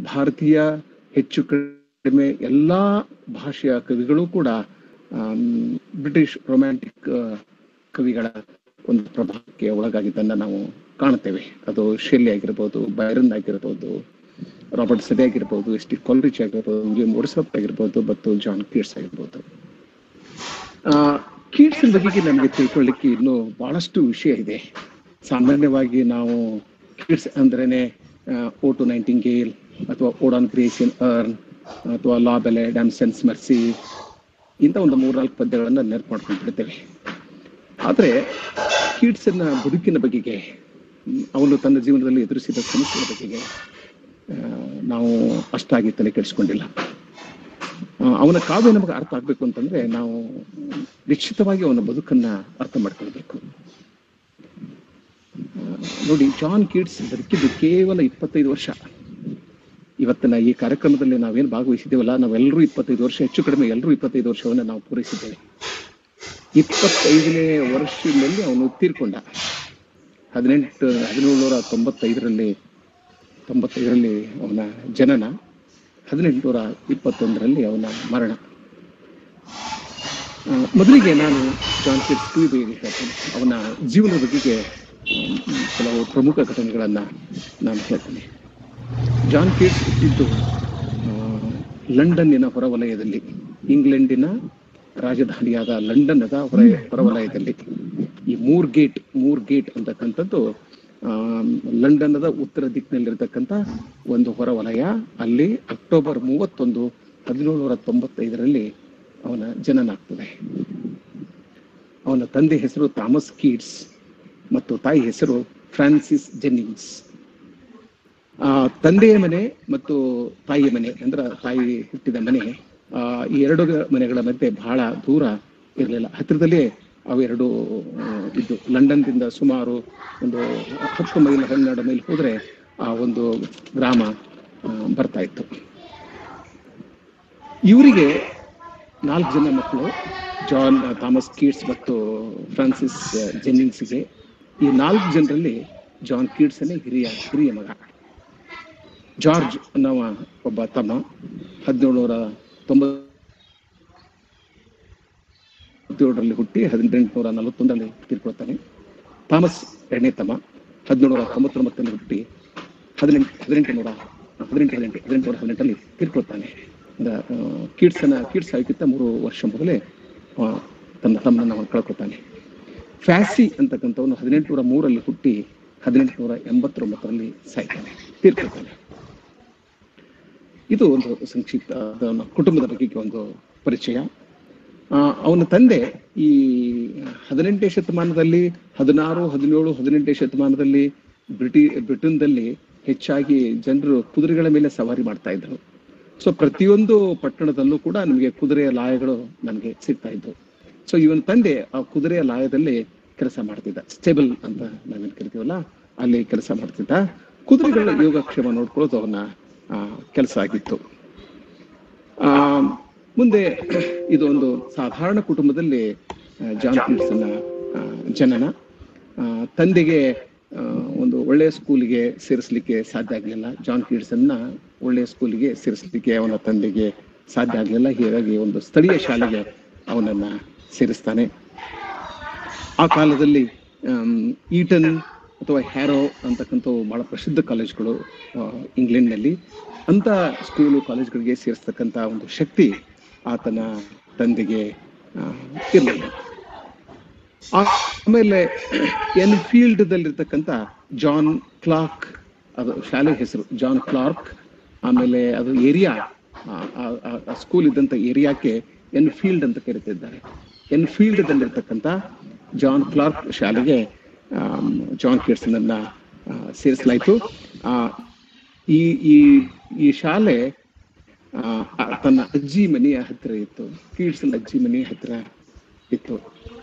ಭಾರತೀಯ ಹೆಚ್ಚು ಕಡಿಮೆ ಎಲ್ಲಾ ಭಾಷೆಯ ಕವಿಗಳು ಕೂಡ ಆಮ್, ಬ್ರಿಟಿಷ್ ರೊಮ್ಯಾಂಟಿಕ್ ಕವಿಗಳ ಒಂದು ಪ್ರಭಾವಕ್ಕೆ ಒಳಗಾಗಿದ್ದನ್ನ ನಾವು ಕಾಣ್ತೇವೆ ಅದು ಶೆಲ್ಲಿ ಆಗಿರ್ಬೋದು ಬೈರನ್ ಆಗಿರ್ಬೋದು ರಾಬರ್ಟ್ ಸದೆ ಆಗಿರ್ಬೋದು ಎಸ್ ಟಿ ಕಾಲ್ರಿಚ್ ಆಗಿರ್ಬೋದು ವಿಲಿಯಂ ವರ್ಸಪ್ ಆಗಿರ್ಬೋದು ಮತ್ತು ಜಾನ್ ಕೀಟ್ಸ್ ಆಗಿರ್ಬೋದು ಆ ಕೀಟ್ಸ್ ಬಗೆಗೆ ನಮಗೆ ತಿಳ್ಕೊಳ್ಳಿಕ್ಕೆ ಇನ್ನೂ ಬಹಳಷ್ಟು ವಿಷಯ ಇದೆ ಸಾಮಾನ್ಯವಾಗಿ ನಾವು ಕಿಡ್ಸ್ ಅಂದ್ರೇನೆ ಓ ಟು ನೈಂಟಿಂಗೇಲ್ ಅಥವಾ ಓಡಾನ್ ಕ್ರಿಯೇಷನ್ ಅರ್ನ್ ಅಥವಾ ಲಾ ಬೆಲೆ ಡ್ಯಾಮ್ಸೆನ್ಸ್ ಮರ್ಸಿ ಇಂಥ ಒಂದು ಮೂರ್ನಾಲ್ಕು ಪದ್ಯಗಳನ್ನ ನೆನಪು ಮಾಡ್ಕೊಂಡು ಬಿಡ್ತೇವೆ ಆದರೆ ಕೀಟ್ಸನ್ನ ಬದುಕಿನ ಬಗೆಗೆ ಹ್ಮ್, ಅವನು ತನ್ನ ಜೀವನದಲ್ಲಿ ಎದುರಿಸಿದ ಸಮಸ್ಯೆಗಳ ಬಗೆಗೆ ಆ, ನಾವು ಅಷ್ಟಾಗಿ ತಲೆ ಕೆಡಿಸ್ಕೊಂಡಿಲ್ಲ ಆ, ಅವನ ಕಾವ್ಯ ನಮಗೆ ಅರ್ಥ ಆಗ್ಬೇಕು ಅಂತಂದ್ರೆ ನಾವು ನಿಶ್ಚಿತವಾಗಿ ಅವನ ಬದುಕನ್ನ ಅರ್ಥ ಮಾಡ್ಕೊಳ್ಬೇಕು ಆ, ನೋಡಿ ಜಾನ್ ಕೀಟ್ಸ್ ಬದುಕಿದ್ದು ಕೇವಲ ಇಪ್ಪತ್ತೈದು ವರ್ಷ ಇವತ್ತಿನ ಈ ಕಾರ್ಯಕ್ರಮದಲ್ಲಿ ನಾವೇನು ಭಾಗವಹಿಸಿದ್ದೇವಲ್ಲ ನಾವೆಲ್ಲರೂ ಇಪ್ಪತ್ತೈದು ವರ್ಷ ಹೆಚ್ಚು ಕಡಿಮೆ ಎಲ್ಲರೂ ಇಪ್ಪತ್ತೈದು ವರ್ಷವನ್ನ ನಾವು ಪೂರೈಸಿದ್ದೇವೆ ಇಪ್ಪತ್ತೈದನೇ ವರ್ಷದಲ್ಲಿ ಅವನು ತೀರ್ಕೊಂಡ ಹದಿನೆಂಟು ಹದಿನೇಳುನೂರ ತೊಂಬತ್ತೈದರಲ್ಲಿ ತೊಂಬತ್ತೈದರಲ್ಲಿ ಅವನ ಜನನ ಹದಿನೆಂಟುನೂರ ಇಪ್ಪತ್ತೊಂದರಲ್ಲಿ ಅವನ ಮರಣ ಆ, ಮೊದಲಿಗೆ ನಾನು ಜಾನ್ ಕಿಟ್ಸ್ ಟೂ ಬಗ್ಗೆ ಹೇಳ್ತೇನೆ ಅವನ ಜೀವನದ ಬಗೆಗೆ ಆ, ಕೆಲವು ಪ್ರಮುಖ ಘಟನೆಗಳನ್ನ ನಾನು ಹೇಳ್ತೇನೆ ಜಾನ್ ಕಿಟ್ಸ್ ಹುಟ್ಟಿದ್ದು ಆ, ಲಂಡನ್ನಿನ ಹೊರವಲಯದಲ್ಲಿ ಇಂಗ್ಲೆಂಡಿನ ರಾಜಧಾನಿಯಾದ ಲಂಡನ್ನದ ಹೊರ ಹೊರವಲಯದಲ್ಲಿ ಈ ಮೂರ್ ಗೇಟ್ ಮೂರ್ ಗೇಟ್ ಅಂತಕ್ಕಂಥದ್ದು ಆ, ಲಂಡನ್ನದ ಉತ್ತರ ದಿಕ್ಕಿನಲ್ಲಿರ್ತಕ್ಕಂಥ ಒಂದು ಹೊರವಲಯ ಅಲ್ಲಿ ಅಕ್ಟೋಬರ್ ಮೂವತ್ತೊಂದು ಹದಿನೇಳುನೂರ ತೊಂಬತ್ತೈದರಲ್ಲಿ ಅವನ ಜನನ ಆಗ್ತದೆ ಅವನ ತಂದೆ ಹೆಸರು ಥಾಮಸ್ ಕೀಟ್ಸ್ ಮತ್ತು ತಾಯಿ ಹೆಸರು ಫ್ರಾನ್ಸಿಸ್ ಜೆನ್ನಿಂಗ್ಸ್ ಆ ತಂದೆಯ ಮನೆ ಮತ್ತು ತಾಯಿಯ ಮನೆ ಅಂದ್ರೆ ತಾಯಿ ಹುಟ್ಟಿದ ಮನೆ ಆ, ಈ ಎರಡು ಮನೆಗಳ ಮಧ್ಯೆ ಬಹಳ ದೂರ ಇರಲಿಲ್ಲ ಹತ್ತಿರದಲ್ಲೇ ಅವೆರಡು ಆ, ಇದ್ದು ಲಂಡನ್ದಿಂದ ಸುಮಾರು ಒಂದು ಹತ್ತು ಮೈಲ್ ಹನ್ನೆರಡು ಮೈಲ್ ಹೋದ್ರೆ ಆ ಒಂದು ಗ್ರಾಮ ಆ, ಬರ್ತಾ ಇತ್ತು ಇವರಿಗೆ ನಾಲ್ಕು ಜನ ಮಕ್ಕಳು ಜಾನ್ ಥಾಮಸ್ ಕೀಟ್ಸ್ ಮತ್ತು ಫ್ರಾನ್ಸಿಸ್ ಜೆನ್ನಿಂಗ್ಸ್ಗೆ ಈ ನಾಲ್ಕು ಜನರಲ್ಲಿ ಜಾನ್ ಕೀಟ್ಸನೇ ಹಿರಿಯ ಹಿರಿಯ ಮಗ ಜಾರ್ಜ್ ಅನ್ನುವ ಒಬ್ಬ ತಮ್ಮ ಹದಿನೇಳುನೂರ ತೊಂಬತ್ತೇಳರಲ್ಲಿ ಹುಟ್ಟಿ ಹದಿನೆಂಟುನೂರ ನಲವತ್ತೊಂದರಲ್ಲಿ ತೀರ್ಕೊಳ್ತಾನೆ ಥಾಮಸ್ ಎರಡನೇ ತಮ್ಮ ಹದಿನೇಳುನೂರ ತೊಂಬತ್ತೊಂಬತ್ತರಲ್ಲಿ ಹುಟ್ಟಿ ಹದಿನೆಂಟು ಹದಿನೆಂಟು ನೂರ ಹದಿನೆಂಟು ಹದಿನೆಂಟು ಹದಿನೆಂಟುನೂರ ಹದಿನೆಂಟರಲ್ಲಿ ತೀರ್ಕೊಳ್ತಾನೆ ದ- ಆ, ಕೀಟ್ಸನ ಕೀಟ್ಸ್ ಆಗಿತ್ತ ಮೂರು ವರ್ಷ ಮೊದಲೇ ಆ, ತನ್ನ ತಮ್ಮನನ್ನು ಅವನು ಕಳ್ಕೊತಾನೆ ಫ್ಯಾಸಿ ಅಂತಕ್ಕಂಥವನು ಹದಿನೆಂಟುನೂರ ಮೂರಲ್ಲಿ ಹುಟ್ಟಿ ಹದಿನೆಂಟುನೂರ ಎಂಬತ್ತೊಂಬತ್ತರಲ್ಲಿ ಸಾಯ್ತಾನೆ ತೀರ್ಕೊಳ್ತಾನೆ ಇದು ಒಂದು ಸಂಕ್ಷಿಪ್ತ ಅವನ ಕುಟುಂಬದ ಬಗ್ಗೆ ಒಂದು ಪರಿಚಯ ಆ, ಅವನ ತಂದೆ ಈ ಹದಿನೆಂಟನೇ ಶತಮಾನದಲ್ಲಿ ಹದಿನಾರು ಹದಿನೇಳು ಹದಿನೆಂಟನೇ ಶತಮಾನದಲ್ಲಿ ಬ್ರಿಟಿ ಬ್ರಿಟನ್ದಲ್ಲಿ ಹೆಚ್ಚಾಗಿ ಜನರು ಕುದುರೆಗಳ ಮೇಲೆ ಸವಾರಿ ಮಾಡ್ತಾ ಇದ್ರು ಸೊ ಪ್ರತಿಯೊಂದು ಪಟ್ಟಣದಲ್ಲೂ ಕೂಡ ನಮಗೆ ಕುದುರೆಯ ಲಾಯಗಳು ನಮಗೆ ಸಿಗ್ತಾ ಇದ್ವು ಸೊ ಇವನ ತಂದೆ ಆ ಕುದುರೆಯ ಲಾಯದಲ್ಲಿ ಕೆಲಸ ಮಾಡ್ತಿದ್ದ ಸ್ಟೇಬಲ್ ಅಂತ ನಾವೇನ್ ಕರಿತೀವಲ್ಲ ಅಲ್ಲಿ ಕೆಲಸ ಮಾಡ್ತಿದ್ದ ಕುದುರೆಗಳ ಯೋಗಕ್ಷೇಮ ನೋಡ್ಕೊಳ್ಳೋದು ಅವನ ಕೆಲಸ ಆಗಿತ್ತು ಆ ಮುಂದೆ ಇದು ಒಂದು ಸಾಧಾರಣ ಕುಟುಂಬದಲ್ಲಿ ಆ, ಜಾನ್ ಕಿಡ್ಸನ್ನ ಆ, ಜನನ ಆ, ತಂದೆಗೆ ಆ, ಒಂದು ಒಳ್ಳೆಯ ಸ್ಕೂಲಿಗೆ ಸೇರಿಸ್ಲಿಕ್ಕೆ ಸಾಧ್ಯ ಆಗಲಿಲ್ಲ ಜಾನ್ ಕಿಡ್ಸನ್ನ ಒಳ್ಳೆಯ ಸ್ಕೂಲಿಗೆ ಸೇರಿಸ್ಲಿಕ್ಕೆ ಅವನ ತಂದೆಗೆ ಸಾಧ್ಯ ಆಗಲಿಲ್ಲ ಹೀಗಾಗಿ ಒಂದು ಸ್ಥಳೀಯ ಶಾಲೆಗೆ ಅವನನ್ನ ಸೇರಿಸ್ತಾನೆ ಆ ಕಾಲದಲ್ಲಿ ಆಮ್, ಈಟನ್ ಅಥವಾ ಹ್ಯಾರೋ ಅಂತಕ್ಕಂಥವು ಬಹಳ ಪ್ರಸಿದ್ಧ ಕಾಲೇಜ್ಗಳು ಆ, ಇಂಗ್ಲೆಂಡ್ನಲ್ಲಿ ಅಂತ ಸ್ಕೂಲು ಕಾಲೇಜ್ಗಳಿಗೆ ಸೇರಿಸ್ತಕ್ಕಂಥ ಒಂದು ಶಕ್ತಿ ಆತನ ತಂದೆಗೆ ಆ, ಇರಲಿಲ್ಲ ಆಮೇಲೆ ಎನ್ಫೀಲ್ಡ್ ದಲ್ಲಿರ್ತಕ್ಕಂಥ ಜಾನ್ ಕ್ಲಾರ್ಕ್ ಅದು ಶಾಲೆ ಹೆಸರು ಜಾನ್ ಕ್ಲಾರ್ಕ್ ಆಮೇಲೆ ಅದು ಏರಿಯಾ ಸ್ಕೂಲ್ ಇದ್ದಂಥ ಏರಿಯಾಕ್ಕೆ ಎನ್ಫೀಲ್ಡ್ ಅಂತ ಕರೀತಿದ್ದಾರೆ ಎನ್ಫೀಲ್ಡ್ ದಲ್ಲಿರ್ತಕ್ಕಂಥ ಜಾನ್ ಕ್ಲಾರ್ಕ್ ಶಾಲೆಗೆ ಆಮ್, ಜಾನ್ ಕಿಡ್ಸನನ್ನ ಆ, ಸೇರಿಸಲಾಯಿತು ಆ, ಈ ಈ ಈ ಶಾಲೆ ಆ, ಆ, ತನ್ನ ಅಜ್ಜಿ ಮನೆಯ ಹತ್ತಿರ ಇತ್ತು ಕೀಡ್ಸನ್ ಅಜ್ಜಿ ಮನೆಯ ಹತ್ತಿರ ಇತ್ತು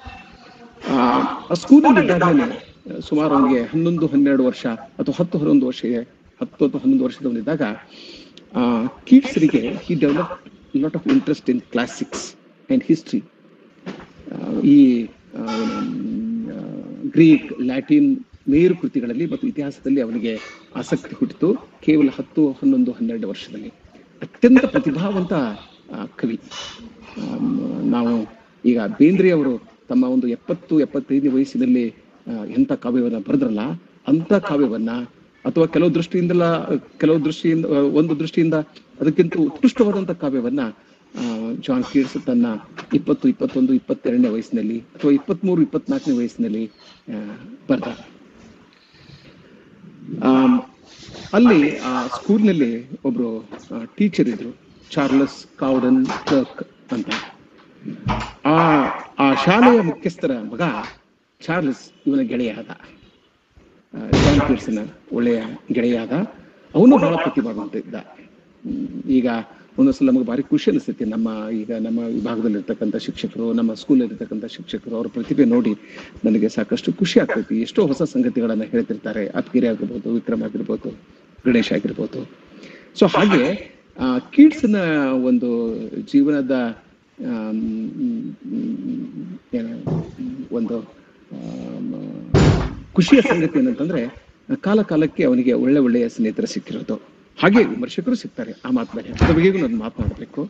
ಆ ಸ್ಕೂಲಲ್ಲಿ ಇದ್ದಾಗಲೇ ಸುಮಾರು ಅವನಿಗೆ ಹನ್ನೊಂದು ಹನ್ನೆರಡು ವರ್ಷ ಅಥವಾ ಹತ್ತು ಹನ್ನೊಂದು ವರ್ಷ ಹತ್ತು ಅಥವಾ ಹನ್ನೊಂದು ವರ್ಷದವನಿದ್ದಾಗ ಕೀಟ್ಸರಿಗೆ he develop lot of interest in classics and history ಈ ಗ್ರೀಕ್ ಲ್ಯಾಟಿನ್ ಮೇರು ಕೃತಿಗಳಲ್ಲಿ ಮತ್ತು ಇತಿಹಾಸದಲ್ಲಿ ಅವನಿಗೆ ಆಸಕ್ತಿ ಹುಟ್ಟಿತು ಕೇವಲ ಹತ್ತು ಹನ್ನೊಂದು ಹನ್ನೆರಡು ವರ್ಷದಲ್ಲಿ ಅತ್ಯಂತ ಪ್ರತಿಭಾವಂತ ಆ, ಕವಿ ಆಮ್, ನಾವು ಈಗ ಬೇಂದ್ರೆ ಅವರು ತಮ್ಮ ಒಂದು ಎಪ್ಪತ್ತು ಎಪ್ಪತ್ತೈದು ವಯಸ್ಸಿನಲ್ಲಿ ಆ, ಎಂಥ ಕಾವ್ಯವನ್ನ ಬರೆದ್ರಲ್ಲ ಅಂತ ಕಾವ್ಯವನ್ನ ಅಥವಾ ಕೆಲವು ದೃಷ್ಟಿಯಿಂದಲ ಕೆಲವು ದೃಷ್ಟಿಯಿಂದ ಆ, ಒಂದು ದೃಷ್ಟಿಯಿಂದ ಅದಕ್ಕಿಂತ ಉತ್ಕೃಷ್ಟವಾದಂತ ಕಾವ್ಯವನ್ನ ಆ, ಜಾನ್ ಕೀಟ್ಸ್ ತನ್ನ ಇಪ್ಪತ್ತು ಇಪ್ಪತ್ತೊಂದು ಇಪ್ಪತ್ತೆರಡನೇ ವಯಸ್ಸಿನಲ್ಲಿ ಅಥವಾ ಇಪ್ಪತ್ಮೂರು ಇಪ್ಪತ್ನಾಲ್ಕನೇ ವಯಸ್ಸಿನಲ್ಲಿ ಆ, ಬರ್ದ ಆಮ್, ಅಲ್ಲಿ ಆ ಸ್ಕೂಲ್ನಲ್ಲಿ ಒಬ್ರು ಟೀಚರ್ ಇದ್ರು ಚಾರ್ಲಸ್ ಕಾವ್ಡನ್ ಕ್ಲರ್ಕ್ ಅಂತ ಆ ಆ ಶಾಲೆಯ ಮುಖ್ಯಸ್ಥರ ಮಗ ಚಾರ್ಲ್ಸ್ ಇವನ ಗೆಳೆಯಾದ ಆ, ಜಾನ್ ಕೀಟ್ಸ್ನ ಒಳ್ಳೆಯ ಗೆಳೆಯಾದ ಅವನು ಬಹಳ ಪ್ರತಿಭಾವಂತ ಇದ್ದ ಹ್ಮ್, ಈಗ ಒಂದೊಂದ್ಸಲ ನಮಗೆ ಭಾರಿ ಖುಷಿ ಅನಿಸ್ತೈತಿ ನಮ್ಮ ಈಗ ನಮ್ಮ ವಿಭಾಗದಲ್ಲಿರ್ತಕ್ಕಂಥ ಶಿಕ್ಷಕರು ನಮ್ಮ ಸ್ಕೂಲಲ್ಲಿರ್ತಕ್ಕಂಥ ಶಿಕ್ಷಕರು ಅವ್ರ ಪ್ರತಿಭೆ ನೋಡಿ ನನಗೆ ಸಾಕಷ್ಟು ಖುಷಿ ಆಗ್ತೈತಿ ಎಷ್ಟೋ ಹೊಸ ಸಂಗತಿಗಳನ್ನ ಹೇಳ್ತಿರ್ತಾರೆ ಅಪ್ಗಿರಿ ಆಗಿರ್ಬೋದು ವಿಕ್ರಮ್ ಆಗಿರ್ಬೋದು ಗಣೇಶ್ ಆಗಿರ್ಬೋದು ಸೊ ಹಾಗೆ ಆ, ಕೀಟ್ಸ್ನ ಒಂದು ಜೀವನದ ಆಮ್, ಮ್, ಏನು ಒಂದು ಆಮ್, ಖುಷಿಯ ಸಂಗತಿ ಏನಂತಂದ್ರೆ ಕಾಲ ಕಾಲಕ್ಕೆ ಅವನಿಗೆ ಒಳ್ಳೆ ಒಳ್ಳೆಯ ಸ್ನೇಹಿತರು ಸಿಕ್ಕಿರೋದು ಹಾಗೆ ವಿಮರ್ಶಕರು ಸಿಗ್ತಾರೆ ಆ ಮಾತು ಬೇರೆ ಅದ್ರ ಬಗ್ಗೆಗೂ ನಾನು ಮಾತನಾಡಬೇಕು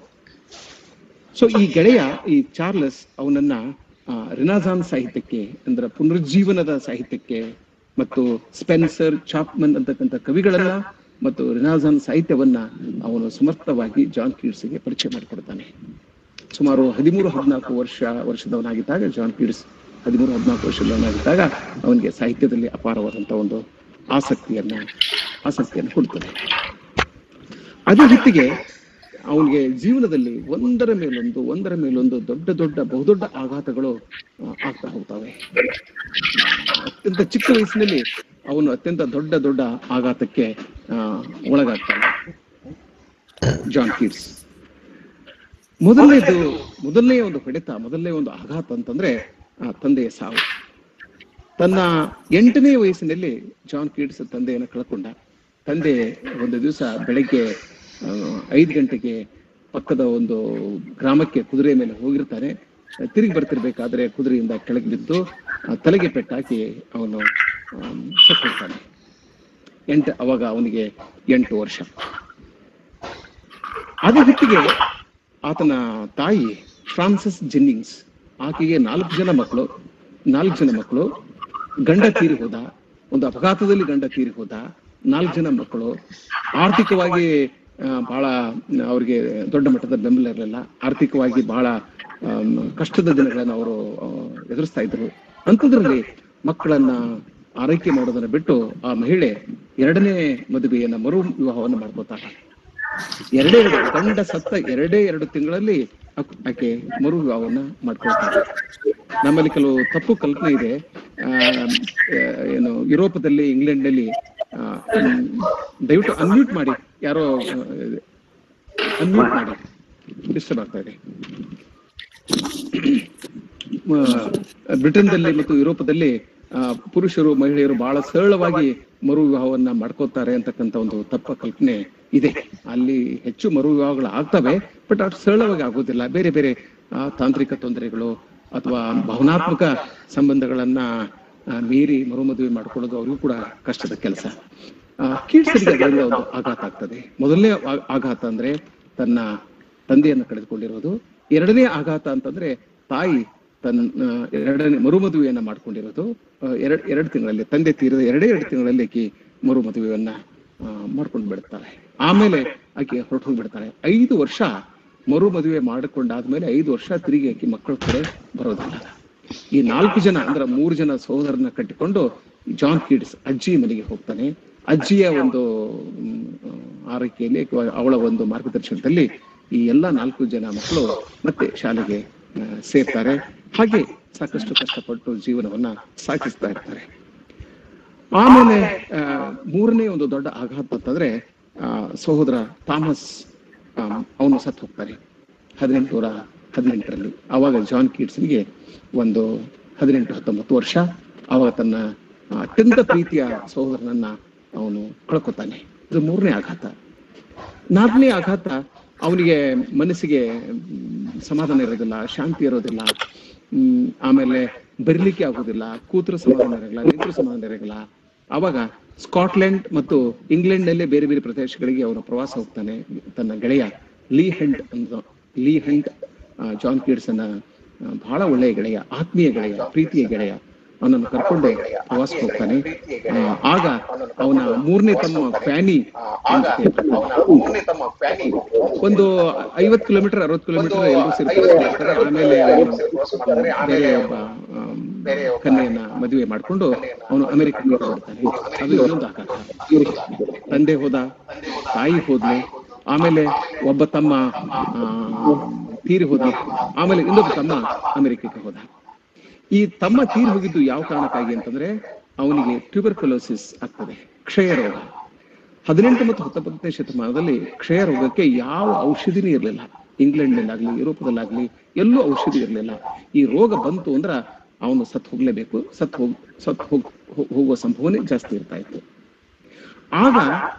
ಸೊ ಈ ಗೆಳೆಯ ಈ ಚಾರ್ಲಸ್ ಅವನನ್ನ ಆ, ರಿನಾಜಾನ್ ಸಾಹಿತ್ಯಕ್ಕೆ ಅಂದ್ರೆ ಪುನರುಜ್ಜೀವನದ ಸಾಹಿತ್ಯಕ್ಕೆ ಮತ್ತು ಸ್ಪೆನ್ಸರ್ ಚಾಪ್ಮನ್ ಅಂತಕ್ಕಂಥ ಕವಿಗಳನ್ನ ಮತ್ತು ರಿನಾಜಾನ್ ಸಾಹಿತ್ಯವನ್ನ ಅವನು ಸಮರ್ಥವಾಗಿ ಜಾನ್ ಕೀಟ್ಸ್ಗೆ ಪರಿಚಯ ಮಾಡಿಕೊಡ್ತಾನೆ ಸುಮಾರು ಹದಿಮೂರು ಹದಿನಾಲ್ಕು ವರ್ಷ ವರ್ಷದವನಾಗಿದ್ದಾಗ ಜಾನ್ ಪೀರ್ಸ್ ಹದಿಮೂರು ಹದಿನಾಲ್ಕು ವರ್ಷದವನಾಗಿದ್ದಾಗ ಅವನಿಗೆ ಸಾಹಿತ್ಯದಲ್ಲಿ ಅಪಾರವಾದಂತ ಒಂದು ಆಸಕ್ತಿಯನ್ನ ಆಸಕ್ತಿಯನ್ನು ಕೊಡ್ತದೆ ಅದೇ ರೀತಿಗೆ ಅವನಿಗೆ ಜೀವನದಲ್ಲಿ ಒಂದರ ಮೇಲೊಂದು ಒಂದರ ಮೇಲೊಂದು ದೊಡ್ಡ ದೊಡ್ಡ ಬಹುದೊಡ್ಡ ಆಘಾತಗಳು ಆ, ಆಗ್ತಾ ಹೋಗ್ತವೆ ಅತ್ಯಂತ ಚಿಕ್ಕ ವಯಸ್ಸಿನಲ್ಲಿ ಅವನು ಅತ್ಯಂತ ದೊಡ್ಡ ದೊಡ್ಡ ಆಘಾತಕ್ಕೆ ಆ, ಒಳಗಾಗ್ತಾನೆ ಜಾನ್ ಕೀಟ್ಸ್ ಮೊದಲನೇದು ಮೊದಲನೇ ಒಂದು ಹೊಡೆತ ಮೊದಲನೇ ಒಂದು ಆಘಾತ ಅಂತಂದ್ರೆ ಆ ತಂದೆಯ ಸಾವು ತನ್ನ ಎಂಟನೇ ವಯಸ್ಸಿನಲ್ಲಿ ಜಾನ್ ಕೀಟ್ಸ್ ತಂದೆಯನ್ನು ಕಳ್ಕೊಂಡ ತಂದೆ ಒಂದು ದಿವಸ ಬೆಳಗ್ಗೆ ಆ, ಐದು ಗಂಟೆಗೆ ಪಕ್ಕದ ಒಂದು ಗ್ರಾಮಕ್ಕೆ ಕುದುರೆ ಮೇಲೆ ಹೋಗಿರ್ತಾನೆ ತಿರುಗಿ ಬರ್ತಿರ್ಬೇಕಾದ್ರೆ ಕುದುರೆಯಿಂದ ಕೆಳಗೆ ಬಿದ್ದು ಆ, ತಲೆಗೆ ಪೆಟ್ಟಾಕಿ ಅವನು ಆಮ್, ಸತ್ತಿರ್ತಾನೆ ಎಂಟು ಅವಾಗ ಅವನಿಗೆ ಎಂಟು ವರ್ಷ ಅದೇ ಹೊತ್ತಿಗೆ ಆತನ ತಾಯಿ ಫ್ರಾನ್ಸಿಸ್ ಜೆನ್ನಿಂಗ್ಸ್ ಆಕೆಗೆ ನಾಲ್ಕು ಜನ ಮಕ್ಕಳು ನಾಲ್ಕು ಜನ ಮಕ್ಕಳು ಗಂಡ ತೀರಿ ಹೋದ ಒಂದು ಅಪಘಾತದಲ್ಲಿ ಗಂಡ ತೀರಿ ಹೋದ ನಾಲ್ಕು ಜನ ಮಕ್ಕಳು ಆರ್ಥಿಕವಾಗಿ ಆ, ಬಹಳ ಅವ್ರಿಗೆ ದೊಡ್ಡ ಮಟ್ಟದ ಬೆಂಬಲ ಇರಲಿಲ್ಲ ಆರ್ಥಿಕವಾಗಿ ಬಹಳ ಆಮ್, ಕಷ್ಟದ ದಿನಗಳನ್ನು ಅವರು ಆ, ಎದುರಿಸ್ತಾ ಇದ್ರು ಅಂಥದ್ರಲ್ಲಿ ಮಕ್ಕಳನ್ನ ಆರೈಕೆ ಮಾಡೋದನ್ನ ಬಿಟ್ಟು ಆ ಮಹಿಳೆ ಎರಡನೇ ಮದುವೆಯನ್ನ ಮರು ವಿವಾಹವನ್ನು ಮಾಡ್ಕೋತಾಳೆ ಎರಡೇ ಎರಡು ಗಂಡ ಸತ್ತ ಎರಡೇ ಎರಡು ತಿಂಗಳಲ್ಲಿ ಆಕ್- ಆಕೆ ಮರು ವಿವಾಹವನ್ನ ಮಾಡ್ಕೊಳ್ತಾಳೆ ನಮ್ಮಲ್ಲಿ ಕೆಲವು ತಪ್ಪು ಕಲ್ಪನೆ ಇದೆ ಆ, ಆ, ಏನು ಯುರೋಪದಲ್ಲಿ ಇಂಗ್ಲೆಂಡ್ನಲ್ಲಿ ಆ, ಹ್ಮ್, ದಯವಿಟ್ಟು ಅನ್ಮ್ಯೂಟ್ ಮಾಡಿ ಯಾರೋ ಅನ್ಮ್ಯೂಟ್ ಮಾಡಿ ಡಿಸ್ಟರ್ಬ್ ಆಗ್ತಾ ಇದೆ ಆ, ಬ್ರಿಟನ್ದಲ್ಲಿ ಮತ್ತು ಯುರೋಪದಲ್ಲಿ ಆ, ಪುರುಷರು ಮಹಿಳೆಯರು ಬಹಳ ಸರಳವಾಗಿ ಮರು ವಿವಾಹವನ್ನ ಮಾಡ್ಕೋತಾರೆ ಅಂತಕ್ಕಂಥ ಒಂದು ತಪ್ಪ ಕಲ್ಪನೆ ಇದೆ ಅಲ್ಲಿ ಹೆಚ್ಚು ಮರು ವಿವಾಹಗಳು ಆಗ್ತವೆ ಬಟ್ ಅಷ್ಟು ಸರಳವಾಗಿ ಆಗೋದಿಲ್ಲ ಬೇರೆ ಬೇರೆ ಆ, ತಾಂತ್ರಿಕ ತೊಂದರೆಗಳು ಅಥವಾ ಭಾವನಾತ್ಮಕ ಸಂಬಂಧಗಳನ್ನ ಆ, ಮೀರಿ ಮರು ಮದುವೆ ಮಾಡ್ಕೊಳ್ಳೋದು ಅವ್ರಿಗೂ ಕೂಡ ಕಷ್ಟದ ಕೆಲಸ ಕೀಟ್ಸರಿಗೆ ಅದರಿಂದ ಒಂದು ಆಘಾತ ಆಗ್ತದೆ ಮೊದಲನೇ ಆ- ಆಘಾತ ಅಂದ್ರೆ ತನ್ನ ತಂದೆಯನ್ನು ಕಳೆದುಕೊಂಡಿರೋದು ಎರಡನೇ ಆಘಾತ ಅಂತಂದ್ರೆ ತಾಯಿ ತನ್ನ ಎರಡನೇ ಮರುಮದುವೆಯನ್ನ ಮಾಡ್ಕೊಂಡಿರೋದು ಎರಡ್ ಎರಡು ತಿಂಗಳಲ್ಲಿ ತಂದೆ ತೀರಿದ ಎರಡೇ ಎರಡು ತಿಂಗಳಲ್ಲಿ ಆಕೆ ಮರು ಮದುವೆಯನ್ನ ಮಾಡ್ಕೊಂಡು ಬಿಡ್ತಾಳೆ ಆಮೇಲೆ ಆಕೆ ಹೊರಟು ಹೋಗ್ಬಿಡ್ತಾಳೆ ಐದು ವರ್ಷ ಮರು ಮದುವೆ ಮಾಡಿಕೊಂಡಾದ್ಮೇಲೆ ಐದು ವರ್ಷ ತಿರುಗಿ ಆಕೆ ಮಕ್ಕಳ ಕಡೆ ಬರೋದಿಲ್ಲ ಈ ನಾಲ್ಕು ಜನ ಅಂದ್ರೆ ಮೂರು ಜನ ಸಹೋದರನ್ನ ಕಟ್ಟಿಕೊಂಡು ಜಾನ್ ಕಿಡ್ಸ್ ಅಜ್ಜಿ ಮನೆಗೆ ಹೋಗ್ತಾನೆ ಅಜ್ಜಿಯ ಒಂದು ಮ್, ಆರೈಕೆಯಲ್ಲಿ ಅಥವಾ ಅವಳ ಒಂದು ಮಾರ್ಗದರ್ಶನದಲ್ಲಿ ಈ ಎಲ್ಲ ನಾಲ್ಕು ಜನ ಮಕ್ಕಳು ಮತ್ತೆ ಶಾಲೆಗೆ ಆ, ಸೇರ್ತಾರೆ ಹಾಗೆ ಸಾಕಷ್ಟು ಕಷ್ಟಪಟ್ಟು ಜೀವನವನ್ನ ಸಾಗಿಸ್ತಾ ಇರ್ತಾರೆ ಆಮೇಲೆ ಆ, ಮೂರನೇ ಒಂದು ದೊಡ್ಡ ಆಘಾತ ಅಂತಂದ್ರೆ ಆ, ಸಹೋದರ ಥಾಮಸ್ ಅವನು ಸತ್ತು ಹೋಗ್ತಾರೆ ಹದಿನೆಂಟುನೂರ ಹದಿನೆಂಟರಲ್ಲಿ ಅವಾಗ ಜಾನ್ ಕೀಟ್ಸ್ನಿಗೆ ಒಂದು ಹದಿನೆಂಟು ಹತ್ತೊಂಬತ್ತು ವರ್ಷ ಅವಾಗ ತನ್ನ ಆ, ಅತ್ಯಂತ ಪ್ರೀತಿಯ ಸಹೋದರನನ್ನ ಅವನು ಕಳ್ಕೊತಾನೆ ಇದು ಮೂರನೇ ಆಘಾತ ನಾಲ್ಕನೇ ಆಘಾತ ಅವನಿಗೆ ಮನಸ್ಸಿಗೆ ಮ್, ಸಮಾಧಾನ ಇರೋದಿಲ್ಲ ಶಾಂತಿ ಇರೋದಿಲ್ಲ ಹ್ಮ್, ಆಮೇಲೆ ಬರಿಲಿಕ್ಕೆ ಆಗುದಿಲ್ಲ ಕೂತ್ರ ಸಮಾಧಾನ ಇರಲ್ಲ ನಿಂತರ ಸಮಾಧಾನ ಇರಲ್ಲ ಅವಾಗ ಸ್ಕಾಟ್ಲೆಂಡ್ ಮತ್ತು ಇಂಗ್ಲೆಂಡ್ ನಲ್ಲೇ ಬೇರೆ ಬೇರೆ ಪ್ರದೇಶಗಳಿಗೆ ಅವನು ಪ್ರವಾಸ ಹೋಗ್ತಾನೆ ತನ್ನ ಗೆಳೆಯ ಲೀ ಹೆಂಟ್ ಅಂತ ಲೀ ಹೆಂಟ್ ಆ, ಜಾನ್ ಕೀಡ್ಸನ್ನ ಆ, ಬಹಳ ಒಳ್ಳೆಯ ಗೆಳೆಯ ಆತ್ಮೀಯ ಗೆಳೆಯ ಪ್ರೀತಿಯ ಗೆಳೆಯ ಅವನನ್ನು ಕರ್ಕೊಂಡು ಪ್ರವಾಸಕ್ಕೆ ಹೋಗ್ತಾನೆ ಆ, ಆಗ ಅವನ ಮೂರನೇ ತಮ್ಮ ಫ್ಯಾನಿ ಅವನ ಜೊತೆ ಬರ್ತಾನೆ. ಒಂದು ಐವತ್ತು ಕಿಲೋಮೀಟರ್ ಅರವತ್ತು ಕಿಲೋಮೀಟರ್ ಎಲ್ಲರೂ ಸೇರಿ ಪ್ರವಾಸ ಮಾಡ್ತಾರೆ ಆಮೇಲೆ ಅವನು ಬೇರೆ ಒಬ್ಬ ಆಮ್, ಕನ್ಯೆಯನ್ನ ಮದುವೆ ಮಾಡ್ಕೊಂಡು ಅವನು ಅಮೆರಿಕಕ್ಕೆ ಬರ್ತಾನೆ ಅದು ಇನ್ನೊಂದು ಆಘಾತ ತಂದೆ ಹೋದ ತಾಯಿ ಹೋದ್ಲು ಆಮೇಲೆ ಒಬ್ಬ ತಮ್ಮ ಆ, ತೀರಿ ಹೋದ ಆಮೇಲೆ ಇನ್ನೊಬ್ಬ ತಮ್ಮ ಅಮೆರಿಕಕ್ಕೆ ಹೋದ ಈ ತಮ್ಮ ತೀರಿ ಹೋಗಿದ್ದು ಯಾವ ಕಾರಣಕ್ಕಾಗಿ ಅಂತಂದ್ರೆ ಅವನಿಗೆ ಟ್ಯೂಬರ್ಕುಲೋಸಿಸ್ ಆಗ್ತದೆ ಕ್ಷಯ ರೋಗ ಹದಿನೆಂಟು ಮತ್ತು ಹತ್ತೊಂಬತ್ತನೇ ಶತಮಾನದಲ್ಲಿ ಕ್ಷಯ ರೋಗಕ್ಕೆ ಯಾವ ಔಷಧಿನೇ ಇರಲಿಲ್ಲ ಇಂಗ್ಲೆಂಡ್ನಲ್ಲಾಗ್ಲಿ ಯುರೋಪದಲ್ಲಾಗ್ಲಿ ಎಲ್ಲೂ ಔಷಧಿ ಇರಲಿಲ್ಲ ಈ ರೋಗ ಬಂತು ಅಂದ್ರ ಅವನು ಸತ್ ಹೋಗ್ಲೇಬೇಕು ಸತ್ ಹೋಗ್ ಸತ್ ಹೋಗ್ ಹೋ- ಹೋಗುವ ಸಂಭವನೆ ಜಾಸ್ತಿ ಇರ್ತಾ ಇತ್ತು ಆಗ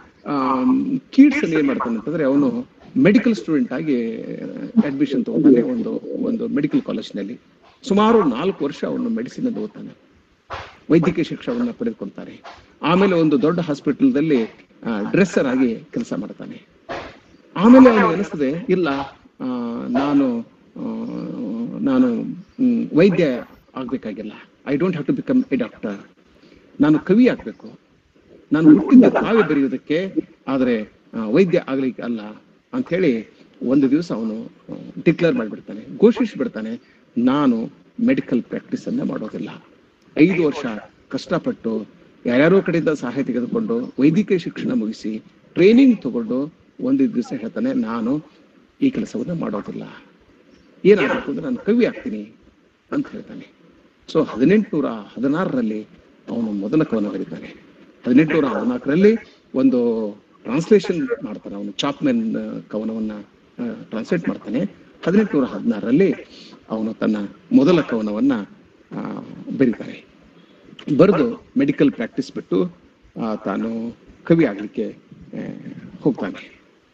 ಕೀಟ್ಸ್ ಏನ್ ಮಾಡ್ತಾನೆ ಅಂತಂದ್ರೆ ಅವನು ಮೆಡಿಕಲ್ ಸ್ಟೂಡೆಂಟ್ ಆಗಿ ಅಡ್ಮಿಷನ್ ತಗೊಂತಾನೆ ಒಂದು ಒಂದು ಮೆಡಿಕಲ್ ಕಾಲೇಜ್ನಲ್ಲಿ ಸುಮಾರು ನಾಲ್ಕು ವರ್ಷ ಅವನು ಮೆಡಿಸಿನ್ ಅಂತ ಓದ್ತಾನೆ ವೈದ್ಯಕೀಯ ಶಿಕ್ಷಣವನ್ನ ಪಡೆದುಕೊಳ್ತಾರೆ ಆಮೇಲೆ ಒಂದು ದೊಡ್ಡ ಹಾಸ್ಪಿಟಲ್ದಲ್ಲಿ ಡ್ರೆಸ್ಸರ್ ಆಗಿ ಕೆಲಸ ಮಾಡ್ತಾನೆ ಆಮೇಲೆ ಅವನಿಗೆ ಅನಿಸ್ತದೆ ಇಲ್ಲ ಆ, ನಾನು ಆ, ನಾನು ಮ್, ವೈದ್ಯ ಆಗ್ಬೇಕಾಗಿಲ್ಲ I don't have to become a doctor ನಾನು ಕವಿ ಆಗ್ಬೇಕು ನಾನು ಹುಟ್ಟಿದ್ದ ಕಾವ್ಯ ಬರೆಯುವುದಕ್ಕೆ ಆದ್ರೆ ಆ, ವೈದ್ಯ ಆಗ್ಲಿಕ್ಕೆ ಅಲ್ಲ ಅಂತ ಹೇಳಿ ಒಂದು ದಿವಸ ಅವನು ಡಿಕ್ಲೇರ್ ಮಾಡಿಬಿಡ್ತಾನೆ ಘೋಷಿಸಿಬಿಡ್ತಾನೆ ನಾನು ಮೆಡಿಕಲ್ ಪ್ರಾಕ್ಟೀಸ್ ಅನ್ನ ಮಾಡೋದಿಲ್ಲ ಐದು ವರ್ಷ ಕಷ್ಟಪಟ್ಟು ಯಾರ್ಯಾರೋ ಕಡೆಯಿಂದ ಸಹಾಯ ತೆಗೆದುಕೊಂಡು ವೈದ್ಯಕೀಯ ಶಿಕ್ಷಣ ಮುಗಿಸಿ ಟ್ರೈನಿಂಗ್ ತಗೊಂಡು ಒಂದು ದಿವಸ ಹೇಳ್ತಾನೆ ನಾನು ಈ ಕೆಲಸವನ್ನ ಮಾಡೋದಿಲ್ಲ ಏನಾಗಬೇಕು ಅಂದ್ರೆ ನಾನು ಕವಿ ಆಗ್ತೀನಿ ಅಂತ ಹೇಳ್ತಾನೆ ಸೊ ಹದಿನೆಂಟುನೂರ ಹದಿನಾರರಲ್ಲಿ ಅವನು ಮೊದಲ ಕವನ ಬರೀತಾನೆ ಹದಿನೆಂಟುನೂರ ಹದಿನಾಲ್ಕರಲ್ಲಿ ಒಂದು ಟ್ರಾನ್ಸ್ಲೇಷನ್ ಮಾಡ್ತಾನೆ ಅವನು ಚಾಪ್ಮೆನ್ ಆ, ಕವನವನ್ನ ಟ್ರಾನ್ಸ್ಲೇಟ್ ಮಾಡ್ತಾನೆ ಹದಿನೆಂಟುನೂರ ಹದಿನಾರರಲ್ಲಿ ಅವನು ತನ್ನ ಮೊದಲ ಕವನವನ್ನ ಆ, ಬರೀತಾನೆ ಬರೆದು ಮೆಡಿಕಲ್ ಪ್ರಾಕ್ಟೀಸ್ ಬಿಟ್ಟು ಆ, ತಾನು ಕವಿ ಆಗ್ಲಿಕ್ಕೆ ಆ, ಹೋಗ್ತಾನೆ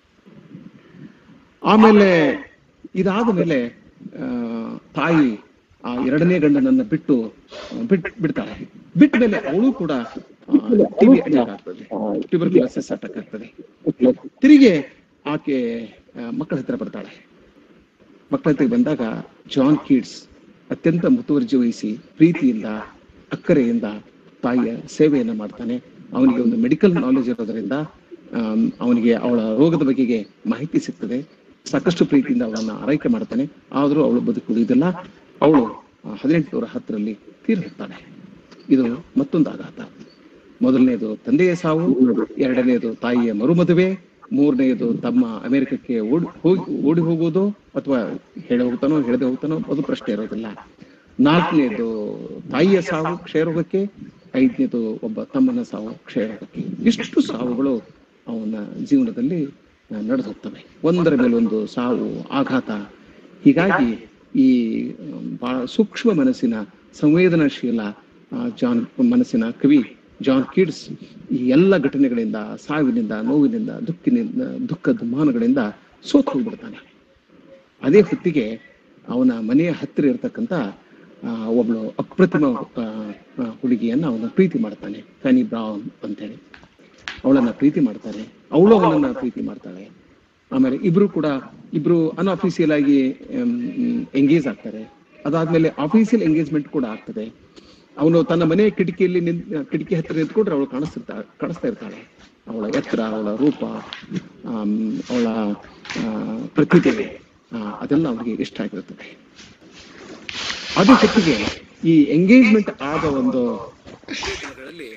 ಆಮೇಲೆ ಇದಾದ ಮೇಲೆ ಆ, ತಾಯಿ ಆ ಎರಡನೇ ಗಂಡನನ್ನ ಬಿಟ್ಟು ಬಿಟ್ ಬಿಡ್ತಾಳೆ ಬಿಟ್ಟ ಮೇಲೆ ಅವಳು ಕೂಡ ಟಿವಿ ಅಟ್ಯಾಕ್ ಆಗ್ತದೆ ಟ್ಯೂಬರ್ಕ್ಯುಲೋಸಿಸ್ ಅಟ್ಯಾಕ್ ಆಗ್ತದೆ ತಿರುಗಿ ಆಕೆ ಆ, ಮಕ್ಕಳ ಹತ್ರ ಬರ್ತಾಳೆ ಮಕ್ಕಳ ಹತ್ರ ಬಂದಾಗ ಜಾನ್ ಕೀಡ್ಸ್ ಅತ್ಯಂತ ಮುತುವರ್ಜಿ ವಹಿಸಿ ಪ್ರೀತಿಯಿಂದ ಅಕ್ಕರೆಯಿಂದ ತಾಯಿಯ ಸೇವೆಯನ್ನ ಮಾಡ್ತಾನೆ ಅವನಿಗೆ ಒಂದು ಮೆಡಿಕಲ್ ನಾಲೆಜ್ ಇರೋದ್ರಿಂದ ಆಮ್, ಅವನಿಗೆ ಅವಳ ರೋಗದ ಬಗೆಗೆ ಮಾಹಿತಿ ಸಿಗ್ತದೆ ಸಾಕಷ್ಟು ಪ್ರೀತಿಯಿಂದ ಅವಳನ್ನ ಆರೈಕೆ ಮಾಡ್ತಾನೆ ಆದ್ರೂ ಅವಳು ಬದುಕುಳಿಯುವುದಿಲ್ಲ ಅವಳು ಹದಿನೆಂಟುನೂರ ಹತ್ತರಲ್ಲಿ ತೀರ್ ಹೋಗ್ತಾಳೆ ಇದು ಮತ್ತೊಂದು ಆಘಾತ ಮೊದಲನೇದು ತಂದೆಯ ಸಾವು ಎರಡನೇದು ತಾಯಿಯ ಮರುಮದುವೆ ಮೂರನೆಯದು ತಮ್ಮ ಅಮೆರಿಕಕ್ಕೆ ಓಡಿ ಹೋಗಿ ಓಡಿ ಹೋಗುವುದು ಅಥವಾ ಹೇಳಿ ಹೋಗ್ತಾನೋ ಹೇಳದೆ ಹೋಗ್ತಾನೋ ಅದು ಪ್ರಶ್ನೆ ಇರೋದಿಲ್ಲ ನಾಲ್ಕನೇದು ತಾಯಿಯ ಸಾವು ಕ್ಷಯರೋಗಕ್ಕೆ ಐದನೇದು ಒಬ್ಬ ತಮ್ಮನ ಸಾವು ಕ್ಷಯರೋಗಕ್ಕೆ ಇಷ್ಟು ಸಾವುಗಳು ಅವನ ಜೀವನದಲ್ಲಿ ನಡೆದು ಹೋಗ್ತವೆ ಒಂದರ ಮೇಲೆ ಒಂದು ಸಾವು ಆಘಾತ ಹೀಗಾಗಿ ಈ ಅಹ್, ಬಹಳ ಸೂಕ್ಷ್ಮ ಮನಸ್ಸಿನ ಸಂವೇದನಾಶೀಲ ಆ, ಜಾನ್ ಮನಸ್ಸಿನ ಕವಿ ಜಾನ್ ಕಿಡ್ಸ್ ಈ ಎಲ್ಲ ಘಟನೆಗಳಿಂದ ಸಾವಿನಿಂದ ನೋವಿನಿಂದ ದುಃಖಿನಿಂದ ದುಃಖ ದುಮ್ಮಾನಗಳಿಂದ ಸೋತು ಹೋಗ್ಬಿಡ್ತಾನೆ ಅದೇ ಹೊತ್ತಿಗೆ ಅವನ ಮನೆಯ ಹತ್ತಿರ ಇರತಕ್ಕಂತ ಆ, ಒಬ್ಳು ಅಪ್ರತಿಮ ಆ, ಆ, ಹುಡುಗಿಯನ್ನ ಅವನ ಪ್ರೀತಿ ಮಾಡ್ತಾನೆ ಫ್ಯಾನಿ ಬ್ರೌನ್ ಅಂತೇಳಿ ಅವಳನ್ನ ಪ್ರೀತಿ ಮಾಡ್ತಾನೆ ಅವಳು ಅವನನ್ನ ಪ್ರೀತಿ ಮಾಡ್ತಾಳೆ ಆಮೇಲೆ ಇಬ್ರು ಕೂಡ ಇಬ್ರು ಅನ್ಅಫಿಸಿಯಲ್ ಆಗಿ ಎಂಗೇಜ್ ಆಗ್ತಾರೆ ಅದಾದ್ಮೇಲೆ ಅಫಿಸಿಯಲ್ ಎಂಗೇಜ್ಮೆಂಟ್ ಕೂಡ ಆಗ್ತದೆ ಅವನು ತನ್ನ ಮನೆ ಕಿಟಕಿಯಲ್ಲಿ ನಿಂತ್ ಕಿಟಕಿ ಹತ್ತಿರ ನಿಂತ್ಕೊಂಡ್ರೆ ಅವಳು ಕಾಣಿಸ್ತಿರ್ತಾ ಕಾಣಿಸ್ತಾ ಇರ್ತಾಳೆ ಅವಳ ಎತ್ತರ ಅವಳ ರೂಪ ಆಮ್, ಅವಳ ಆ, ಪ್ರತಿಭೆ ಆ, ಅದೆಲ್ಲ ಅವನಿಗೆ ಇಷ್ಟ ಆಗಿರುತ್ತದೆ ಅದೇ ಜೊತೆಗೆ ಈ ಎಂಗೇಜ್ಮೆಂಟ್ ಆದ ಒಂದು ದಿನಗಳಲ್ಲಿ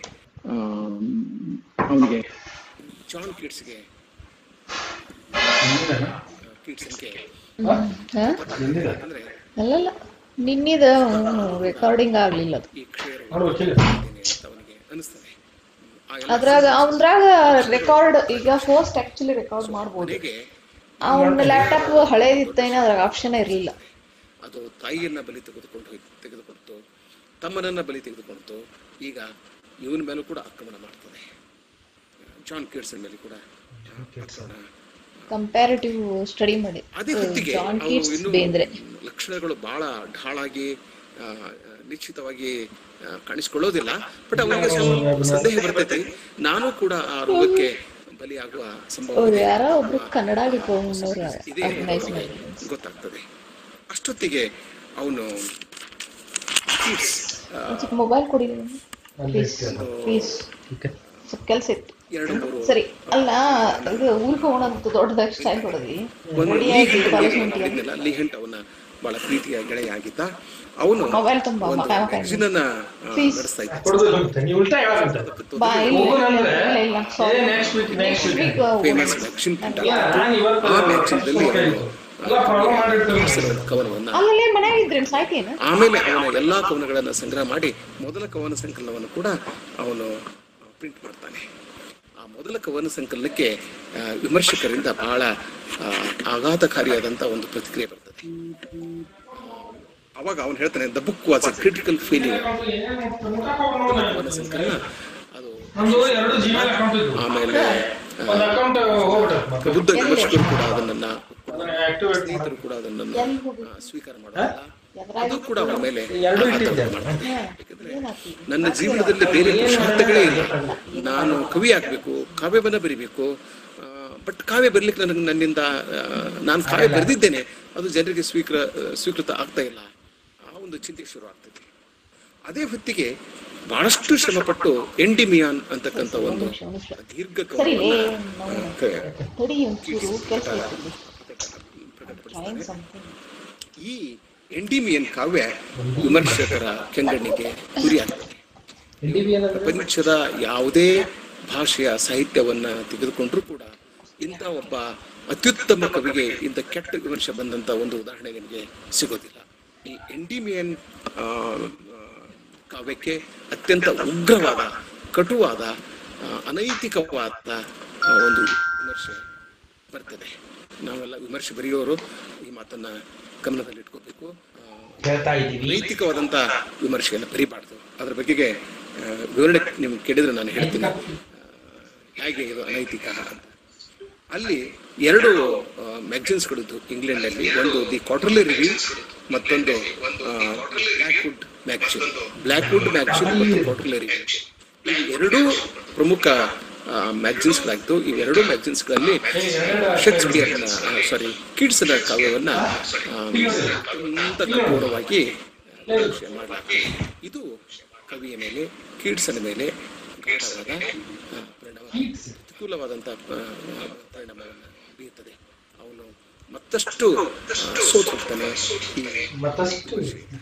ಅವನಿಗೆ ಜಾನ್ ಕಿಡ್ಸ್ಗೆ ಕಿಡ್ಸ್ಗೆ ಹಾ? ಅಂದ್ರೆ ಅಲ್ಲಲ್ಲ ನಿನ್ನಿದ ರೆಕಾರ್ಡಿಂಗ್ ಆಗ್ಲಿಲ್ಲ ಅದು ಈ ಕ್ಷಯ ರೋಗ ಅಂತ ಅವನಿಗೆ ಅನಿಸ್ತದೆ ಆ ಎಲ್ಲ ಅದ್ರಾಗ ಅವನ್ರಾಗ ರೆಕಾರ್ಡ್ ಈಗ ಫಸ್ಟ್ ಆಕ್ಚುಲಿ ರೆಕಾರ್ಡ್ ಮಾಡ್ಬೋದು ಮನೆಗೆ ಅವನ ಲ್ಯಾಪ್ಟಾಪ್ ಹಳೇದಿತ್ತೇನೆ ಅದ್ರಾಗ ಆಪ್ಷನ್ ಇರಲಿಲ್ಲ ಅದು ತಾಯಿಯನ್ನ ಬಲಿ ತೆಗೆದುಕೊಂಡು ಹೋಗಿ ತೆಗೆದುಕೊಡ್ತು ತಮ್ಮನನ್ನ ಬಲಿ ತೆಗೆದುಕೊಡ್ತು ಈಗ ಇವನ ಮೇಲೂ ಕೂಡ ಆಕ್ರಮಣ ಮಾಡ್ತದೆ ಜಾನ್ ಕಿಡ್ಸನ್ ಮೇಲೆ ಕೂಡ ಆಕ್ರಮಣ ಕಂಪ್ಯಾರಿಟಿವ್ ಸ್ಟಡಿ ಮಾಡಿ ಅದೇ ಹೊತ್ತಿಗೆ ಜಾನ್ ಅವು ಕೀಟ್ಸ್ ಇನ್ನೂ ಬೇಂದ್ರೆ ಲಕ್ಷಣಗಳು ಬಹಳ ಢಾಳಾಗಿ ಆ, ನಿಶ್ಚಿತವಾಗಿ ಆ, ಕಾಣಿಸ್ಕೊಳ್ಳೋದಿಲ್ಲ ಬಟ್ ಅವನಿಗೆ ಸ್ವಲ್ಪ ಸಂದೇಹ ಬರ್ತೈತಿ ನಾನು ಕೂಡ ಆ ರೋಗಕ್ಕೆ ಬಲಿಯಾಗುವ ಸಂಭವ ಹೌದು ಇದೆ. ಯಾರೋ ಒಬ್ರು ಕನ್ನಡ ಡಿಪ್ಲೊಮಾ ಇದೆ ಆರ್ಗನೈಸ್ ಅನ್ನೋದು ಮಾಡಿ ಗೊತ್ತಾಗ್ತದೆ ಅಷ್ಟೊತ್ತಿಗೆ ಅವನು ಒಂದ್ ಮೊಬೈಲ್ ಕೊಡಿ ಪ್ಲೀಸ್ ಪ್ಲೀಸ್ ಸ್ವಲ್ಪ ಕೆಲ್ಸ ಇತ್ತು ಎರಡು ಮೂರು ಸರಿ ಅಲ್ಲ ಇದು ಊರಿಗೆ ಹೋಗೋಣ ಅಂತ ದೊಡ್ಡದಾಗಿ ಸ್ಟೈಲ್ ಹೊಡೆದಿ ಒಂದು ರೆಡಿ ಲೀಹೆಂಟ್ ಆಗಿ ಕಾಲೇಜ್ ಬಗ್ಗೆ ಹೊಂಟಿಯ ಹೇಳಿದ್ನಲ್ಲ, ಲೀಹೆಂಟ್ ಅವನ ಬಹಳ ಪ್ರೀತಿಯ ಗೆಳೆಯ ಆಗಿದ್ದ ಅವನು ಮೊಬೈಲ್ ತುಂಬಾ ಒಂದು ಮಕ ಮಕ ಮ್ಯಾಗಝಿನ್ ಅನ್ನ ಆ, Please. ನಡೆಸ್ತಾ ಇದ್ದ ಕೊಡುದಿಲ್ಲ ಅಂತ ನೀವು ಉಲ್ಟಾ ಹೇಳಂತ ಬಾ ಇಲ್ಲ ಹೋಗೋಣಂದ್ರೆ, ಇಲ್ಲ ಇಲ್ಲ ಸಾರಿ ಏ, next week, next week. Famous magazine print ಇಲ್ಲ, ನಾನು ಇವತ್ತು ಆ ಮ್ಯಾಗಝಿನ್ದಲ್ಲಿ ಹೋಗ್ತಾ ಎಲ್ಲ ಪ್ರಾಬ್ಲಮ್ ಮಾಡಿರ್ತಾರೆ ಕವನವನ್ನ ಅಲ್ಲೇ ಮನ್ಯಾಗ ಇದ್ರೇನು ಸಾಯ್ತೇನ ಆಮೇಲೆ ಅವನ ಎಲ್ಲಾ ಕವನಗಳನ್ನ ಸಂಗ್ರಹ ಮಾಡಿ ಮೊದಲ ಕವನ ಸಂಕಲನವನ್ನು ಕೂಡ ಅವನು ಪ್ರಿಂಟ್ ಮಾಡ್ತಾನೆ ಆ ಮೊದಲ ಕವನ ಸಂಕಲನಕ್ಕೆ ಆ, ವಿಮರ್ಶಕರಿಂದ ಬಹಳ ಆ, ಆಘಾತಕಾರಿಯಾದಂತ ಒಂದು ಪ್ರತಿಕ್ರಿಯೆ ಬರ್ತದೆ ಅವಾಗ ಅವನು ಹೇಳ್ತಾನೆ the book was a critical feeling ಕವನ ಸಂಕಲನ ಅದು ನಮ್ದು ಎರಡು ಜಿಮೇಲ್ ಅಕೌಂಟ್ ಇದ್ವು ಆಮೇಲೆ ಒಂದು ಅಕೌಂಟ್ ಹೋಗ್ಬಿಟ್ಟೆ ಮತ್ತೆ ಬುದ್ಧ ವಿಮರ್ಶಕರು ಕೂಡ ಅದನ್ನ ಅದನ್ನ ಆಕ್ಟಿವೇಟ್ ಸ್ನೇಹಿತರು ಕೂಡ ಅದನ್ನ ಎಲ್ಲಿ ಹೋಗಿ ಆ, ಸ್ವೀಕಾರ ಮಾಡೋದಿಲ್ಲ ಅದು ಕೂಡ ಅವನ ಮೇಲೆ ಎರಡು ಆಘಾತ ಇಟ್ಟಿದ್ದೆ ಮಾಡ್ತದೆ. ಯಾಕಂದ್ರೆ ಏನಾಗ್ತಿ ನನ್ನ ಜೀವನದಲ್ಲಿ ಬೇರೆ ಪುರುಷಾರ್ಥಗಳೇ ಇಲ್ಲ ನಾನು ಕವಿ ಆಗ್ಬೇಕು ಕಾವ್ಯವನ್ನ ಬರಿಬೇಕು ಬಟ್ ಕಾವ್ಯ ಬರಲಿಕ್ಕೆ ನನಗೆ ನನ್ನಿಂದ ಆ, ನಾನು ಕಾವ್ಯ ಬರೆದಿದ್ದೇನೆ ಅದು ಜನರಿಗೆ ಸ್ವೀಕೃ ಸ್ವೀಕೃತ ಆಗ್ತಾ ಇಲ್ಲ ಆ ಒಂದು ಚಿಂತೆ ಶುರು ಆಗ್ತದೆ ಅದೇ ಹೊತ್ತಿಗೆ ಬಹಳಷ್ಟು ಶ್ರಮಪಟ್ಟು ಎಂಡಿಮಿಯಾನ್ ಅಂತಕ್ಕಂಥ ಒಂದು ದೀರ್ಘ ಸರಿ ಕವನವನ್ನ, ಆ, ಕ- ತಡಿ ಒಂಚೂರು ಕೆಲಸ ಇತ್ತು ಪ್ರಕಟಪಡಿಸ್ತಾನೆ. ಟ್ರೈನ್ ಸಮಥಿಂಗ್ ಈ ಎಂಡಿಮಿಯನ್ ಕಾವ್ಯ ವಿಮರ್ಶಕರ ಕೆಂಗಣ್ಣಿಗೆ ಗುರಿಯಾಗ್ತದೆ ಪ್ರಪಂಚದ ಯಾವುದೇ ಭಾಷೆಯ ಸಾಹಿತ್ಯವನ್ನ ತೆಗೆದುಕೊಂಡ್ರೂ ಕೂಡ ಇಂಥ ಒಬ್ಬ ಅತ್ಯುತ್ತಮ ಕವಿಗೆ ಇಂಥ ಕೆಟ್ಟ ವಿಮರ್ಶೆ ಬಂದಂತ ಒಂದು ಉದಾಹರಣೆ ನಿಮಗೆ ಸಿಗೋದಿಲ್ಲ ಈ ಎಂಡಿಮಿಯನ್ ಆ, ಆ, ಕಾವ್ಯಕ್ಕೆ ಅತ್ಯಂತ ಉಗ್ರವಾದ ಕಟುವಾದ ಆ, ಅನೈತಿಕವಾದ ಆ, ಒಂದು ವಿಮರ್ಶೆ ಬರ್ತದೆ ನಾವೆಲ್ಲ ವಿಮರ್ಶೆ ಬರೆಯೋರು ಈ ಮಾತನ್ನ ಗಮನದಲ್ಲಿಟ್ಕೋಬೇಕು ಆ, ಹೇಳ್ತಾ ಇದ್ದೀವಿ ನೈತಿಕವಾದಂತ ವಿಮರ್ಶೆಯನ್ನು ಬರೀಬಾರ್ದು ಅದ್ರ ಬಗೆಗೆ ಆ, ವಿವರಣೆ ನಿಮ್ಗೆ ಕೇಳಿದ್ರೆ ನಾನು ಹೇಳ್ತೀನಿ ಆ, ಹೇಗೆ ಇದು ಅನೈತಿಕ ಅಂತ ಅಲ್ಲಿ ಎರಡು ಮ್ಯಾಗಝಿನ್ಸ್ಗಳಿದ್ದು ಇಂಗ್ಲೆಂಡ್ನಲ್ಲಿ ಒಂದು ದಿ ಕ್ವಾರ್ಟರ್ಲಿ ರಿವ್ಯೂ ಮತ್ತೊಂದು ಬ್ಲ್ಯಾಕ್ವುಡ್ ಮ್ಯಾಗಝಿನ್ ಬ್ಲ್ಯಾಕ್ವುಡ್ ಮ್ಯಾಗಝಿನ್ ಮತ್ತು ಕ್ವಾರ್ಟರ್ಲಿ ರಿವ್ಯೂ ಈ ಎರಡೂ ಪ್ರಮುಖ ಮ್ಯಾಗಝಿನ್ಸ್ಗಳಾಗಿತ್ತು ಇವೆರಡೂ ಮ್ಯಾಗಝಿನ್ಸ್ಗಳಲ್ಲಿ ಶೇಕ್ಸ್ಪಿಯರ್ ಸಾರಿ ಕಿಡ್ಸ್ನ ಕಾವ್ಯವನ್ನ ಆ, ಅತ್ಯಂತ ಕಠೋರವಾಗಿ ವಿಮರ್ಶೆ ಮಾಡಲಾಗ್ತದೆ ಇದು ಕವಿಯ ಮೇಲೆ ಕೀಡ್ಸನ ಮೇಲೆ ಗಾಢವಾದ ಆ, ಪರಿಣಾಮ ಪ್ರತಿಕೂಲವಾದಂಥ ಆ, ಪರಿಣಾಮವನ್ನು ಬೀರುತ್ತದೆ ಅವನು ಮತ್ತಷ್ಟು ಆ, ಸೋತು ಹೋಗ್ತಾನೆ ಈ ಮತ್ತಷ್ಟು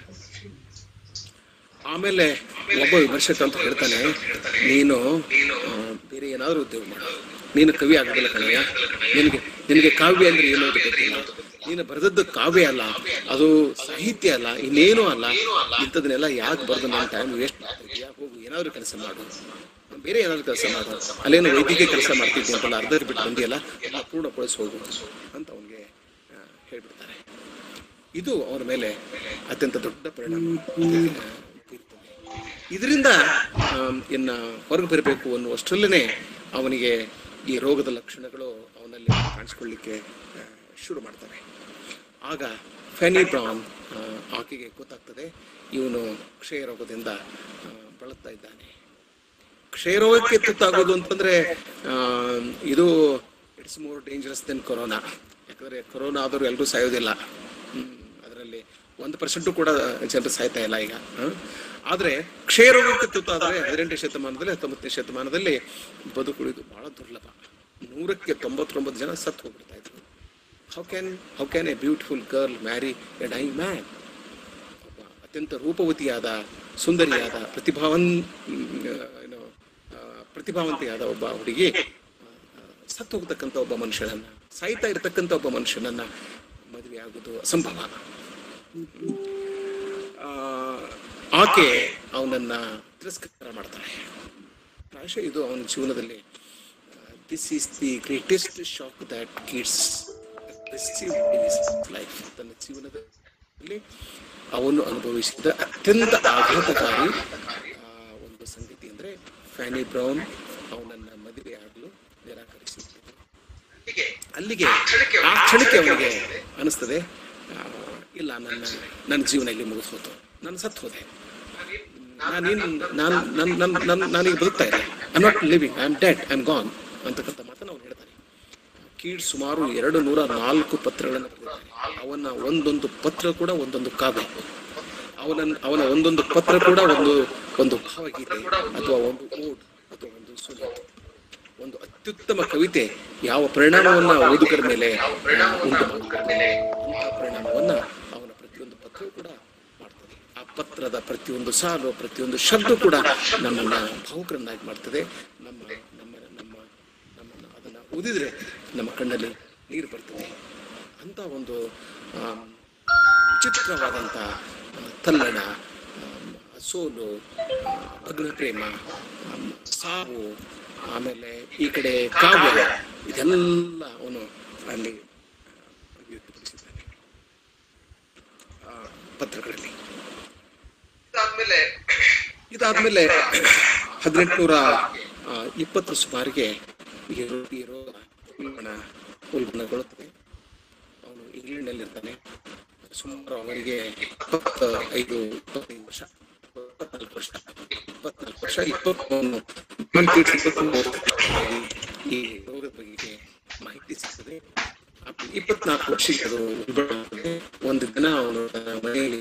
ಆಮೇಲೆ ಒಬ್ಬ ವಿಮರ್ಶಕ ಅಂತ ಹೇಳ್ತಾನೆ ನೀನು ಆ, ಬೇರೆ ಏನಾದರೂ ಉದ್ಯೋಗ ಮಾಡು ನೀನು ಕವಿ ಆಗೋದಿಲ್ಲ ಕಣಯ್ಯ ನಿನಗೆ ನಿನಗೆ ಕಾವ್ಯ ಅಂದ್ರೆ ಏನು ಅಂತ ಗೊತ್ತಿಲ್ಲ ನೀನು ಬರೆದದ್ದು ಕಾವ್ಯ ಅಲ್ಲ ಅದು ಸಾಹಿತ್ಯ ಅಲ್ಲ ಇನ್ನೇನು ಅಲ್ಲ ಇಂಥದನ್ನೆಲ್ಲ ಯಾಕೆ ಬರೆದು ನನ್ನ ಟೈಮ್ ವೇಸ್ಟ್ ಮಾಡ್ತಿದ್ಯಾ ಹೋಗು ಏನಾದರೂ ಕೆಲಸ ಮಾಡು ಬೇರೆ ಏನಾದ್ರು ಕೆಲಸ ಮಾಡು ಅಲ್ಲೇನು ವೈದ್ಯಕೀಯ ಕೆಲಸ ಮಾಡ್ತಿದ್ದೆ ಅಂತಲ್ಲ ಅರ್ಧ ಬಿಟ್ಟು ಬಂದಿಯಲ್ಲ ಎಲ್ಲ ಪೂರ್ಣಗೊಳಿಸಿ ಹೋಗು ಅಂತ ಅವನಿಗೆ ಹೇಳ್ಬಿಡ್ತಾರೆ ಇದು ಅವನ ಮೇಲೆ ಅತ್ಯಂತ ದೊಡ್ಡ ಪರಿಣಾಮ ಬೀರ್ತದೆ ಇದರಿಂದ ಆಮ್, ಇನ್ನ ಹೊರಗೆ ಬರಬೇಕು ಅನ್ನುವಷ್ಟರಲ್ಲೇ ಅವನಿಗೆ ಈ ರೋಗದ ಲಕ್ಷಣಗಳು ಅವನಲ್ಲಿ ಕಾಣಿಸ್ಕೊಳ್ಳಿಕ್ಕೆ ಆ, ಶುರು ಮಾಡ್ತವೆ ಆಗ ಫ್ಯಾನಿ ಬ್ರೌನ್ ಆ, ಆಕೆಗೆ ಗೊತ್ತಾಗ್ತದೆ ಇವನು ಕ್ಷಯ ರೋಗದಿಂದ ಆ, ಬಳಲ್ತಾ ಇದ್ದಾನೆ ಕ್ಷಯರೋಗಕ್ಕೆ ತುತ್ತಾಗೋದು ಅಂತಂದ್ರೆ ಆ, ಇದು it's more dangerous than corona ಯಾಕಂದ್ರೆ ಕೊರೋನಾ ಆದರೂ ಎಲ್ಲರೂ ಸಾಯೋದಿಲ್ಲ ಅದರಲ್ಲಿ ಒಂದು ಪರ್ಸೆಂಟು ಕೂಡ ಜನರು ಸಾಯ್ತಾ ಇಲ್ಲ ಈಗ ಹ? ಆದ್ರೆ ಕ್ಷಯರೋಗಕ್ಕೆ ತುತ್ತಾದರೆ ಹದಿನೆಂಟನೇ ಶತಮಾನದಲ್ಲಿ ಹತ್ತೊಂಬತ್ತನೇ ಶತಮಾನದಲ್ಲಿ ಬದುಕುಳಿದು ಬಹಳ ದುರ್ಲಭ ನೂರಕ್ಕೆ ತೊಂಬತ್ತೊಂಬತ್ತು ಜನ ಸತ್ತು ಹೋಗ್ಬಿಡ್ತಾ ಇದ್ರು how can how can a beautiful girl marry a die man ಒಬ್ಬ ಅತ್ಯಂತ ರೂಪವತಿಯಾದ ಸುಂದರಿಯಾದ ಪ್ರತಿಭಾವನ್ ಏನು ಆ, ಪ್ರತಿಭಾವಂತಿಯಾದ ಒಬ್ಬ ಹುಡುಗಿ ಆ, ಸತ್ತು ಹೋಗ್ತಕ್ಕಂಥ ಒಬ್ಬ ಮನುಷ್ಯನನ್ನ ಸಾಯ್ತಾ ಇರತಕ್ಕಂಥ ಒಬ್ಬ ಮನುಷ್ಯನನ್ನ ಮದುವೆ ಆಗೋದು ಅಸಂಭವ ಆ, ಆಕೆ ಅವನನ್ನ ತಿರಸ್ಕಾರ ಮಾಡ್ತಾಳೆ ಪ್ರಾಯಶಃ ಇದು ಅವನ ಜೀವನದಲ್ಲಿ this is the greatest shock that Keats receive in his life ತನ್ನ ಜೀವನದಲ್ಲಿ ಅವನು ಅನುಭವಿಸಿದ ಅತ್ಯಂತ ಆಘಾತಕಾರಿ ಆ, ಒಂದು ಸಂಗತಿ ಅಂದ್ರೆ ಫ್ಯಾನಿ ಬ್ರೌನ್ ಅವನನ್ನ ಮದುವೆ ಆಗಲು ನಿರಾಕರಿಸಿದ್ದು ಅಲ್ಲಿಗೆ ಆ ಕ್ಷಣಕ್ಕೆ ಅವನಿಗೆ ಅನಿಸ್ತದೆ ಆ, ಇಲ್ಲ ನನ್ನ ನನ್ನ ಜೀವನ ಇಲ್ಲಿ ಮುಗಿದೋತು ನಾನು ಸತ್ತು ಹೋದೆ ನಾನೇನು ನಾನು ನನ್ನ ನನ್ನ ನನ್ನ ನಾನೀಗ ಬದುಕ್ತಾ ಇಲ್ಲ I not living I am dead I am gone ಅಂತಕ್ಕಂಥ ಮಾತನ್ನು ಅವನು ಹೇಳ್ತಾನೆ ಕೀಡ್ ಸುಮಾರು ಎರಡು ನೂರ ನಾಲ್ಕು ಪತ್ರಗಳನ್ನು ಬರೆದಿದ್ದಾನೆ ಅವನ ಒಂದೊಂದು ಪತ್ರ ಕೂಡ ಒಂದೊಂದು ಕಾವ್ಯ ಅವನ ಅವನ ಒಂದೊಂದು ಪತ್ರ ಕೂಡ ಒಂದು ಒಂದು ಭಾವಗೀತೆ ಅಥವಾ ಒಂದು ಓಡ್ ಅಥವಾ ಒಂದು ಸುನೀತಿ ಒಂದು ಅತ್ಯುತ್ತಮ ಕವಿತೆ ಯಾವ ಪರಿಣಾಮವನ್ನ ಓದುಗರ ಮೇಲೆ ಆ, ಉಂಟು ಮಾಡುತ್ತದೆ ಅಂತಹ ಪರಿಣಾಮವನ್ನ ಅವನ ಪ್ರತಿಯೊಂದು ಪತ್ರವೂ ಕೂಡ ಮಾಡ್ತದೆ ಆ ಪತ್ರದ ಪ್ರತಿಯೊಂದು ಸಾಲು ಪ್ರತಿಯೊಂದು ಶಬ್ದ ಕೂಡ ನಮ್ಮನ್ನ ಭಾವುಕರನ್ನಾಗಿ ಮಾಡ್ತದೆ ನಮ್ಮ ನಮ್ಮ ನಮ್ಮ ನಮ್ಮನ್ನ ಅದನ್ನ ಓದಿದ್ರೆ ನಮ್ಮ ಕಣ್ಣಲ್ಲಿ ನೀರು ಬರ್ತದೆ ಅಂತ ಒಂದು ಆ, ವಿಚಿತ್ರವಾದಂಥ ಆ, ತಲ್ಲಣ ಆ, ಸೋಲು ಆ, ಭಗ್ನ ಪ್ರೇಮ ಆ, ಸಾವು ಆಮೇಲೆ ಈ ಕಡೆ ಕಾವ್ಯ ಇದೆಲ್ಲ ಅವನು ಅಲ್ಲಿ ವ್ಯಕ್ತಪಡಿಸಿದ್ದಾನೆ ಆ, ಪತ್ರಗಳಲ್ಲಿ ಇದಾದ್ಮೇಲೆ ಇದಾದ್ಮೇಲೆ ಹದಿನೆಂಟುನೂರ ಇಪ್ಪತ್ತರ ಸುಮಾರಿಗೆ ಈ ರೋ- ಈ ರೋಗ ಉಲ್ಬಣ ಉಲ್ಬಣಗೊಳ್ಳುತ್ತದೆ ಅವನು ಇಂಗ್ಲೆಂಡ್ನಲ್ಲಿರ್ತಾನೆ ಸುಮಾರು ಅವರಿಗೆ ಇಪ್ಪತ್ತ ಐದು ಇಪ್ಪತ್ತೈದು ವರ್ಷ ಇಪ್ಪತ್ನಾಲ್ಕು ವರ್ಷ ಇಪ್ಪತ್ನಾಲ್ಕು ವರ್ಷ ಇಪ್ಪತ್ತೊಂದು ಈ ರೋಗದ ಬಗೆಗೆ ಮಾಹಿತಿ ಸಿಗ್ತದೆ ಆ ಇಪ್ಪತ್ನಾಲ್ಕು ವರ್ಷಕ್ಕೆ ಅದು ಉಲ್ಬಣ ಆಗ್ತದೆ. ಒಂದು ದಿನ ಅವನು ತನ್ನ ಮನೆಯಲ್ಲಿ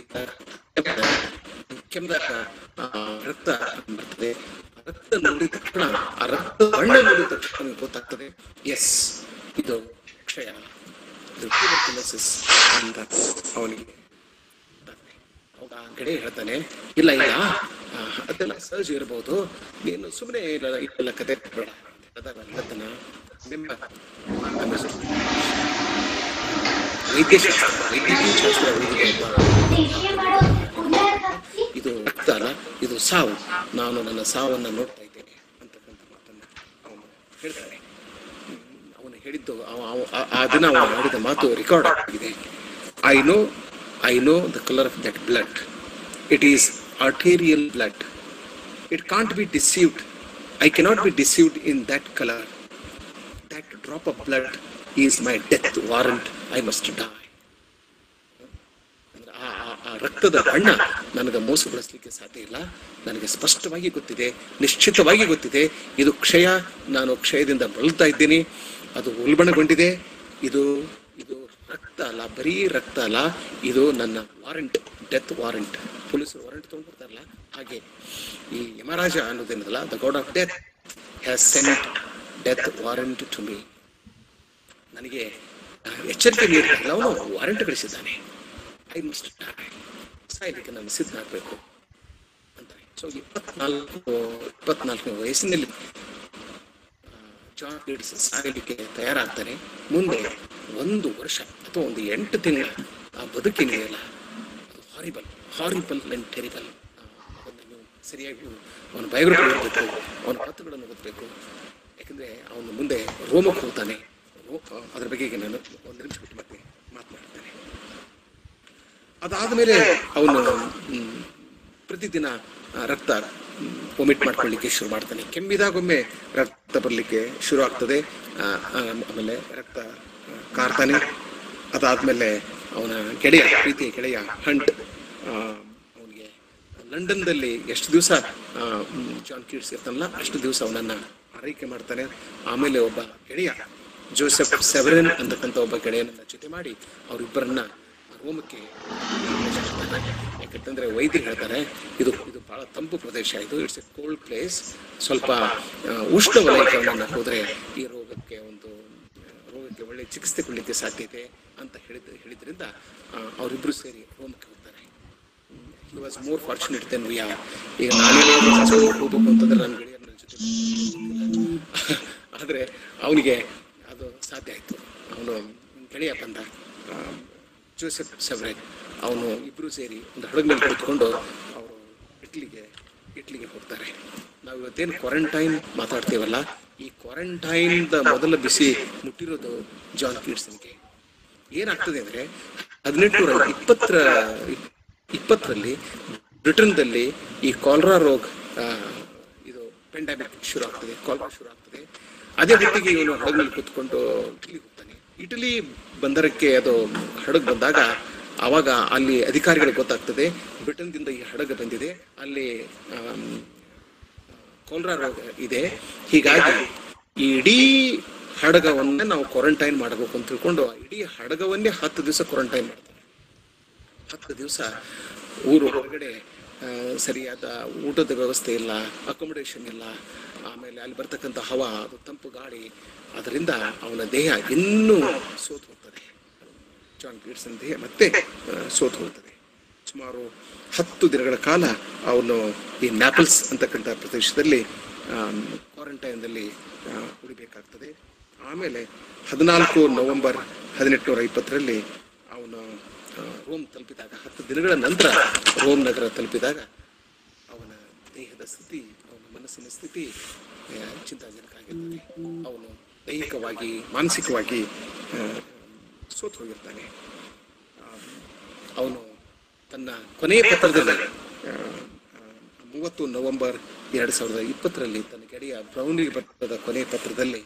ಕೆಮ್ಮದಾಗ ಆ, ರಕ್ತ ಬರ್ತದೆ ಆ ರಕ್ತ ನೋಡಿದ ತಕ್ಷಣ ಆ ರಕ್ತ ಬಣ್ಣ ನೋಡಿದ ತಕ್ಷಣ ಅವನಿಗೆ ಗೊತ್ತಾಗ್ತದೆ ಎಸ್ ಇದು ಕ್ಷಯ ಇದು ಟ್ಯೂಬರ್ಕ್ಯುಲೋಸಿಸ್ ಅಂತ ಅವನಿಗೆ ಗೊತ್ತಾಗ್ತದೆ. ಅವಾಗ ಆ ಗೆಳೆಯ ಹೇಳ್ತಾನೆ ಇಲ್ಲ ಇಲ್ಲ ಆ, ಅದೆಲ್ಲ ಸಹಜ ಇರಬಹುದು ನೀನು ಸುಮ್ಮನೆ ಇಲ್ಲ ಇಟ್ಟೆಲ್ಲ ಕತೆ ಬೇಡ ಹೇಳಿದಾಗ ಅವ್ನು ಹೇಳ್ತಾನ ನಿಮ್ಮ ನಮ್ಮ ಹೆಸರು ವೈದ್ಯಶಾಸ್ತ್ರ ವೈದ್ಯಕೀಯ ಶಾಸ್ತ್ರ ಇದು ರಕ್ತ ಅಲ್ಲ ಇದು ಸಾವು ನಾನು ನನ್ನ ಸಾವನ್ನ ನೋಡ್ತಾ ಇದ್ದೇನೆ ಅಂತಕ್ಕಂಥ ಮಾತನ್ನ ಅವನು ಹೇಳ್ತಾನೆ ಹ್ಮ್, ಅವನು ಹೇಳಿದ್ದು ಅವ- ಅವ- ಆ- ಆ ದಿನ ಅವನು ಆಡಿದ ಮಾತು ರೆಕಾರ್ಡ್ ಆಗಿದೆ I know I know the colour of that blood it is arterial blood it can't be deceived I cannot be deceived in that colour that drop of blood is my death warrant I must die ಅಂದ್ರೆ ಆ ಆ- ಆ ರಕ್ತದ ಬಣ್ಣ ನನಗೆ ಮೋಸಗೊಳಿಸ್ಲಿಕ್ಕೆ ಸಾಧ್ಯ ಇಲ್ಲ ನನಗೆ ಸ್ಪಷ್ಟವಾಗಿ ಗೊತ್ತಿದೆ ನಿಶ್ಚಿತವಾಗಿ ಗೊತ್ತಿದೆ ಇದು ಕ್ಷಯ ನಾನು ಕ್ಷಯದಿಂದ ಬಳಲ್ತಾ ಇದ್ದೀನಿ ಅದು ಉಲ್ಬಣಗೊಂಡಿದೆ ಇದು ಇದು ರಕ್ತ ಅಲ್ಲ ಬರೀ ರಕ್ತ ಅಲ್ಲ ಇದು ನನ್ನ ವಾರಂಟ್ ಡೆತ್ ವಾರಂಟ್ ಪೊಲೀಸರು ವಾರಂಟ್ ತಗೊಂಡ್ಬಿಡ್ತಾರಲ್ಲ ಹಾಗೆ ಈ ಯಮರಾಜ ಅನ್ನೋದೇನದಲ್ಲ the god of death has sent death warrant to me ನನಗೆ ಆ, ಎಚ್ಚರಿಕೆ ನೀಡಿಲ್ಲ ಅವನು ವಾರಂಟ್ ಗಳಿಸಿದ್ದಾನೆ ಐ ಮಸ್ಟ್ ಸಾಯಲಿಕ್ಕೆ ನಾನು ಸಿದ್ಧನಾಗಬೇಕು ಅಂತಾನೆ ಸೊ ಇಪ್ಪತ್ನಾಲ್ಕು ಇಪ್ಪತ್ನಾಲ್ಕನೇ ವಯಸ್ಸಿನಲ್ಲಿ ಆ, ಜಾನ್ ಗಿಡ್ಸ್ ಸಾಯಲಿಕ್ಕೆ ತಯಾರಾಗ್ತಾನೆ ಮುಂದೆ ಒಂದು ವರ್ಷ ಅಥವಾ ಒಂದು ಎಂಟು ತಿಂಗಳ ಆ ಬದುಕೇನಿದೆಯಲ್ಲ ಅದು ಹಾರಿಬಲ್ ಹಾರಿಬಲ್ ಅಂಡ್ ಟೆರಿಬಲ್ ಅದನ್ನು ನೀವು ಸರಿಯಾಗಿ ಅವನ ಬಯೋಗ್ರಫಿ ಓದಬೇಕು ಅವನ ಪತ್ರಗಳನ್ನು ಓದಬೇಕು ಯಾಕಂದ್ರೆ ಅವನು ಮುಂದೆ ರೋಮಕ್ಕೆ ಹೋಗ್ತಾನೆ ರೋ- ಅದ್ರ ಬಗೆಗೆ ನಾನು ಒಂದು ನಿಮಿಷ ಬಿಟ್ಟು ಮತ್ತೆ ಮಾತನಾಡ್ತೇನೆ ಅದಾದ್ಮೇಲೆ ಅವನು ಮ್, ಪ್ರತಿದಿನ ಆ, ರಕ್ತ ಒಮಿಟ್ ಮಾಡ್ಕೊಳ್ಳಿಕ್ಕೆ ಶುರು ಮಾಡ್ತಾನೆ ಕೆಮ್ಮಿದಾಗೊಮ್ಮೆ ರಕ್ತ ಬರಲಿಕ್ಕೆ ಶುರು ಆಗ್ತದೆ ಆ, ಆ, ಆಮೇಲೆ ರಕ್ತ ಆ, ಕಾರ್ತಾನೆ ಅದಾದ್ಮೇಲೆ ಅವನ ಗೆಳೆಯ ಪ್ರೀತಿಯ ಗೆಳೆಯ ಹಂಟ್ ಅವನಿಗೆ ಲಂಡನ್ದಲ್ಲಿ ಎಷ್ಟು ದಿವಸ ಜಾನ್ ಕೀಟ್ಸ್ ಇರ್ತಾನಲ್ಲ ಅಷ್ಟು ದಿವಸ ಅವನನ್ನ ಆರೈಕೆ ಮಾಡ್ತಾನೆ ಆಮೇಲೆ ಒಬ್ಬ ಗೆಳೆಯ ಜೋಸೆಫ್ ಸೆವೆರನ್ ಅಂತಕ್ಕಂಥ ಒಬ್ಬ ಗೆಳೆಯನನ್ನ ಜೊತೆ ಮಾಡಿ ಅವರಿಬ್ಬರನ್ನ ರೋಮಕ್ಕೆ ಯಾಕಂತಂದ್ರೆ ವೈದ್ಯರು ಹೇಳ್ತಾರೆ ಇದು ಇದು ಬಹಳ ತಂಪು ಪ್ರದೇಶ ಇದು ಇಟ್ಸ್ ಎ ಕೋಲ್ಡ್ ಪ್ಲೇಸ್ ಸ್ವಲ್ಪ ಆ, ಉಷ್ಣ ವಲಯಕ್ಕೆ ಹೋದ್ರೆ ಈ ರೋಗಕ್ಕೆ ಒಂದು ಆ, ರೋಗಕ್ಕೆ ಒಳ್ಳೆ ಚಿಕಿತ್ಸೆ ಕೊಡಲಿಕ್ಕೆ ಸಾಧ್ಯತೆ ಅಂತ ಹೇಳಿದ ಹೇಳಿದ್ರಿಂದ ಆ, ಅವರಿಬ್ರು ಸೇರಿ ರೋಮಕ್ಕೆ ಹೋಗ್ತಾರೆ he was more fortunate than we are ಈಗ ನಾನೇನಾದ್ರೂ ಹಾಸ್ಪಿಟಲ್ಗೆ ಹೋಗ್ಬೇಕು ಅಂತಂದ್ರೆ ನನ್ನ ಗೆಳೆಯರ ನನ್ನ ಜೊತೆ ಬರ್ತಿಲ್ಲ. ಆದ್ರೆ ಅವನಿಗೆ ಅದು ಸಾಧ್ಯ ಆಯ್ತು ಅವನು ಗೆಳೆಯ ಬಂದ ಆ, ಜೋಸೆಫ್ ಸೆವ್ರೆನ್ ಅವನು ಇಬ್ರು ಸೇರಿ ಒಂದು ಹಡಗಿನಲ್ಲಿ ಕುಳಿತುಕೊಂಡು ಅವರು ಇಟ್ಲಿಗೆ ಇಟ್ಲಿಗೆ ಹೋಗ್ತಾರೆ ನಾವು ಇವತ್ತೇನು ಕ್ವಾರಂಟೈನ್ ಮಾತಾಡ್ತೀವಲ್ಲ ಈ ಕ್ವಾರಂಟೈನ್ದ ಮೊದಲ ಬಿಸಿ ಮುಟ್ಟಿರೋದು ಜಾನ್ ಕೀಟ್ಸನ್ಗೆ ಏನಾಗ್ತದೆ ಅಂದ್ರೆ ಹದಿನೆಂಟುನೂರ ಇಪ್ಪತ್ತರ ಇಪ್ಪತ್ತರಲ್ಲಿ ಬ್ರಿಟನ್ದಲ್ಲಿ ಈ ಕಾಲ್ರಾ ರೋಗ ಆ, ಇದು ಪೆಂಡಮಿಕ್ ಶುರು ಆಗ್ತದೆ ಕಾಲ್ರಾ ಶುರು ಆಗ್ತದೆ ಅದೇ ಹೊತ್ತಿಗೆ ಇವನು ಹಡಗಲ್ಲಿ ಕೂತ್ಕೊಂಡು ಇಟಲಿ ಹೋಗ್ತಾನೆ ಇಟಲಿ ಬಂದರಕ್ಕೆ ಅದು ಹಡಗ್ ಬಂದಾಗ ಆವಾಗ ಅಲ್ಲಿ ಅಧಿಕಾರಿಗಳಿಗೆ ಗೊತ್ತಾಗ್ತದೆ ಬ್ರಿಟನ್ದಿಂದ ಈ ಹಡಗು ಬಂದಿದೆ ಅಲ್ಲಿ ಆಮ್, ಕೋಲ್ರಾ ರೋಗ ಇದೆ ಹೀಗಾಗಿ ಈ ಇಡೀ ಹಡಗವನ್ನೇ ನಾವು ಕ್ವಾರಂಟೈನ್ ಮಾಡಬೇಕು ಅಂತ ತಿಳ್ಕೊಂಡು ಆ ಇಡೀ ಹಡಗವನ್ನೇ ಹತ್ತು ದಿವಸ ಕ್ವಾರಂಟೈನ್ ಮಾಡ್ತಾರೆ ಹತ್ತು ದಿವಸ ಊರು ಹೊರಗಡೆ ಆ, ಸರಿಯಾದ ಊಟದ ವ್ಯವಸ್ಥೆ ಇಲ್ಲ ಅಕೊಮಡೇಷನ್ ಇಲ್ಲ ಆಮೇಲೆ ಅಲ್ಲಿ ಬರ್ತಕ್ಕಂಥ ಹವಾ ಅದು ತಂಪು ಗಾಳಿ ಅದರಿಂದ ಅವನ ದೇಹ ಇನ್ನೂ ಸೋತು ಹೋಗ್ತದೆ ಜಾನ್ ಪೀಟ್ಸನ್ ದೇಹ ಮತ್ತೆ ಆ, ಸೋತು ಹೋಗ್ತದೆ ಸುಮಾರು ಹತ್ತು ದಿನಗಳ ಕಾಲ ಅವನು ಈ ನ್ಯಾಪಲ್ಸ್ ಅಂತಕ್ಕಂಥ ಪ್ರದೇಶದಲ್ಲಿ ಕ್ವಾರಂಟೈನ್ದಲ್ಲಿ ಉಳಿಬೇಕಾಗ್ತದೆ ಆಮೇಲೆ ಹದಿನಾಲ್ಕು ನವೆಂಬರ್ ಹದಿನೆಂಟುನೂರ ಇಪ್ಪತ್ತರಲ್ಲಿ ಅವನು ಆ, ರೋಮ್ ತಲುಪಿದಾಗ ಹತ್ತು ದಿನಗಳ ನಂತರ ರೋಮ್ ನಗರ ತಲುಪಿದಾಗ ಅವನ ದೇಹದ ಸ್ಥಿತಿ ಅವನ ಮನಸ್ಸಿನ ಸ್ಥಿತಿ ಆ, ಚಿಂತಾಜನಕ ಆಗಿರ್ತದೆ ಅವನು ದೈಹಿಕವಾಗಿ ಮಾನಸಿಕವಾಗಿ ಆ, ಸೋತು ಹೋಗಿರ್ತಾನೆ ಅವನು ತನ್ನ ಕೊನೆಯ ಪತ್ರದಲ್ಲಿ ಆ, ಆ, ಮೂವತ್ತು ನವೆಂಬರ್ ಎರಡು ಸಾವಿರದ ಇಪ್ಪತ್ತರಲ್ಲಿ ತನ್ನ ಗೆಳೆಯ ಬ್ರೌನಿಗೆ ಬರ್ತದ ಕೊನೆಯ ಪತ್ರದಲ್ಲಿ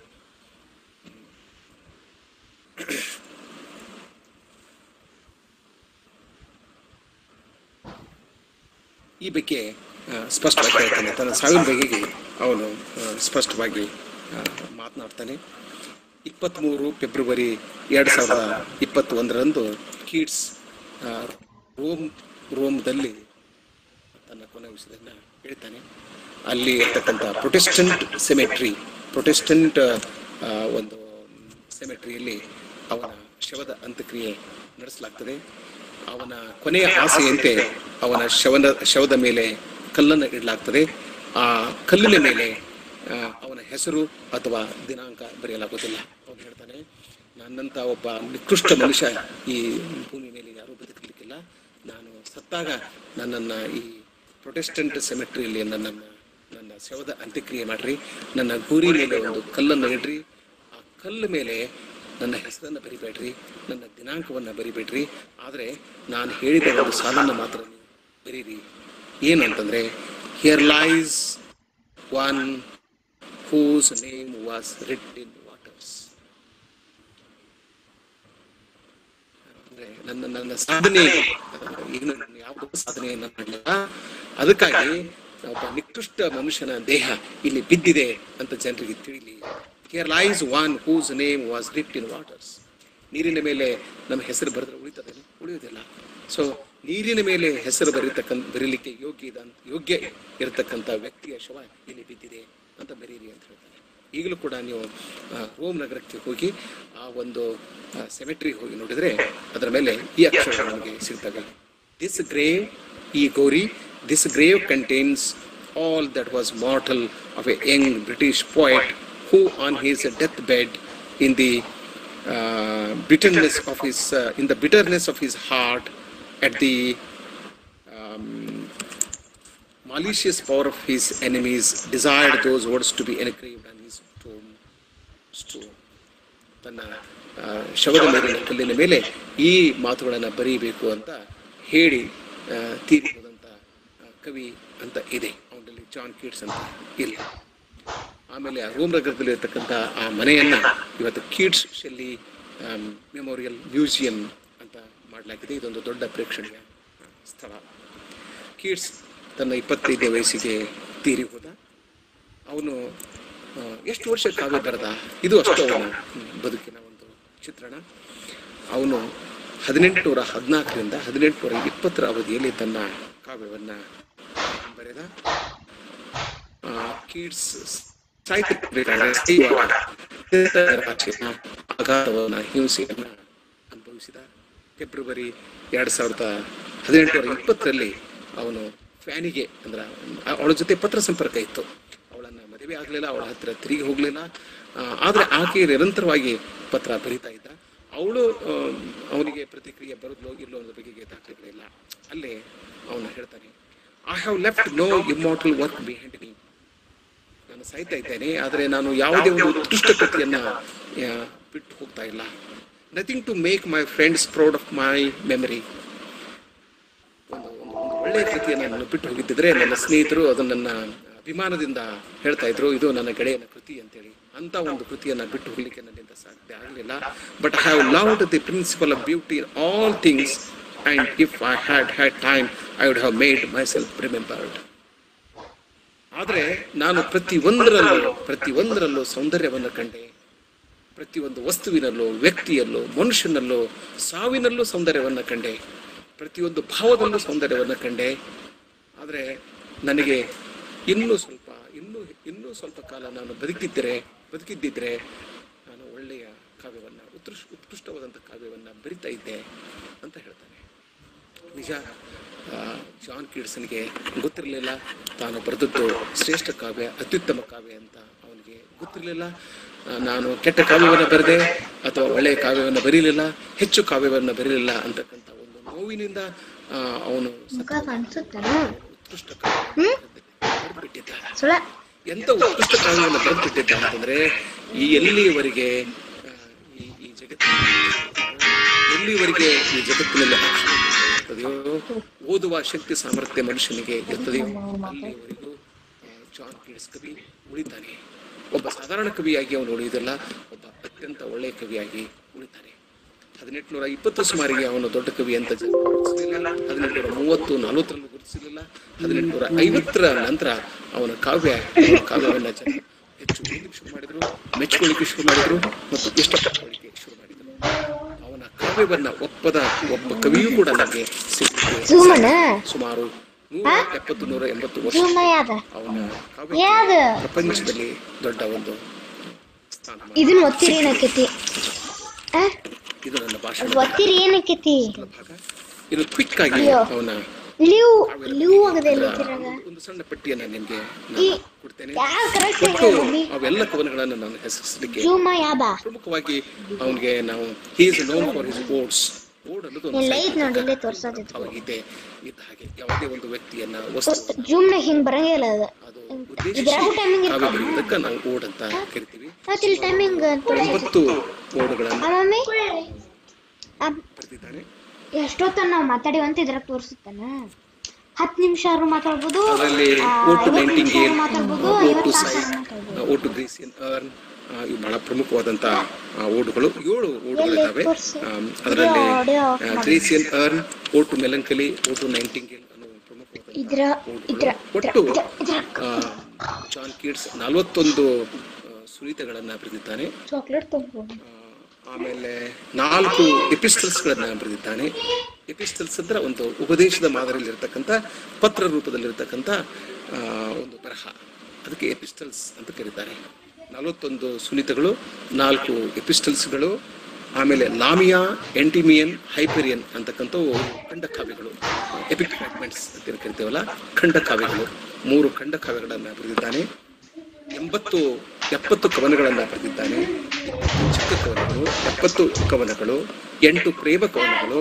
ಈ ಬಗ್ಗೆ ಆ, ಸ್ಪಷ್ಟವಾಗಿ ಹೇಳ್ತಾನೆ ತನ್ನ ಸಾವಿನ ಬಗೆಗೆ ಅವನು ಆ, ಸ್ಪಷ್ಟವಾಗಿ ಆ, ಮಾತನಾಡ್ತಾನೆ ಇಪ್ಪತ್ತ್ಮೂರು ಫೆಬ್ರವರಿ ಎರಡು ಸಾವಿರದ ಇಪ್ಪತ್ತೊಂದರಂದು ಕೀಟ್ಸ್ ಆ, ರೋಮ್ ರೋಮ್ದಲ್ಲಿ ತನ್ನ ಕೊನೆ ವಿಷಯದನ್ನ ಹೇಳ್ತಾನೆ ಅಲ್ಲಿ ಇರ್ತಕ್ಕಂಥ ಪ್ರೊಟೆಸ್ಟೆಂಟ್ ಸೆಮೆಟ್ರಿ ಪ್ರೊಟೆಸ್ಟೆಂಟ್ ಆ, ಒಂದು ಸೆಮೆಟ್ರಿಯಲ್ಲಿ ಅವನ ಶವದ ಅಂತ್ಯಕ್ರಿಯೆ ನಡೆಸಲಾಗ್ತದೆ ಅವನ ಕೊನೆಯ ಆಸೆಯಂತೆ ಅವನ ಶವನ ಶವದ ಮೇಲೆ ಕಲ್ಲನ್ನು ಇಡಲಾಗ್ತದೆ ಆ ಕಲ್ಲಿನ ಮೇಲೆ ಆ, ಅವನ ಹೆಸರು ಅಥವಾ ದಿನಾಂಕ ಬರೆಯಲಾಗುವುದಿಲ್ಲ ಅವನು ಹೇಳ್ತಾನೆ ನನ್ನಂತ ಒಬ್ಬ ನಿಕೃಷ್ಟ ಮನುಷ್ಯ ಈ ಭೂಮಿ ಮೇಲೆ ಯಾರೂ ಬದುಕಲಿಕ್ಕಿಲ್ಲ ನಾನು ಸತ್ತಾಗ ನನ್ನನ್ನು ಈ ಪ್ರೊಟೆಸ್ಟೆಂಟ್ ಸೆಮೆಟ್ರಿಯಲ್ಲಿ ನನ್ನನ್ನು ನನ್ನ ಶವದ ಅಂತ್ಯಕ್ರಿಯೆ ಮಾಡ್ರಿ ನನ್ನ ಗೂರಿ ಮೇಲೆ ಒಂದು ಕಲ್ಲನ್ನು ಇಡ್ರಿ ಆ ಕಲ್ಲು ಮೇಲೆ ನನ್ನ ಹೆಸರನ್ನು ಬರಿಬೇಡ್ರಿ ನನ್ನ ದಿನಾಂಕವನ್ನು ಬರಿಬೇಡ್ರಿ ಆದರೆ ನಾನು ಹೇಳಿದ ಒಂದು ಸಾಲನ್ನು ಮಾತ್ರ ನೀವು ಬರೀರಿ ಏನಂತಂದ್ರೆ here lies one whose name was writ in waters ಅಂದ್ರೆ ನನ್ನ ನನ್ನ ಸಾಧನೆ ಏನು ನಾನು ಯಾವುದೋ ಸಾಧನೆಯನ್ನ ಮಾಡಲಿಲ್ಲ ಅದಕ್ಕಾಗಿ ಒಬ್ಬ ನಿಕೃಷ್ಟ ಮನುಷ್ಯನ ದೇಹ ಇಲ್ಲಿ ಬಿದ್ದಿದೆ ಅಂತ ಜನರಿಗೆ ತಿಳಿಲಿ here lies one whose name was writ in waters ನೀರಿನ ಮೇಲೆ ನಮ್ಮ ಹೆಸರು ಬರೆದ್ರೆ ಉಳಿತದೆ ಉಳಿಯುವುದಿಲ್ಲ ಸೊ ನೀರಿನ ಮೇಲೆ ಹೆಸರು ಬರೀತಕ್ಕಂಥ ಬರೀಲಿಕ್ಕೆ ಯೋಗ್ಯ ಇದ ಯೋಗ್ಯ ಇರತಕ್ಕಂಥ ವ್ಯಕ್ತಿಯ ಶವ ಇಲ್ಲಿ ಬಿದ್ದಿದೆ ಅಂತ ಬರೀರಿ ಅಂತ ಹೇಳ್ತಾರೆ ಈಗಲೂ ಕೂಡ ನೀವು ಆ, ರೋಮ್ ನಗರಕ್ಕೆ ಹೋಗಿ ಆ ಒಂದು ಸೆಮೆಟ್ರಿ ಹೋಗಿ ನೋಡಿದ್ರೆ ಅದರ ಮೇಲೆ ಈ ಅಕ್ಷರಗಳು ನಮಗೆ ಸಿಗ್ತವೆ ದಿಸ್ ಗ್ರೇವ್ ಈ ಗೌರಿ this grave contains all that was mortal of a young British poet who on his death bed in the uh, bitterness of his uh, in the bitterness of his heart at the um, malicious power of his enemies desired those words to be engraved on his tomb stone ತನ್ನ ಆ, ಶವದ ಮೇಲಿನ ಕಲ್ಲಿನ ಮೇಲೆ ಈ ಮಾತುಗಳನ್ನು ಬರೀಬೇಕು ಅಂತ ಹೇಳಿ ಆ, ತೀರಿ ಹೋದಂಥ ಆ, ಕವಿ ಅಂತ ಇದೆ ಅವನಲ್ಲಿ ಜಾನ್ ಕೀಟ್ಸ್ ಅಂತ ಇಲ್ಲ ಆಮೇಲೆ ಆ ರೋಮ್ ನಗರದಲ್ಲಿ ಇರ್ತಕ್ಕಂಥ ಆ ಮನೆಯನ್ನ ಇವತ್ತು ಕೀಟ್ಸ್ ಶೆಲ್ಲಿ ಮೆಮೋರಿಯಲ್ ಮ್ಯೂಸಿಯಂ ಅಂತ ಮಾಡಲಾಗಿದೆ ಇದೊಂದು ದೊಡ್ಡ ಪ್ರೇಕ್ಷಣೀಯ ಆ, ಸ್ಥಳ ಕೀಟ್ಸ್ ತನ್ನ ಇಪ್ಪತ್ತೈದನೇ ವಯಸ್ಸಿಗೆ ತೀರಿ ಹೋದ ಅವನು ಆ, ಎಷ್ಟು ವರ್ಷ ಕಾವ್ಯ ಬರೆದ ಇದು ಅಷ್ಟು ಅವನ ಬದುಕಿನ ಒಂದು ಚಿತ್ರಣ ಅವನು ಹದಿನೆಂಟುನೂರ ಹದಿನಾಲ್ಕರಿಂದ ಹದಿನೆಂಟುನೂರ ಇಪ್ಪತ್ತರ ಅವಧಿಯಲ್ಲಿ ತನ್ನ ಕಾವ್ಯವನ್ನ ಬರೆದ ಆ, ಕೀಟ್ಸ್ ಸಾಹಿತ್ಯ ರಾಜ್ಯನ ಆಘಾತವನ್ನ ಹಿಂಸೆಯನ್ನ ಅನುಭವಿಸಿದ ಫೆಬ್ರವರಿ ಎರಡ್ ಸಾವಿರದ ಹದಿನೆಂಟುನೂರ ಇಪ್ಪತ್ತರಲ್ಲಿ ಅವನು ಫ್ಯಾನಿಗೆ ಅಂದ್ರ ಅವಳ ಜೊತೆ ಪತ್ರ ಸಂಪರ್ಕ ಇತ್ತು ಅವಳನ್ನ ಮದುವೆ ಆಗ್ಲಿಲ್ಲ ಅವಳ ಹತ್ರ ತಿರುಗಿ ಹೋಗ್ಲಿಲ್ಲ ಆ, ಆದ್ರೆ ಆಕೆ ನಿರಂತರವಾಗಿ ಪತ್ರ ಬರೀತಾ ಇದ್ದ ಅವಳು ಅವನಿಗೆ ಪ್ರತಿಕ್ರಿಯೆ ಬರೋದ್ಲೋ ಇಲ್ಲೋ ಅನ್ನೋದ್ರ ಬಗ್ಗೆ ದಾಖಲೆಗಳಿಲ್ಲ ಅಲ್ಲೇ ಅವನು ಹೇಳ್ತಾನೆ I have left no immortal work behind me ನಾನು ಸಾಯ್ತಾ ಇದ್ದೇನೆ ಆದರೆ ನಾನು ಯಾವುದೇ ಒಂದು ಉತ್ಕೃಷ್ಟ ಕೃತಿಯನ್ನ ಆ, ಬಿಟ್ಟು ಹೋಗ್ತಾ ಇಲ್ಲ nothing to make my friends proud of my memory ಒಂದು ಒಂದು ಒಂದು ಒಳ್ಳೆಯ ಕೃತಿಯನ್ನು ನಾನು ಬಿಟ್ಟು ಹೋಗಿದ್ದಿದ್ರೆ ನನ್ನ ಸ್ನೇಹಿತರು ಅದನ್ನ ನನ್ನ ಅಭಿಮಾನದಿಂದ ಹೇಳ್ತಾ ಇದ್ರು ಇದು ನನ್ನ ಗೆಳೆಯನ ಕೃತಿ ಅಂತೇಳಿ ಅಂತ ಒಂದು ಕೃತಿಯನ್ನ ಬಿಟ್ಟು ಹೋಗ್ಲಿಕ್ಕೆ ನನ್ನಿಂದ ಸಾಧ್ಯ ಆಗಲಿಲ್ಲ but I have loved the principle of beauty in all things and if I had had time, I would have made myself remembered. ಆದರೆ ನಾನು ಪ್ರತಿ ಒಂದರಲ್ಲೂ ಪ್ರತಿ ಒಂದರಲ್ಲೂ ಸೌಂದರ್ಯವನ್ನು ಕಂಡೆ ಪ್ರತಿಯೊಂದು ವಸ್ತುವಿನಲ್ಲೂ ವ್ಯಕ್ತಿಯಲ್ಲೂ ಮನುಷ್ಯನಲ್ಲೂ ಸಾವಿನಲ್ಲೂ ಸೌಂದರ್ಯವನ್ನು ಕಂಡೆ ಪ್ರತಿಯೊಂದು ಭಾವದಲ್ಲೂ ಸೌಂದರ್ಯವನ್ನು ಕಂಡೆ ಆದರೆ ನನಗೆ ಇನ್ನೂ ಸ್ವಲ್ಪ ಇನ್ನೂ ಇನ್ನೂ ಸ್ವಲ್ಪ ಕಾಲ ನಾನು ಬದುಕಿದ್ದರೆ ಬದುಕಿದ್ದಿದ್ರೆ ನಾನು ಒಳ್ಳೆಯ ಕಾವ್ಯವನ್ನು ಉತ್ಕೃಷ್ ಉತ್ಕೃಷ್ಟವಾದಂಥ ಕಾವ್ಯವನ್ನು ಬರಿತಾ ಇದ್ದೆ ಅಂತ ಹೇಳ್ತಾನೆ ನಿಜ ಆ, ಜಾನ್ ಕಿಡ್ಸನ್ಗೆ ಗೊತ್ತಿರಲಿಲ್ಲ ತಾನು ಬರೆದದ್ದು ಶ್ರೇಷ್ಠ ಕಾವ್ಯ ಅತ್ಯುತ್ತಮ ಕಾವ್ಯ ಅಂತ ಅವನಿಗೆ ಗೊತ್ತಿರಲಿಲ್ಲ ಆ, ನಾನು ಕೆಟ್ಟ ಕಾವ್ಯವನ್ನು ಬರೆದೆ ಅಥವಾ ಒಳ್ಳೆಯ ಕಾವ್ಯವನ್ನು ಬರೀಲಿಲ್ಲ ಹೆಚ್ಚು ಕಾವ್ಯವನ್ನು ಬರೀಲಿಲ್ಲ ಅಂತಕ್ಕಂಥ ಒಂದು ನೋವಿನಿಂದ ಆ, ಅವನು ಮುಖ ಕಾಣಿಸುತ್ತೇನ ಉತ್ಕೃಷ್ಟ ಕಾವ್ಯ ಬರೆದ್ಬಿಟ್ಟಿದ್ದ ಸುಳ ಎಂತ ಉತ್ಕೃಷ್ಟ ಕಾವ್ಯವನ್ನು ಬರೆದ್ಬಿಟ್ಟಿದ್ದ ಅಂತಂದ್ರೆ ಈ ಎಲ್ಲಿಯವರೆಗೆ ಆ, ಈ ಈ ಜಗತ್ತಿನ ಎಲ್ಲಿವರೆಗೆ ಈ ಜಗತ್ತಿನಲ್ಲಿ ಅಕ್ಷರ ಇರ್ತದೆಯೋ ಓದುವ ಶಕ್ತಿ ಸಾಮರ್ಥ್ಯ ಮನುಷ್ಯನಿಗೆ ಇರ್ತದೆಯೋ ಅಲ್ಲಿವರೆಗೂ ಆ, ಜಾನ್ ಕೀಟ್ಸ್ ಕವಿ ಉಳಿತಾನೆ ಒಬ್ಬ ಸಾಧಾರಣ ಕವಿಯಾಗಿ ಅವನು ಉಳಿಯುವುದಿಲ್ಲ ಒಬ್ಬ ಅತ್ಯಂತ ಒಳ್ಳೆಯ ಕವಿಯಾಗಿ ಉಳಿತಾನೆ ಹದಿನೆಂಟುನೂರ ಇಪ್ಪತ್ತು ಸುಮಾರಿಗೆ ಅವನು ದೊಡ್ಡ ಕವಿ ಅಂತ ಜನ ಗುರುತಿಸಲಿಲ್ಲ ಹದಿನೆಂಟುನೂರ ಮೂವತ್ತು ನಲವತ್ತರಲ್ಲೂ ಗುರುತಿಸಲಿಲ್ಲ ಹದಿನೆಂಟುನೂರ ಐವತ್ತರ ನಂತರ ಅವನ ಕಾವ್ಯ ಅವನ ಕಾವ್ಯವನ್ನ ಜನ ಹೆಚ್ಚು ಓದಲಿಕ್ಕೆ ಶುರು ಮಾಡಿದ್ರು ಮೆಚ್ಕೊಳ್ಳಿಕ್ಕೆ ಶುರು ಮಾಡಿದ್ರು ಮತ್ತು ಇಷ್ಟಪಟ್ಟುಕೊಳ್ಳಿಕ್ಕೆ ಶುರು ಮಾಡಿದ್ರು ಅವನ ಕಾವ್ಯವನ್ನ ಒಪ್ಪದ ಒಬ್ಬ ಕವಿಯೂ ಕೂಡ ನಮಗೆ ಸಿಗಲಿಕ್ಕೆ ಜೂಮನ ಸುಮಾರು ನೂರ ಎಪ್ಪತ್ತು ನೂರ ಎಂಬತ್ತು ವರ್ಷ ಜೂಮ ಯಾದ ಅವನ ಕಾವ್ಯ ಯಾದ ಪ್ರಪಂಚದಲ್ಲಿ ದೊಡ್ಡ ಒಂದು ಸ್ಥಾನ ಇದನ್ನ ಒತ್ತಿರಿ ಏನಕ್ಕೈತಿ ಆ? ಇದು ನನ್ನ ಭಾಷಣ ಅದ್ ಒತ್ತಿರಿ ಏನಕ್ಕೈತಿ ಭಾಗ ಇದು ಕ್ವಿಕ್ ಆಗಿ ಅಯ್ಯೋ. ಅವನ ಲಿವ್ ಲಿವ್ ಆಗದೆ ಇದ್ರಾಗ ಒಂದು ಸಣ್ಣ ಪಟ್ಟಿಯನ್ನ ನಿಮ್ಗೆ ಈ ನಾನು ಕೊಡ್ತೇನೆ ಯಾವ ಕರೆಕ್ಟ್ ಒಟ್ಟು ಅವೆಲ್ಲ ಕವನಗಳನ್ನು ನಾನು ಹೆಸರಿಸಲಿಕ್ಕೆ ಜೂಮ ಯಾದ ಪ್ರಮುಖವಾಗಿ ಅವನಿಗೆ ನಾವು he's known for his odes ode ಅನ್ನೋದು ಒಂದು ಎಲ್ಲ ಐತ್ ನೋಡಿ ಇಲ್ಲೇ ತೋರ್ಸೋದಿತ್ತು ಭಾವಗೀತೆ ಇದ್ದ ಹಾಗೆ ಯಾವುದೇ ಒಂದು ವ್ಯಕ್ತಿಯನ್ನ ವಸ್ತು ಜೂಮ್ನಾಗ ಹಿಂಗ್ ಬರಂಗಿಲ್ಲ ಅದು ಅದು ಇದ್ರಾಗೂ ಉದ್ದೇಶಿಸಿ ಟೈಮಿಂಗ್ ಕಾವ್ಯ ಬರೆಯುವುದಕ್ಕೆ ನಾವು ಓಡ್ ಅಂತ ಕರಿತೀವಿ ಮತ್ತೆ ಇಲ್ಲಿ ಟೈಮಿಂಗ್ ಒಂಬತ್ತು ಓಡುಗಳನ್ನು ಮಮ್ಮಿ ಬರೆದಿದ್ದಾನೆ ಎಷ್ಟೊತ್ತ ನಾವು ಮಾತಾಡಿವಂತ ಇದ್ರಾಗ ತೋರಿಸುತ್ತಾನ ಹತ್ತು ನಿಮಿಷ ಆದ್ರೂ ಮಾತಾಡ್ಬೋದು ಅದರಲ್ಲಿ ಆ, ಓಟು ಐವತ್ತು ನಿಮಿಷ ನೈಂಟಿಂಗೇಲ್ ಆದ್ರೂ ಮಾತಾಡ್ಬೋದು ಓಟು ಐವತ್ತು ತಾಸು ಸೈಡ್ ಆದ್ರೂ ಮಾತಾಡ್ಬೋದು ಓಟು ಗ್ರೀಸಿಯನ್ ಅರ್ನ್ ಇವು ಬಹಳ ಪ್ರಮುಖವಾದಂತ ಆ, ಓಡುಗಳು ಏಳು ಓಡುಗಳಿದ್ದಾವೆ ತೋರ್ಸು. ಆಮ್, ಅದರಲ್ಲಿ ಆಡಿಯೋ ಆಫ್ ಮಾಡಿ. Grecian urn ode melancholy ode nightingale ಅನ್ನೋ ಪ್ರಮುಖವಾದಂತ ಇದ್ರ ಇದ್ರ ಓಡುಗಳು. ಒಟ್ಟು ಇದ್ರ ಆ, ಜಾನ್ ಕೀಟ್ಸ್ ನಲವತ್ತೊಂದು ಆ, ಸುರಿತಗಳನ್ನ ಬರೆದಿದ್ದಾನೆ ಚಾಕ್ಲೇಟ್ ತಗೋಬೋದು ಆ, ಆಮೇಲೆ ನಾಲ್ಕು ಎಪಿಸ್ಟಲ್ಸ್ಗಳನ್ನ ಬರೆದಿದ್ದಾನೆ ಎಪಿಸ್ಟಲ್ಸ್ ಅಂದ್ರೆ ಒಂದು ಉಪದೇಶದ ಮಾದರಿಯಲ್ಲಿರ್ತಕ್ಕಂಥ ಪತ್ರ ರೂಪದಲ್ಲಿರ್ತಕ್ಕಂಥ ಆ, ಒಂದು ಬರಹ ಅದಕ್ಕೆ ಎಪಿಸ್ಟಲ್ಸ್ ಅಂತ ಕರೀತಾರೆ ನಲವತ್ತೊಂದು ಸುನಿತಗಳು ನಾಲ್ಕು ಎಪಿಸ್ಟಲ್ಸ್ಗಳು ಆಮೇಲೆ ಲಾಮಿಯಾ ಎಂಟಿಮಿಯನ್ ಹೈಪೆರಿಯನ್ ಅಂತಕ್ಕಂಥವು ಖಂಡ ಕಾವ್ಯಗಳು ಎಪಿಕ್ ಫ್ರಾಗ್ಮೆಂಟ್ಸ್ ಅಂತ ಏನ್ ಕರಿತೇವಲ್ಲ ಖಂಡ ಕಾವ್ಯಗಳು ಮೂರು ಖಂಡ ಕಾವ್ಯಗಳನ್ನು ಬರೆದಿದ್ದಾನೆ ಎಂಬತ್ತು ಎಪ್ಪತ್ತು ಕವನಗಳನ್ನ ಬರೆದಿದ್ದಾನೆ ಇಪ್ಪತ್ತು ಚಿಕ್ಕ ಕವನಗಳು ಎಪ್ಪತ್ತು ಕವನಗಳು ಎಂಟು ಪ್ರೇಮ ಕವನಗಳು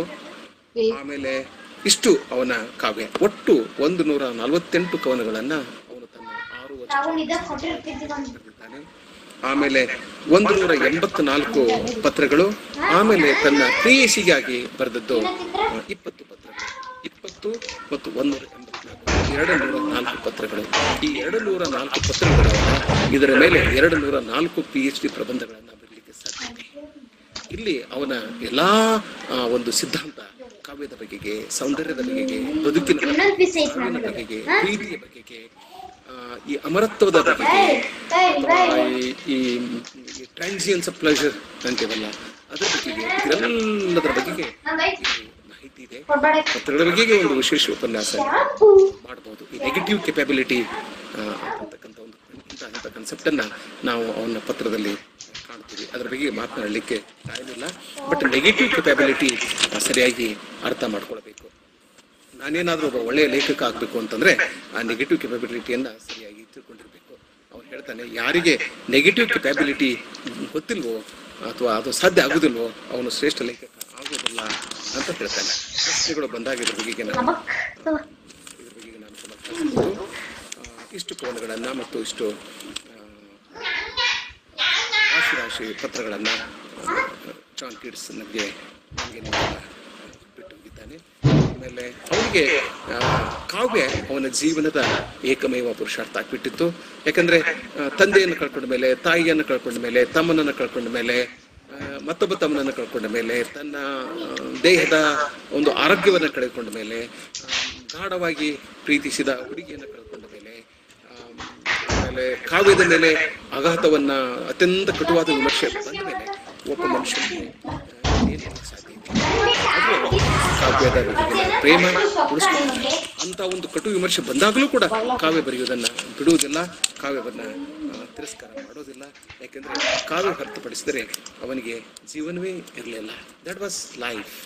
ಆಮೇಲೆ ಇಷ್ಟು ಅವನ ಕಾವ್ಯ ಒಟ್ಟು ಒಂದು ನೂರ ನಲವತ್ತೆಂಟು ಕವನಗಳನ್ನ ಅವನು ತನ್ನ ಆರು ವರ್ಷ ಬರೆದಿದ್ದಾನೆ ಆಮೇಲೆ ಒಂದು ನೂರ ಎಂಬತ್ನಾಲ್ಕು ಪತ್ರಗಳು ಆಮೇಲೆ ತನ್ನ ಪ್ರೇಯಸಿಗಾಗಿ ಬರೆದದ್ದು ಆ, ಇಪ್ಪತ್ತು ಪತ್ರಗಳು ಇಪ್ಪತ್ತು ಮತ್ತು ಒಂದು ಎಂಬತ್ನಾಲ್ಕು ಎರಡು ನೂರ ನಾಲ್ಕು ಪತ್ರಗಳು ಈ ಎರಡು ನೂರ ನಾಲ್ಕು ಪತ್ರಗಳ ಇದರ ಮೇಲೆ ಎರಡು ನೂರ ನಾಲ್ಕು ಪಿ ಎಚ್ ಡಿ ಪ್ರಬಂಧಗಳನ್ನ ಬರಲಿಕ್ಕೆ ಸಾಧ್ಯ ಇದೆ ಇಲ್ಲಿ ಅವನ ಎಲ್ಲಾ ಆ, ಒಂದು ಸಿದ್ಧಾಂತ ಕಾವ್ಯದ ಬಗೆಗೆ ಸೌಂದರ್ಯದ ಬಗೆಗೆ ಬದುಕಿನ ಇನ್ನೊಂದ್ piece ಐತ್ ಸಾವಿನ ನಮ್ದು. ಬಗೆಗೆ ಪ್ರೀತಿಯ ಬಗೆಗೆ ಆ, ಈ ಅಮರತ್ವದ ಬಗೆಗೆ ಅಥವಾ ಈ ಈ ಟ್ರಾನ್ಸಿಯನ್ಸ್ ಆಫ್ ಪ್ಲೆಜರ್ ಅಂತೀವಲ್ಲ ಅದರ ಬಗೆಗೆ ಇದೆಲ್ಲದರ ಬಗೆಗೆ ಇಲ್ಲಿ ಮಾಹಿತಿ ಇದೆ ಪತ್ರಗಳ ಬಗೆಗೆ ಒಂದು ವಿಶೇಷ ಉಪನ್ಯಾಸ ಮಾಡಬಹುದು ಈ ನೆಗೆಟಿವ್ ಕೆಪಾಬಿಲಿಟಿ ಅಂತಕ್ಕಂಥ ಒಂದು ಇಂಥ ಇಂಥ ಕನ್ಸೆಪ್ಟ್ ಅನ್ನ ನಾವು ಅವನ ಪತ್ರದಲ್ಲಿ ಕಾಣ್ತೀವಿ ಅದರ ಬಗ್ಗೆ ಮಾತನಾಡಲಿಕ್ಕೆ ಟೈಮ್ ಇಲ್ಲ ಬಟ್ ನೆಗೆಟಿವ್ ಕೆಪಾಬಿಲಿಟಿ ಸರಿಯಾಗಿ ಅರ್ಥ ಮಾಡ್ಕೊಳ್ಬೇಕು ನಾನೇನಾದ್ರೂ ಒಬ್ಬ ಒಳ್ಳೆಯ ಲೇಖಕ ಆಗ್ಬೇಕು ಅಂತಂದ್ರೆ ಆ ನೆಗೆಟಿವ್ ಕೆಪಾಬಿಲಿಟಿಯನ್ನ ಸರಿಯಾಗಿ ತಿಳ್ಕೊಂಡಿರ್ಬೇಕು ಅವ್ನು ಹೇಳ್ತಾನೆ ಯಾರಿಗೆ ನೆಗೆಟಿವ್ ಕೆಪಾಬಿಲಿಟಿ ಗೊತ್ತಿಲ್ವೋ ಅಥವಾ ಅದು ಸಾಧ್ಯ ಆಗುದಿಲ್ವೋ ಅವನು ಶ್ರೇಷ್ಠ ಲೇಖಕ ಆಗೋದಿಲ್ಲ ಅಂತ ಹೇಳ್ತಾನೆ ಪ್ರಶ್ನೆಗಳು ಬಂದಾಗ ಇದ್ರ ಬಗೆಗೆ ನಾನು ಇದ್ರ ಬಗ್ಗೆ ನಾನು ಸಮರ್ಥಿಸಿದ್ದು ಇಷ್ಟು ಕವನಗಳನ್ನು ಮತ್ತು ಇಷ್ಟು ಆ, ರಾಶಿ ರಾಶಿ ಪತ್ರಗಳನ್ನು ಜಾನ್ ಕಿಡ್ಸ್ ನಮಗೆ ನಮಗೆ ನೀವೆಲ್ಲ ಬಿಟ್ಟು ಹೋಗಿದ್ದಾನೆ ಆಮೇಲೆ ಅವನಿಗೆ ಆ, ಕಾವ್ಯ ಅವನ ಜೀವನದ ಏಕಮೇವ ಪುರುಷಾರ್ಥ ಆಗ್ಬಿಟ್ಟಿತ್ತು ಯಾಕಂದ್ರೆ ಆ, ತಂದೆಯನ್ನು ಕಳ್ಕೊಂಡ ಮೇಲೆ ತಾಯಿಯನ್ನು ಕಳ್ಕೊಂಡ ಮೇಲೆ ತಮ್ಮನನ್ನು ಕಳ್ಕೊಂಡ ಮೇಲೆ ಆ, ಮತ್ತೊಬ್ಬ ತಮ್ಮನನ್ನು ಕಳ್ಕೊಂಡ ಮೇಲೆ ತನ್ನ ಆ, ದೇಹದ ಒಂದು ಆರೋಗ್ಯವನ್ನು ಕಳೆದುಕೊಂಡ ಮೇಲೆ ಆ, ಗಾಢವಾಗಿ ಪ್ರೀತಿಸಿದ ಹುಡುಗಿಯನ್ನು ಕಳ್ಕೊಂಡ ಮೇಲೆ ಆ, ಆಮೇಲೆ ಕಾವ್ಯದ ಮೇಲೆ ಆಘಾತವನ್ನ ಅತ್ಯಂತ ಕಟುವಾದ ವಿಮರ್ಶೆ ಬಂದ ಮೇಲೆ ಒಬ್ಬ ಮನುಷ್ಯನಿಗೆ ಆ, ಏನ್ ಮಾಡಕ್ ಸಾಧ್ಯ ಇದೆ? ಆದ್ರೂ ಕಾವ್ಯದ ಬಗೆಗಿನ ಪ್ರೇಮ ಉಳಿಸ್ಕೊಂಡು ಅಂತ ಒಂದು ಕಟು ವಿಮರ್ಶೆ ಬಂದಾಗಲೂ ಕೂಡ ಕಾವ್ಯ ಬರೆಯುವುದನ್ನ ಬಿಡುವುದಿಲ್ಲ ಕಾವ್ಯವನ್ನ ಆ, ತಿರಸ್ಕಾರ ಮಾಡೋದಿಲ್ಲ ಯಾಕೆಂದ್ರೆ ಕಾವ್ಯ ಹೊರತುಪಡಿಸಿದರೆ ಅವನಿಗೆ ಜೀವನವೇ ಇರಲಿಲ್ಲ ದಟ್ ವಾಸ್ ಲೈಫ್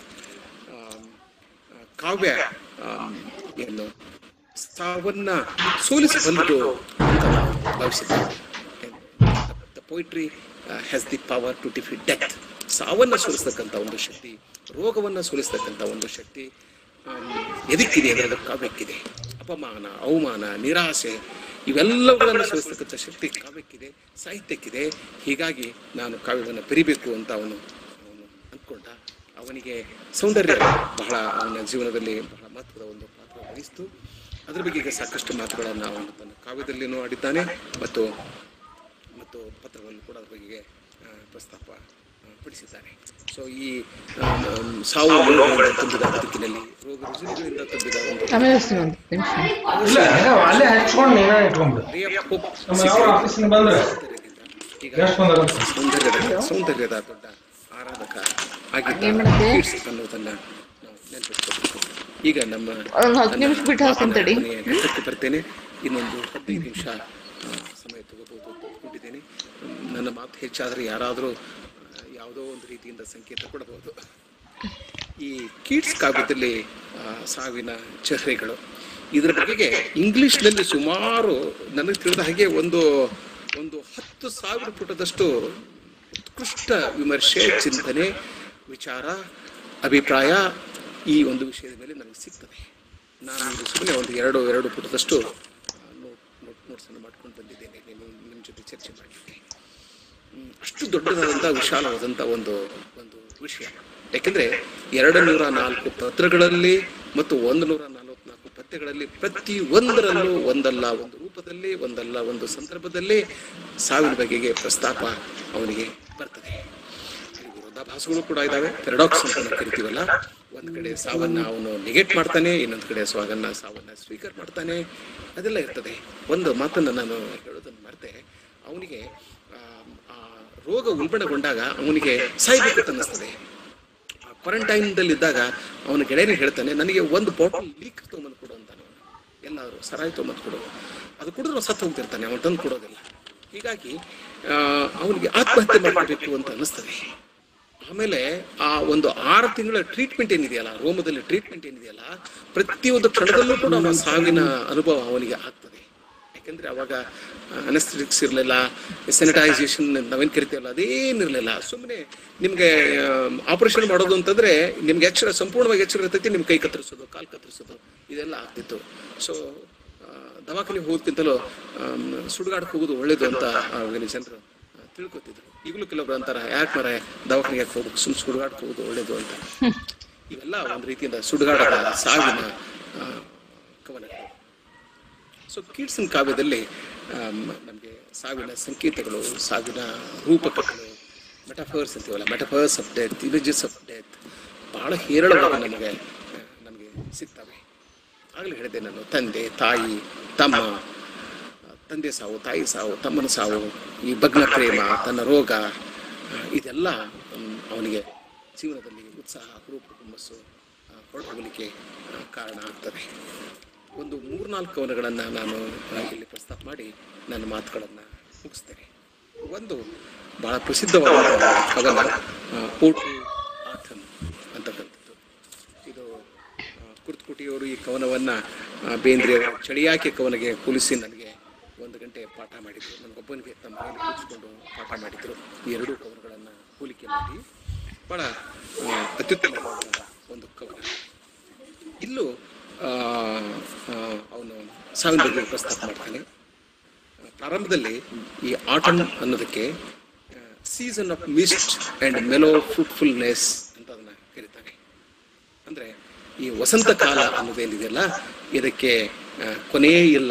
ಕಾವ್ಯ ಆಮ್, ಏನು ಸಾವನ್ನ ಸೋಲಿಸಬಲ್ಲದು ಅಂತ ನಾವು ಭಾವಿಸಿದ್ದೇವೆ the poetry has the power to defeat death ಸಾವನ್ನ ಸೋಲಿಸ್ತಕ್ಕಂಥ ಒಂದು ಶಕ್ತಿ ರೋಗವನ್ನ ಸೋಲಿಸ್ತಕ್ಕಂಥ ಒಂದು ಶಕ್ತಿ ಆಮ್, ಎದಕ್ಕಿದೆ ಅಂದರೆ ಅದು ಕಾವ್ಯಕ್ಕಿದೆ ಅಪಮಾನ ಅವಮಾನ ನಿರಾಸೆ ಇವೆಲ್ಲವುಗಳನ್ನು ಸೋಲಿಸ್ತಕ್ಕಂಥ ಶಕ್ತಿ ಕಾವ್ಯಕ್ಕಿದೆ ಸಾಹಿತ್ಯಕ್ಕಿದೆ ಹೀಗಾಗಿ ನಾನು ಕಾವ್ಯವನ್ನು ಬರಿಬೇಕು ಅಂತ ಅವನು ಅವನು ಅಂದ್ಕೊಂಡ ಅವನಿಗೆ ಸೌಂದರ್ಯ ಬಹಳ ಅವನ ಜೀವನದಲ್ಲಿ ಬಹಳ ಮಹತ್ವದ ಒಂದು ಪಾತ್ರ ವಹಿಸಿತು ಅದ್ರ ಬಗ್ಗೆ ಈಗ ಸಾಕಷ್ಟು ಮಾತುಗಳನ್ನು ಅವನು ತನ್ನ ಕಾವ್ಯದಲ್ಲಿನೂ ಆಡಿದ್ದಾನೆ ಮತ್ತು ಮತ್ತು ಪತ್ರಗಳನ್ನು ಕೂಡ ಅದ್ರ ಬಗ್ಗೆ ಆ, ಪ್ರಸ್ತಾಪ ಆ, ಪಡಿಸಿದ್ದಾನೆ ಸೊ ಈ ಆ, ಮ್, ಸಾವು ನೋವುಗಳಿಂದ ತುಂಬಿದ ಬದುಕಿನಲ್ಲಿ ರೋಗ ರುಜಿನಗಳಿಂದ ತುಂಬಿದ ಒಂದು ಆಮೇಲೆ ಹಚ್ತೀನಿ ಒಂದು ನಿಮಿಷ ಇಲ್ಲ ಏನೋ ಅಲ್ಲೇ ಹಚ್ಕೊಂಡು ನೀನ ಇಟ್ಕೊಂಡ್ಬಿಡು ray of hope ನಮ್ಮ ಯಾವ ಆಫೀಸಿಂದ ಬಂದ್ರೆ ಈಗ ಎಷ್ಟು ಬಂದಾರ ಅಂತ. ಸೌಂದರ್ಯದ ಸೌಂದರ್ಯದ ದೊಡ್ಡ ಆರಾಧಕ ಆಗಿದ್ದ ಏನ್ ಮಾಡಿದೆ? ಕೀಟ್ಸ್ ಅನ್ನೋದನ್ನ ನಾವು ನೆನಪಿಟ್ಕೋಬೇಕು ಈಗ ನಮ್ಮ ಒಂದು ಹತ್ತು ನಿಮಿಷ ಬಿಟ್ಟು ಹಾಕ್ತೀನಿ ತಡಿ. ಕೊನೆಯ ಘಟ್ಟಕ್ಕೆ ಬರ್ತೇನೆ ಇನ್ನೊಂದು ಹದಿನೈದು ನಿಮಿಷ ಆ, ಸಮಯ ತಗೋಬಹುದು ಅಂದ್ಕೊಂಡಿದ್ದೇನೆ ನನ್ನ ಮಾತು ಹೆಚ್ಚಾದರೆ ಯಾರಾದರೂ ಯಾವುದೋ ಒಂದು ರೀತಿಯಿಂದ ಸಂಕೇತ ಕೊಡಬಹುದು ಈ ಕೀಟ್ಸ್ ಕಾವ್ಯದಲ್ಲಿ ಆ, ಸಾವಿನ ಚಹರೆಗಳು ಇದರ ಬಗೆಗೆ ಇಂಗ್ಲಿಷ್ನಲ್ಲಿ ಸುಮಾರು ನನಗೆ ತಿಳಿದ ಹಾಗೆ ಒಂದು ಒಂದು ಹತ್ತು ಸಾವಿರ ಪುಟದಷ್ಟು ಉತ್ಕೃಷ್ಟ ವಿಮರ್ಶೆ ಚಿಂತನೆ ವಿಚಾರ ಅಭಿಪ್ರಾಯ ಈ ಒಂದು ವಿಷಯದ ಮೇಲೆ ನನಗೆ ಸಿಗ್ತದೆ ನಾನು ಇದು ಸುಮ್ಮನೆ ಒಂದು ಎರಡು ಎರಡು ಪುಟದಷ್ಟು ನೋಟ್ ನೋಟ್ ನೋಟ್ಸನ್ನು ಮಾಡ್ಕೊಂಡು ಬಂದಿದ್ದೇನೆ ನಿಮ್ಮ ನಿಮ್ಮ ಜೊತೆ ಚರ್ಚೆ ಮಾಡಲಿಕ್ಕೆ ಹ್ಮ್, ಅಷ್ಟು ದೊಡ್ಡದಾದಂಥ ವಿಶಾಲವಾದಂಥ ಒಂದು ಒಂದು ವಿಷಯ ಯಾಕೆಂದ್ರೆ ಎರಡು ನೂರ ನಾಲ್ಕು ಪತ್ರಗಳಲ್ಲಿ ಮತ್ತು ಒಂದು ನೂರ ನಲವತ್ನಾಲ್ಕು ಪದ್ಯಗಳಲ್ಲಿ ಪ್ರತಿ ಒಂದರಲ್ಲೂ ಒಂದಲ್ಲ ಒಂದು ರೂಪದಲ್ಲಿ ಒಂದಲ್ಲ ಒಂದು ಸಂದರ್ಭದಲ್ಲಿ ಸಾವಿನ ಬಗೆಗೆ ಪ್ರಸ್ತಾಪ ಅವನಿಗೆ ಬರ್ತದೆ ಈ ವಿರೋಧಾಭಾಸಗಳು ಕೂಡ ಇದಾವೆ ಪೆರಡಾಕ್ಸ್ ಅಂತ ನಾವು ಕರಿತೀವಲ್ಲ ಒಂದ್ ಕಡೆ ಸಾವನ್ನ ಅವನು ನೆಗೆಟ್ ಮಾಡ್ತಾನೆ ಇನ್ನೊಂದ್ ಕಡೆ ಸ್ವಾಗನ್ನ ಸಾವನ್ನ ಸ್ವೀಕಾರ ಮಾಡ್ತಾನೆ ಅದೆಲ್ಲ ಇರ್ತದೆ ಒಂದು ಮಾತನ್ನ ನಾನು ಹೇಳೋದನ್ನ ಮರೆತೆ ಅವನಿಗೆ ಆ, ಆ ರೋಗ ಉಲ್ಬಣಗೊಂಡಾಗ ಅವನಿಗೆ ಸಾಯ್ಬೇಕು ಅಂತ ಅನ್ನಿಸ್ತದೆ ಕ್ವಾರಂಟೈನ್ದಲ್ಲಿದ್ದಾಗ ಅವನ ಗೆಳೆಯನೇ ಹೇಳ್ತಾನೆ ನನಗೆ ಒಂದು ಬಾಟಲ್ ಲೀಕ್ ತೊಗೊಂಬಂದು ಕೊಡು ಅಂತಾನೆ ಅವನು ಎಲ್ಲಾದರೂ ಸರಾಯಿ ತೊಗೊಂಬಂದು ಕೊಡು ಅದು ಕುಡಿದ್ರೆ ಅವ್ನು ಸತ್ತು ಹೋಗ್ತಿರ್ತಾನೆ ಅವನು ತಂದು ಕೊಡೋದಿಲ್ಲ ಹೀಗಾಗಿ ಆ, ಅವನಿಗೆ ಆತ್ಮಹತ್ಯೆ ಮಾಡಬೇಕು ಅಂತ ಅನ್ನಿಸ್ತದೆ ಆಮೇಲೆ ಆ ಒಂದು ಆರು ತಿಂಗಳ ಟ್ರೀಟ್ಮೆಂಟ್ ಏನಿದೆಯಲ್ಲ ರೋಮದಲ್ಲಿ ಟ್ರೀಟ್ಮೆಂಟ್ ಏನಿದೆಯಲ್ಲ ಪ್ರತಿಯೊಂದು ಕ್ಷಣದಲ್ಲೂ ಕೂಡ ಅವನ ಸಾವಿನ ಅನುಭವ ಅವನಿಗೆ ಆಗ್ತದೆ ಯಾಕಂದ್ರೆ ಅವಾಗ ಅನಸ್ಥೆಟಿಕ್ಸ್ ಇರಲಿಲ್ಲ ಸ್ಯಾನಿಟೈಸೇಷನ್ ನಾವೇನು ಕರಿತೀವಲ್ಲ ಅದೇನಿರಲಿಲ್ಲ ಸುಮ್ಮನೆ ನಿಮಗೆ ಆಪರೇಷನ್ ಮಾಡೋದು ಅಂತಂದ್ರೆ ನಿಮ್ಗೆ ಎಚ್ಚರ ಸಂಪೂರ್ಣವಾಗಿ ಎಚ್ಚರ ಇರ್ತೈತಿ ನಿಮ್ ಕೈ ಕತ್ತರಿಸೋದು ಕಾಲು ಕತ್ತರಿಸೋದು ಇದೆಲ್ಲ ಆಗ್ತಿತ್ತು ಸೊ ದವಾಖಾನೆಗೆ ಹೋಗೋದಕ್ಕಿಂತಲೂ ಆಮ್, ಸುಡುಗಾಡಕ್ಕೆ ಹೋಗೋದು ಒಳ್ಳೇದು ಅಂತ ಆವಾಗಿನ ಜನರು ಆ, ತಿಳ್ಕೊತಿದ್ರು ಈಗಲೂ ಕೆಲವೊಬ್ರು ಅಂತಾರ ಯಾಕೆ ಮರ ದವಾಖಾನೆಗೆ ಯಾಕೆ ಹೋಗ್ಬೇಕು ಸುಮ್ ಸುಡುಗಾಡಕ್ಕೆ ಹೋಗೋದು ಒಳ್ಳೇದು ಅಂತ ಇವೆಲ್ಲ ಒಂದು ರೀತಿಯಿಂದ ಸುಡುಗಾಡದ ಸಾವಿನ ಆ, ಕವನಗಳು ಸೊ ಕೀಟ್ಸನ್ ಕಾವ್ಯದಲ್ಲಿ ನಮಗೆ ಸಾವಿನ ಸಂಕೇತಗಳು ಸಾವಿನ ರೂಪಕಗಳು ಮೆಟಫರ್ಸ್ ಅಂತೀವಲ್ಲ metaphors of death images of death ಬಹಳ ಹೇರಳವಾಗಿ ನಮಗೆ ಆ, ನಮಗೆ ಸಿಗ್ತವೆ ಆಗಲೇ ಹೇಳಿದೆ ನಾನು ತಂದೆ ತಾಯಿ ತಮ್ಮ ಆ, ತಂದೆ ಸಾವು ತಾಯಿ ಸಾವು ತಮ್ಮನ ಸಾವು ಈ ಭಗ್ನ ಪ್ರೇಮ ತನ್ನ ರೋಗ ಆ, ಇದೆಲ್ಲ ಮ್, ಅವನಿಗೆ ಜೀವನದಲ್ಲಿ ಉತ್ಸಾಹ ಹುರುಪು ಹುಮ್ಮಸ್ಸು ಆ, ಹೊರಟೋಗಲಿಕ್ಕೆ ಆ, ಕಾರಣ ಆಗ್ತದೆ ಒಂದು ಮೂರ್ನಾಲ್ಕು ಕವನಗಳನ್ನು ನಾನು ಆ, ಇಲ್ಲಿ ಪ್ರಸ್ತಾಪ ಮಾಡಿ ನನ್ನ ಮಾತುಗಳನ್ನು ಮುಗಿಸ್ತೇನೆ ಒಂದು ಬಹಳ ಪ್ರಸಿದ್ಧವಾದ ಕವನ ಓಟು ಆಥಮ್ ಅಂತಕ್ಕಂಥದ್ದು ಇದು ಆ, ಕುರ್ತುಕುಟಿಯವರು ಈ ಕವನವನ್ನು ಬೇಂದ್ರೆಯವರು ಚಳಿಯಾಕೆ ಕವನಗೆ ಹೋಲಿಸಿ ನನಗೆ ಒಂದು ಗಂಟೆ ಪಾಠ ಮಾಡಿದರು ನನಗೊಬ್ಬನಿಗೆ ತಮ್ಮ ಮನೆಯಲ್ಲಿ ಕೂರಿಸ್ಕೊಂಡು ಪಾಠ ಮಾಡಿದರು ಈ ಎರಡೂ ಕವನಗಳನ್ನು ಹೋಲಿಕೆ ಮಾಡಿ ಬಹಳ ಆ, ಅತ್ಯುತ್ತಮವಾದ ಒಂದು ಕವನ ಇಲ್ಲೂ ಆ, ಆ, ಅವನು ಸಾವಿನ ಬಗ್ಗೆ ಪ್ರಸ್ತಾಪ ಮಾಡ್ತಾನೆ ಆ, ಪ್ರಾರಂಭದಲ್ಲಿ ಈ ಆಟಮ್ ಅನ್ನೋದಕ್ಕೆ season of mist and mellow fruitfulness ಅಂತ ಅದನ್ನ ಕರೀತಾನೆ ಅಂದ್ರೆ ಈ ವಸಂತ ಕಾಲ ಅನ್ನೋದೇನಿದೆಯಲ್ಲ ಇದಕ್ಕೆ ಆ, ಕೊನೆಯೇ ಇಲ್ಲ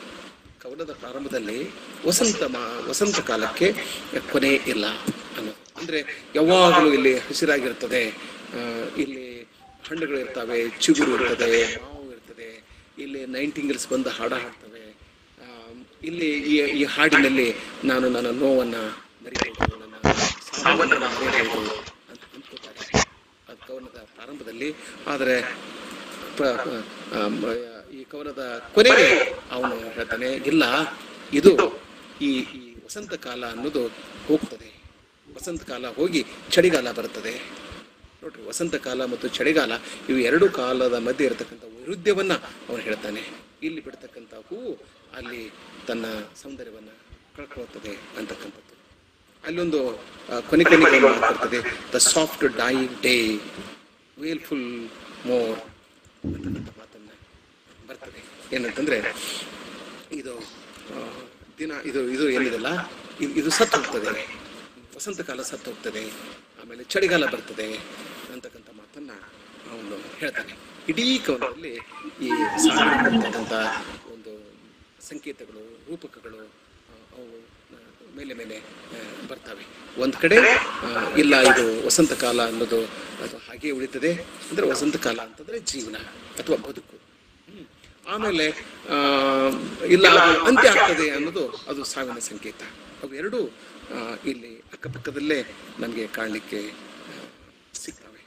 ಕವನದ ಪ್ರಾರಂಭದಲ್ಲಿ ವಸಂತ ಮಾ ವಸಂತ ಕಾಲಕ್ಕೆ ಕೊನೆ ಇಲ್ಲ ಅನ್ನೋದು ಅಂದ್ರೆ ಯಾವಾಗಲೂ ಇಲ್ಲಿ ಹಸಿರಾಗಿರ್ತದೆ ಆ, ಇಲ್ಲಿ ಹಣ್ಣುಗಳು ಇರ್ತವೆ ಚಿಗುರು ಇರ್ತದೆ ಮಾವು ಇರ್ತದೆ ಇಲ್ಲಿ ನೈಂಟಿಂಗಲ್ಸ್ ಬಂದು ಹಾಡ ಹಾಡ್ತವೆ ಆ, ಇಲ್ಲಿ ಈ ಈ ಹಾಡಿನಲ್ಲಿ ನಾನು ನನ್ನ ನೋವನ್ನ ಮರಿಬಹುದು ನನ್ನ ಸಾವನ್ನ ಮರೆಯಬಹುದು ಅಂತ ಅಂದ್ಕೋತಾರೆ ಅದು ಕವನದ ಪ್ರಾರಂಭದಲ್ಲಿ ಆದರೆ ಪ್ರ- ಪ್ರ- ಆ, ಮ- ಈ ಕವನದ ಕೊನೆಗೆ ಅವನು ಹೇಳ್ತಾನೆ ಇಲ್ಲ ಇದು ಈ ಈ ವಸಂತ ಕಾಲ ಅನ್ನೋದು ಹೋಗ್ತದೆ ವಸಂತ ಕಾಲ ಹೋಗಿ ಚಳಿಗಾಲ ಬರ್ತದೆ ನೋಡ್ರಿ ವಸಂತ ಕಾಲ ಮತ್ತು ಚಳಿಗಾಲ ಇವು ಎರಡು ಕಾಲದ ಮಧ್ಯೆ ಇರತಕ್ಕಂಥ ವೈರುಧ್ಯವನ್ನ ಅವನು ಹೇಳ್ತಾನೆ ಇಲ್ಲಿ ಬಿಡ್ತಕ್ಕಂಥ ಹೂವು ಅಲ್ಲಿ ತನ್ನ ಸೌಂದರ್ಯವನ್ನ ಕಳ್ಕೊಳ್ಳುತ್ತದೆ ಅಂತಕ್ಕಂಥದ್ದು ಅಲ್ಲೊಂದು ಆ, ಕೊನೆ ಕೊನೆಗೆ ಒಂದು ಮಾತು ಬರ್ತದೆ the soft dying day wailful more ಅಂತಕ್ಕಂಥ ಮಾತನ್ನ ಬರ್ತದೆ ಏನಂತಂದ್ರೆ ಇದು ಆ, ದಿನ ಇದು ಇದು ಏನಿದೆಲ್ಲ ಇದು ಇದು ಸತ್ತು ಹೋಗ್ತದೆ ವಸಂತ ಕಾಲ ಸತ್ತು ಹೋಗ್ತದೆ ಆಮೇಲೆ ಚಳಿಗಾಲ ಬರ್ತದೆ ಅಂತಕ್ಕಂಥ ಮಾತನ್ನ ಅವನು ಹೇಳ್ತಾನೆ ಇಡೀ ಕವನದಲ್ಲಿ ಈ ಸಾಗಿರ್ತಕ್ಕಂಥ ಒಂದು ಸಂಕೇತಗಳು ರೂಪಕಗಳು ಆ, ಅವು ಆ, ಮೇಲೆ ಮೇಲೆ ಆ, ಬರ್ತವೆ ಒಂದ್ ಕಡೆ ಆ, ಇಲ್ಲ ಇದು ವಸಂತ ಕಾಲ ಅನ್ನೋದು ಅದು ಹಾಗೆ ಉಳಿತದೆ ಅಂದ್ರೆ ವಸಂತ ಕಾಲ ಅಂತಂದ್ರೆ ಜೀವನ ಅಥವಾ ಬದುಕು ಹ್ಮ್. ಆಮೇಲೆ ಆ, ಇಲ್ಲ ಅದು ಅಂತ್ಯ ಆಗ್ತದೆ ಅನ್ನೋದು ಅದು ಸಾವಿನ ಸಂಕೇತ ಅವು ಎರಡೂ ಆ, ಇಲ್ಲಿ ಅಕ್ಕಪಕ್ಕದಲ್ಲೇ ನಮಗೆ ಕಾಣಲಿಕ್ಕೆ ಆ, ಸಿಗ್ತವೆ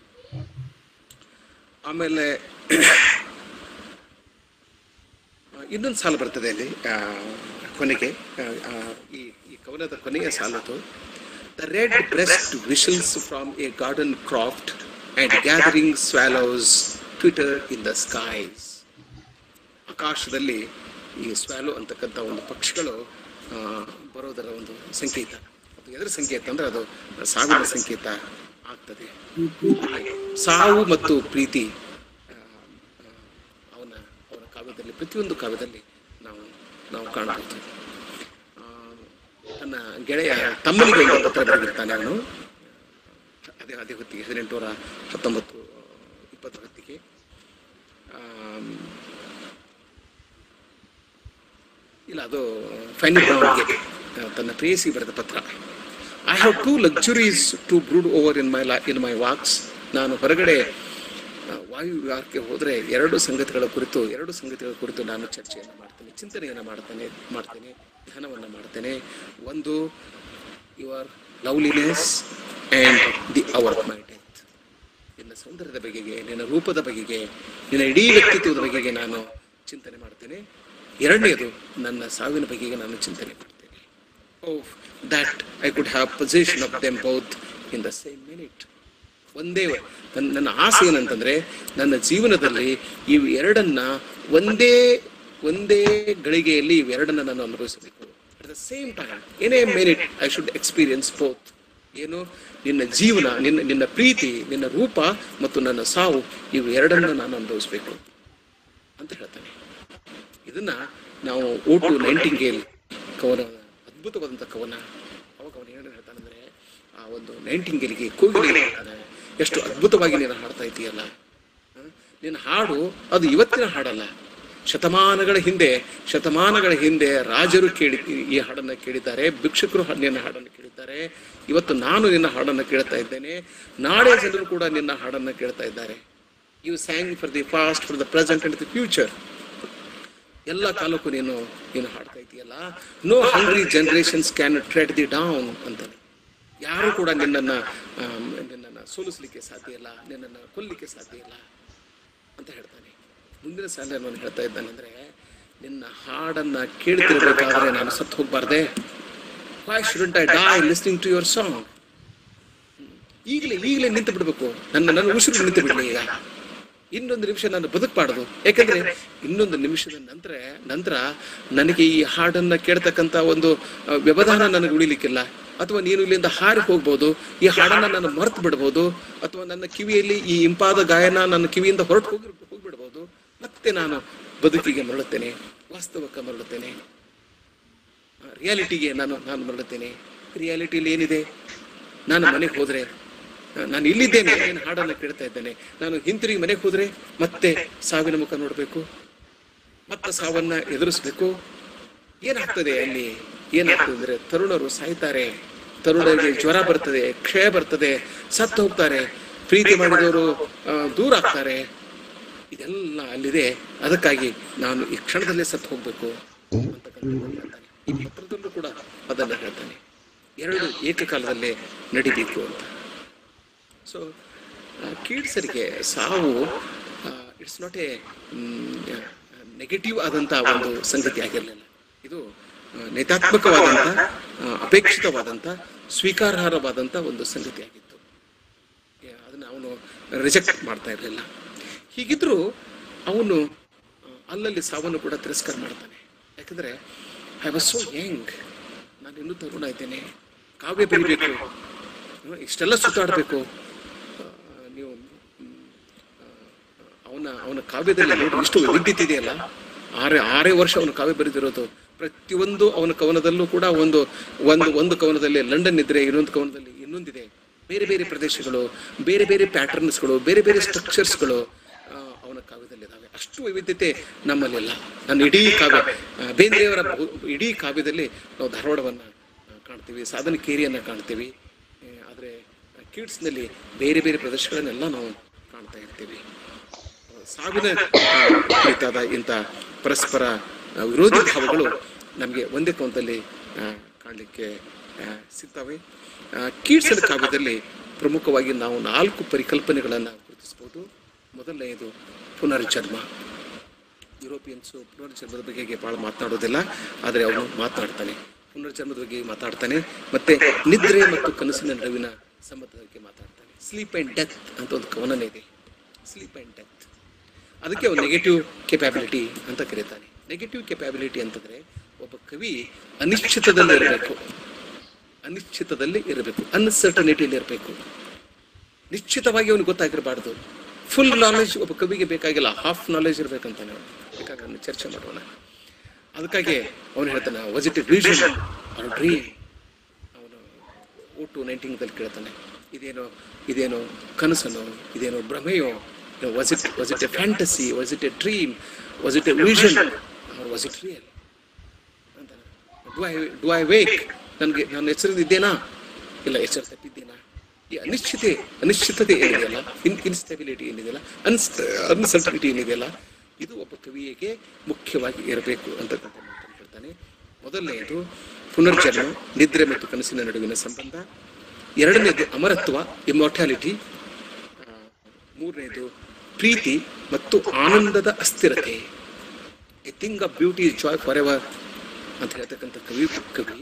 ಆಮೇಲೆ ಇನ್ನೊಂದು ಸಾಲು ಬರ್ತದೆ ಅಲ್ಲಿ ಆ, ಕೊನೆಗೆ ಆ, ಆ, ಈ ಈ ಕವನದ ಕೊನೆಯ ಸಾಲದು the red breast whistles from a garden croft and gathering swallows twitter in the skies ಆಕಾಶದಲ್ಲಿ ಈ ಸ್ವ್ಯಾಲೋ ಅಂತಕ್ಕಂಥ ಒಂದು ಪಕ್ಷಿಗಳು ಆ, ಬರೋದರ ಒಂದು ಸಂಕೇತ ಅದು ಎದರ ಸಂಕೇತ ಅಂದ್ರೆ ಅದು ಸಾವಿನ ಸಂಕೇತ ಆಗ್ತದೆ ಸಾವು ಮತ್ತು ಪ್ರೀತಿ ಆ, ಆ, ಅವನ ಅವನ ಕಾವ್ಯದಲ್ಲಿ ಪ್ರತಿಯೊಂದು ಕಾವ್ಯದಲ್ಲಿ ನಾವು ನಾವು ಕಾಣಬಹುದು ಆ, ತನ್ನ ಗೆಳೆಯ ತಮ್ಮನಿಗೆ ಒಂದು ಪತ್ರ ಬರೆದಿರ್ತಾನೆ ಅವನು ಅದೇ ಅದೇ ಹೊತ್ತಿಗೆ ಹದಿನೆಂಟುನೂರ ಹತ್ತೊಂಬತ್ತು ಇಪ್ಪತ್ತು ಹೊತ್ತಿಗೆ ಆಮ್, ಇಲ್ಲ ಅದು ಫೈನಿ ಬ್ರೌನ್ಗೆ ಆ, ತನ್ನ ಪ್ರೇಯಸಿ ಬರೆದ ಪತ್ರ I have two luxuries to brood over in my ಲಾ ಇನ್ ಮೈ ವಾಕ್ಸ್ ನಾನು ಹೊರಗಡೆ ಆ, ವಾಯು ವಿಹಾರಕ್ಕೆ ಹೋದರೆ ಎರಡು ಸಂಗತಿಗಳ ಕುರಿತು ಎರಡು ಸಂಗತಿಗಳ ಕುರಿತು ನಾನು ಚರ್ಚೆಯನ್ನು ಮಾಡ್ತೇನೆ ಚಿಂತನೆಯನ್ನು ಮಾಡ್ತೇನೆ ಮಾಡ್ತೇನೆ ಧ್ಯಾನವನ್ನು ಮಾಡ್ತೇನೆ ಒಂದು your loveliness and the hour my death ನಿನ್ನ ಸೌಂದರ್ಯದ ಬಗೆಗೆ ನಿನ್ನ ರೂಪದ ಬಗೆಗೆ ನಿನ್ನ ಇಡೀ ವ್ಯಕ್ತಿತ್ವದ ಬಗೆಗೆ ನಾನು ಚಿಂತನೆ ಮಾಡ್ತೇನೆ ಎರಡನೇದು ನನ್ನ ಸಾವಿನ ಬಗೆಗೆ ನಾನು ಚಿಂತನೆ ಮಾಡ್ತೇನೆ oh that I could have possession of them both in the same minute ಒಂದೇ ನನ್ನ ನನ್ನ ಆಸೆ ಏನಂತಂದ್ರೆ ನನ್ನ ಜೀವನದಲ್ಲಿ ಇವು ಎರಡನ್ನ ಒಂದೇ ಒಂದೇ ಗಳಿಗೆಯಲ್ಲಿ ಇವೆರಡನ್ನ ನಾನು ಅನುಭವಿಸಬೇಕು ಅಟ್ ದ ಸೇಮ್ ಟೈಮ್ ಏನೇ minute I should experience both ಏನು ನಿನ್ನ ಜೀವನ ನಿನ್ನ ನಿನ್ನ ಪ್ರೀತಿ ನಿನ್ನ ರೂಪ ಮತ್ತು ನನ್ನ ಸಾವು ಇವು ಎರಡನ್ನ ನಾನು ಅನುಭವಿಸ್ಬೇಕು ಅಂತ ಹೇಳ್ತಾನೆ ಇದನ್ನ ನಾವು ಓಟು ನೈಂಟಿಂಗೇಲ್ ಕವನ ಅದ್ಭುತವಾದಂಥ ಕವನ ಅವಾಗ ಅವನು ಏನು ಹೇಳ್ತಾನಂದ್ರೆ ಆ ಒಂದು ನೈಂಟಿಂಗೇಲ್ಗೆ ಕೋಗಿಲೆ ಹೇಳ್ತಾನೆ ಎಷ್ಟು ಅದ್ಭುತವಾಗಿ ನೀನು ಹಾಡ್ತಾ ಇದೆಯಲ್ಲ ನಿನ್ನ ಹಾಡು ಅದು ಇವತ್ತಿನ ಹಾಡಲ್ಲ ಶತಮಾನಗಳ ಹಿಂದೆ ಶತಮಾನಗಳ ಹಿಂದೆ ರಾಜರು ಕೇಳಿ ಈ ಹಾಡನ್ನ ಕೇಳಿದ್ದಾರೆ ಭಿಕ್ಷುಕರು ಹಾ- ನಿನ್ನ ಹಾಡನ್ನು ಕೇಳಿದ್ದಾರೆ ಇವತ್ತು ನಾನು ನಿನ್ನ ಹಾಡನ್ನು ಕೇಳ್ತಾ ಇದ್ದೇನೆ ನಾಳೆ ಜನರು ಕೂಡ ನಿನ್ನ ಹಾಡನ್ನ ಕೇಳ್ತಾ ಇದ್ದಾರೆ you sang for the past for the present and the future ಎಲ್ಲ ಕಾಲಕ್ಕೂ ನೀನು ನೀನು ಹಾಡ್ತಾ ಇದೆಯಲ್ಲ no hungry generations can tread thee down ಅಂತಾನೆ ಯಾರು ಕೂಡ ನಿನ್ನನ್ನು ಆಮ್, ನಿನ್ನನ್ನು ಸೋಲಿಸ್ಲಿಕ್ಕೆ ಸಾಧ್ಯ ಇಲ್ಲ ನಿನ್ನನ್ನು ಕೊಲ್ಲಿಕ್ಕೆ ಸಾಧ್ಯ ಇಲ್ಲ ಅಂತ ಹೇಳ್ತಾನೆ ಮುಂದಿನ ಸಾಲ ನಾನು ಹೇಳ್ತಾ ಇದ್ದಾನೆ ಅಂದ್ರೆ ನಿನ್ನ ಹಾಡನ್ನ ಕೇಳ್ತಿರ್ಬೇಕಾದ್ರೆ ನಾನು ಸತ್ತು ಹೋಗ್ಬಾರ್ದೆ why shouldn't I die listening to your song ಈಗಲೇ ಈಗಲೇ ನಿಂತು ಬಿಡ್ಬೇಕು ನನ್ನ ನನ್ನ ಉಸಿರು ನಿಂತು ಬಿಡ್ಲಿ ಈಗ ಇನ್ನೊಂದು ನಿಮಿಷ ನಾನು ಬದುಕಬಾರ್ದು ಯಾಕಂದ್ರೆ ಇನ್ನೊಂದು ನಿಮಿಷದ ನಂತರ ನಂತರ ನನಗೆ ಈ ಹಾಡನ್ನ ಕೇಳ್ತಕ್ಕಂತ ಒಂದು ಆ, ವ್ಯವಧಾನ ನನಗೆ ಉಳಿಲಿಕ್ಕಿಲ್ಲ ಅಥವಾ ನೀನು ಇಲ್ಲಿಂದ ಹಾರಿ ಹೋಗ್ಬೋದು ಈ ಹಾಡನ್ನ ನಾನು ಮರ್ತು ಬಿಡ್ಬೋದು ಅಥವಾ ನನ್ನ ಕಿವಿಯಲ್ಲಿ ಈ ಇಂಪಾದ ಗಾಯನ ನನ್ನ ಕಿವಿಯಿಂದ ಹೊರಟು ಹೋಗಿ ಹೋಗ್ಬಿಡ್ಬೋದು ಮತ್ತೆ ನಾನು ಬದುಕಿಗೆ ಮರಳುತ್ತೇನೆ ವಾಸ್ತವಕ್ಕೆ ಮರಳುತ್ತೇನೆ ರಿಯಾಲಿಟಿಗೆ ನಾನು ನಾನು ಮರಳುತ್ತೇನೆ ರಿಯಾಲಿಟಿಯಲ್ಲಿ ಏನಿದೆ ನಾನು ಮನೆಗೆ ಹೋದ್ರೆ ಆ, ನಾನು ಇಲ್ಲಿದ್ದೇನೆ ಏನು ಹಾಡನ್ನು ಕೇಳ್ತಾ ಇದ್ದೇನೆ ನಾನು ಹಿಂತಿರುಗಿ ಮನೆಗೆ ಹೋದ್ರೆ ಮತ್ತೆ ಸಾವಿನ ಮುಖ ನೋಡಬೇಕು ಮತ್ತೆ ಸಾವನ್ನ ಎದುರಿಸ್ಬೇಕು ಏನಾಗ್ತದೆ ಅಲ್ಲಿ ಏನಾಗ್ತದೆ ಅಂದ್ರೆ ತರುಣರು ಸಾಯ್ತಾರೆ ತರುಣರಿಗೆ ಜ್ವರ ಬರ್ತದೆ ಕ್ಷಯ ಬರ್ತದೆ ಸತ್ತು ಹೋಗ್ತಾರೆ ಪ್ರೀತಿ ಮಾಡಿದವರು ಆ, ದೂರ ಆಗ್ತಾರೆ ಇದೆಲ್ಲ ಅಲ್ಲಿದೆ ಅದಕ್ಕಾಗಿ ನಾನು ಈ ಕ್ಷಣದಲ್ಲೇ ಸತ್ತು ಹೋಗ್ಬೇಕು ಅಂತಕ್ಕಂಥದ್ದನ್ನ ಹೇಳ್ತಾನೆ ಈ ಪತ್ರದಲ್ಲೂ ಕೂಡ ಅದನ್ನ ಹೇಳ್ತಾನೆ ಎರಡು ಏಕಕಾಲದಲ್ಲೇ ನಡಿಬೇಕು ಅಂತ ಸೊ ಕೀಡ್ಸರಿಗೆ ಸಾವು ಇಟ್ಸ್ ನಾಟ್ ಎ ನೆಗೆಟಿವ್ ಆದಂಥ ಒಂದು ಸಂಗತಿ ಆಗಿರಲಿಲ್ಲ ಇದು ಆ, ನೈತಾತ್ಮಕವಾದಂಥ ಆ, ಅಪೇಕ್ಷಿತವಾದಂಥ ಸ್ವೀಕಾರಾರ್ಹವಾದಂಥ ಒಂದು ಸಂಗತಿ ಆಗಿತ್ತು ಯಾ- ಅದನ್ನ ಅವನು ರಿಜೆಕ್ಟ್ ಮಾಡ್ತಾ ಇರಲಿಲ್ಲ ಹೀಗಿದ್ರೂ ಅವನು ಆ, ಅಲ್ಲಲ್ಲಿ ಸಾವನ್ನು ಕೂಡ ತಿರಸ್ಕಾರ ಮಾಡ್ತಾನೆ ಯಾಕಂದ್ರೆ ಐ ವಾಸ್ ಸೋ ಯಂಗ್ ನಾನು ಇನ್ನೂ ತರುಣ ಇದ್ದೇನೆ ಕಾವ್ಯ ಬರೀಬೇಕು ಹ್ಮ್, ಇಷ್ಟೆಲ್ಲ ಸುತ್ತಾಡಬೇಕು ನೀವು ಅವನ ಅವನ ಕಾವ್ಯದಲ್ಲಿ ನೋಡಿ ಇಷ್ಟು ವೈವಿಧ್ಯತೆ ಇದೆಯಲ್ಲ ಆರೇ ಆರೇ ವರ್ಷ ಅವನು ಕಾವ್ಯ ಬರೆದಿರೋದು ಪ್ರತಿಯೊಂದು ಅವನ ಕವನದಲ್ಲೂ ಕೂಡ ಒಂದು ಒಂದು ಒಂದು ಕವನದಲ್ಲಿ ಲಂಡನ್ ಇದ್ರೆ ಇನ್ನೊಂದು ಕವನದಲ್ಲಿ ಇನ್ನೊಂದಿದೆ ಬೇರೆ ಬೇರೆ ಪ್ರದೇಶಗಳು ಬೇರೆ ಬೇರೆ ಪ್ಯಾಟರ್ನ್ಸ್ಗಳು ಬೇರೆ ಬೇರೆ ಸ್ಟ್ರಕ್ಚರ್ಸ್ಗಳು ಅವನ ಕಾವ್ಯದಲ್ಲಿದ್ದಾವೆ ಅಷ್ಟು ವೈವಿಧ್ಯತೆ ನಮ್ಮಲ್ಲಿಲ್ಲ ನನ್ನ ಇಡೀ ಕಾವ್ಯ ಆ, ಬೇಂದ್ರೆಯವರ ಬಹು- ಇಡೀ ಕಾವ್ಯದಲ್ಲಿ ನಾವು ಧಾರವಾಡವನ್ನ ಆ, ಕಾಣ್ತೀವಿ ಸಾಧನ ಕೇರಿಯನ್ನ ಕಾಣ್ತೀವಿ ಆ, ಆದ್ರೆ ಕಿಡ್ಸ್ನಲ್ಲಿ ಬೇರೆ ಬೇರೆ ಪ್ರದೇಶಗಳನ್ನೆಲ್ಲ ನಾವು ಕಾಣ್ತಾ ಇರ್ತೀವಿ ಸಾವಿನ ಆ, ಕುರಿತಾದ ಇಂಥ ಪರಸ್ಪರ ಆ, ವಿರೋಧಿ ಭಾವಗಳು ನಮಗೆ ಒಂದೇ ಕೋನದಲ್ಲಿ ಆ, ಕಾಣಲಿಕ್ಕೆ ಆ, ಸಿಗ್ತವೆ ಆ, ಕೀಟ್ಸನ ಕಾವ್ಯದಲ್ಲಿ ಪ್ರಮುಖವಾಗಿ ನಾವು ನಾಲ್ಕು ಪರಿಕಲ್ಪನೆಗಳನ್ನು ಗುರುತಿಸಬಹುದು ಮೊದಲನೆಯದು ಪುನರ್ಜನ್ಮ ಯುರೋಪಿಯನ್ಸು ಪುನರ್ಜನ್ಮದ ಬಗ್ಗೆ ಬಹಳ ಮಾತನಾಡೋದಿಲ್ಲ ಆದರೆ ಅವನು ಮಾತನಾಡ್ತಾನೆ ಪುನರ್ಜನ್ಮದ ಬಗ್ಗೆ ಮಾತಾಡ್ತಾನೆ ಮತ್ತೆ ನಿದ್ರೆ ಮತ್ತು ಕನಸಿನ ನಡುವಿನ ಸಂಬಂಧದ ಬಗ್ಗೆ ಮಾತಾಡ್ತಾನೆ ಸ್ಲೀಪ್ ಅಂಡ್ ಡೆತ್ ಅಂತ ಒಂದು ಕವನನೇ ಇದೆ ಸ್ಲೀಪ್ ಅಂಡ್ ಡೆತ್ ಅದಕ್ಕೆ ಅವನು ನೆಗೆಟಿವ್ ಕೆಪಾಬಿಲಿಟಿ ಅಂತ ಕರೀತಾನೆ ನೆಗೆಟಿವ್ ಕೆಪಾಬಿಲಿಟಿ ಅಂತಂದ್ರೆ ಒಬ್ಬ ಕವಿ ಅನಿಶ್ಚಿತದಲ್ಲಿ ಇರಬೇಕು ಅನಿಶ್ಚಿತದಲ್ಲಿ ಇರಬೇಕು ಅನ್ಸರ್ಟನಿಟಿಯಲ್ಲಿ ಇರಬೇಕು ನಿಶ್ಚಿತವಾಗಿ ಅವನಿಗೆ ಗೊತ್ತಾಗಿರಬಾರ್ದು ಫುಲ್ ನಾಲೆಜ್ ಒಬ್ಬ ಕವಿಗೆ ಬೇಕಾಗಿಲ್ಲ ಹಾಫ್ ನಾಲೆಜ್ ಇರ್ಬೇಕಂತಾನೆ ಅವನು ಬೇಕಾದ್ರೆ ಅದನ್ನ ಚರ್ಚೆ ಮಾಡೋಣ ಅದಕ್ಕಾಗಿ ಅವನು ಹೇಳ್ತಾನೆ was it a vision or dream ಅವನು ಓ ಟು ನೈನ್ಟೀನ್ದಲ್ಲಿ ಕೇಳ್ತಾನೆ ಇದೇನೋ ಇದೇನೋ ಕನಸನೋ ಇದೇನೋ ಭ್ರಮೆಯೋ was it was it a fantasy was it a dream was it a vision was it real ಅಂತಾನೆ do I do I wake ನನಗೆ ನಾನು ಎಚ್ಚರದಿದ್ದೇನಾ ಇಲ್ಲ ಎಚ್ಚರ ತಪ್ಪಿದ್ದೇನಾ ಈ ಅನಿಶ್ಚಿತೆ ಅನಿಶ್ಚಿತತೆ ಏನಿದೆಯಲ್ಲ ಇನ್ ಇನ್ಸ್ಟೆಬಿಲಿಟಿ ಏನಿದೆಯಲ್ಲ ಅನ್ಸ್ ಅನ್ಸರ್ಟನಿಟಿ ಏನಿದೆಯಲ್ಲ ಇದು ಒಬ್ಬ ಕವಿಯಗೆ ಮುಖ್ಯವಾಗಿ ಇರಬೇಕು ಅಂತಕ್ಕಂಥ ಮಾತನ್ನು ಹೇಳ್ತಾನೆ ಮೊದಲನೆಯದು ಪುನರ್ಜನ್ಮ ನಿದ್ರೆ ಮತ್ತು ಕನಸಿನ ನಡುವಿನ ಸಂಬಂಧ ಎರಡನೇದು ಅಮರತ್ವ ಇಮಾರ್ಟ್ಯಾಲಿಟಿ ಮೂರನೇದು ಪ್ರೀತಿ ಮತ್ತು ಆನಂದದ ಅಸ್ಥಿರತೆ a thing of beauty is joy for ever ಅಂತ ಹೇಳ್ತಕ್ಕಂಥ ಕವಿ ಕವಿ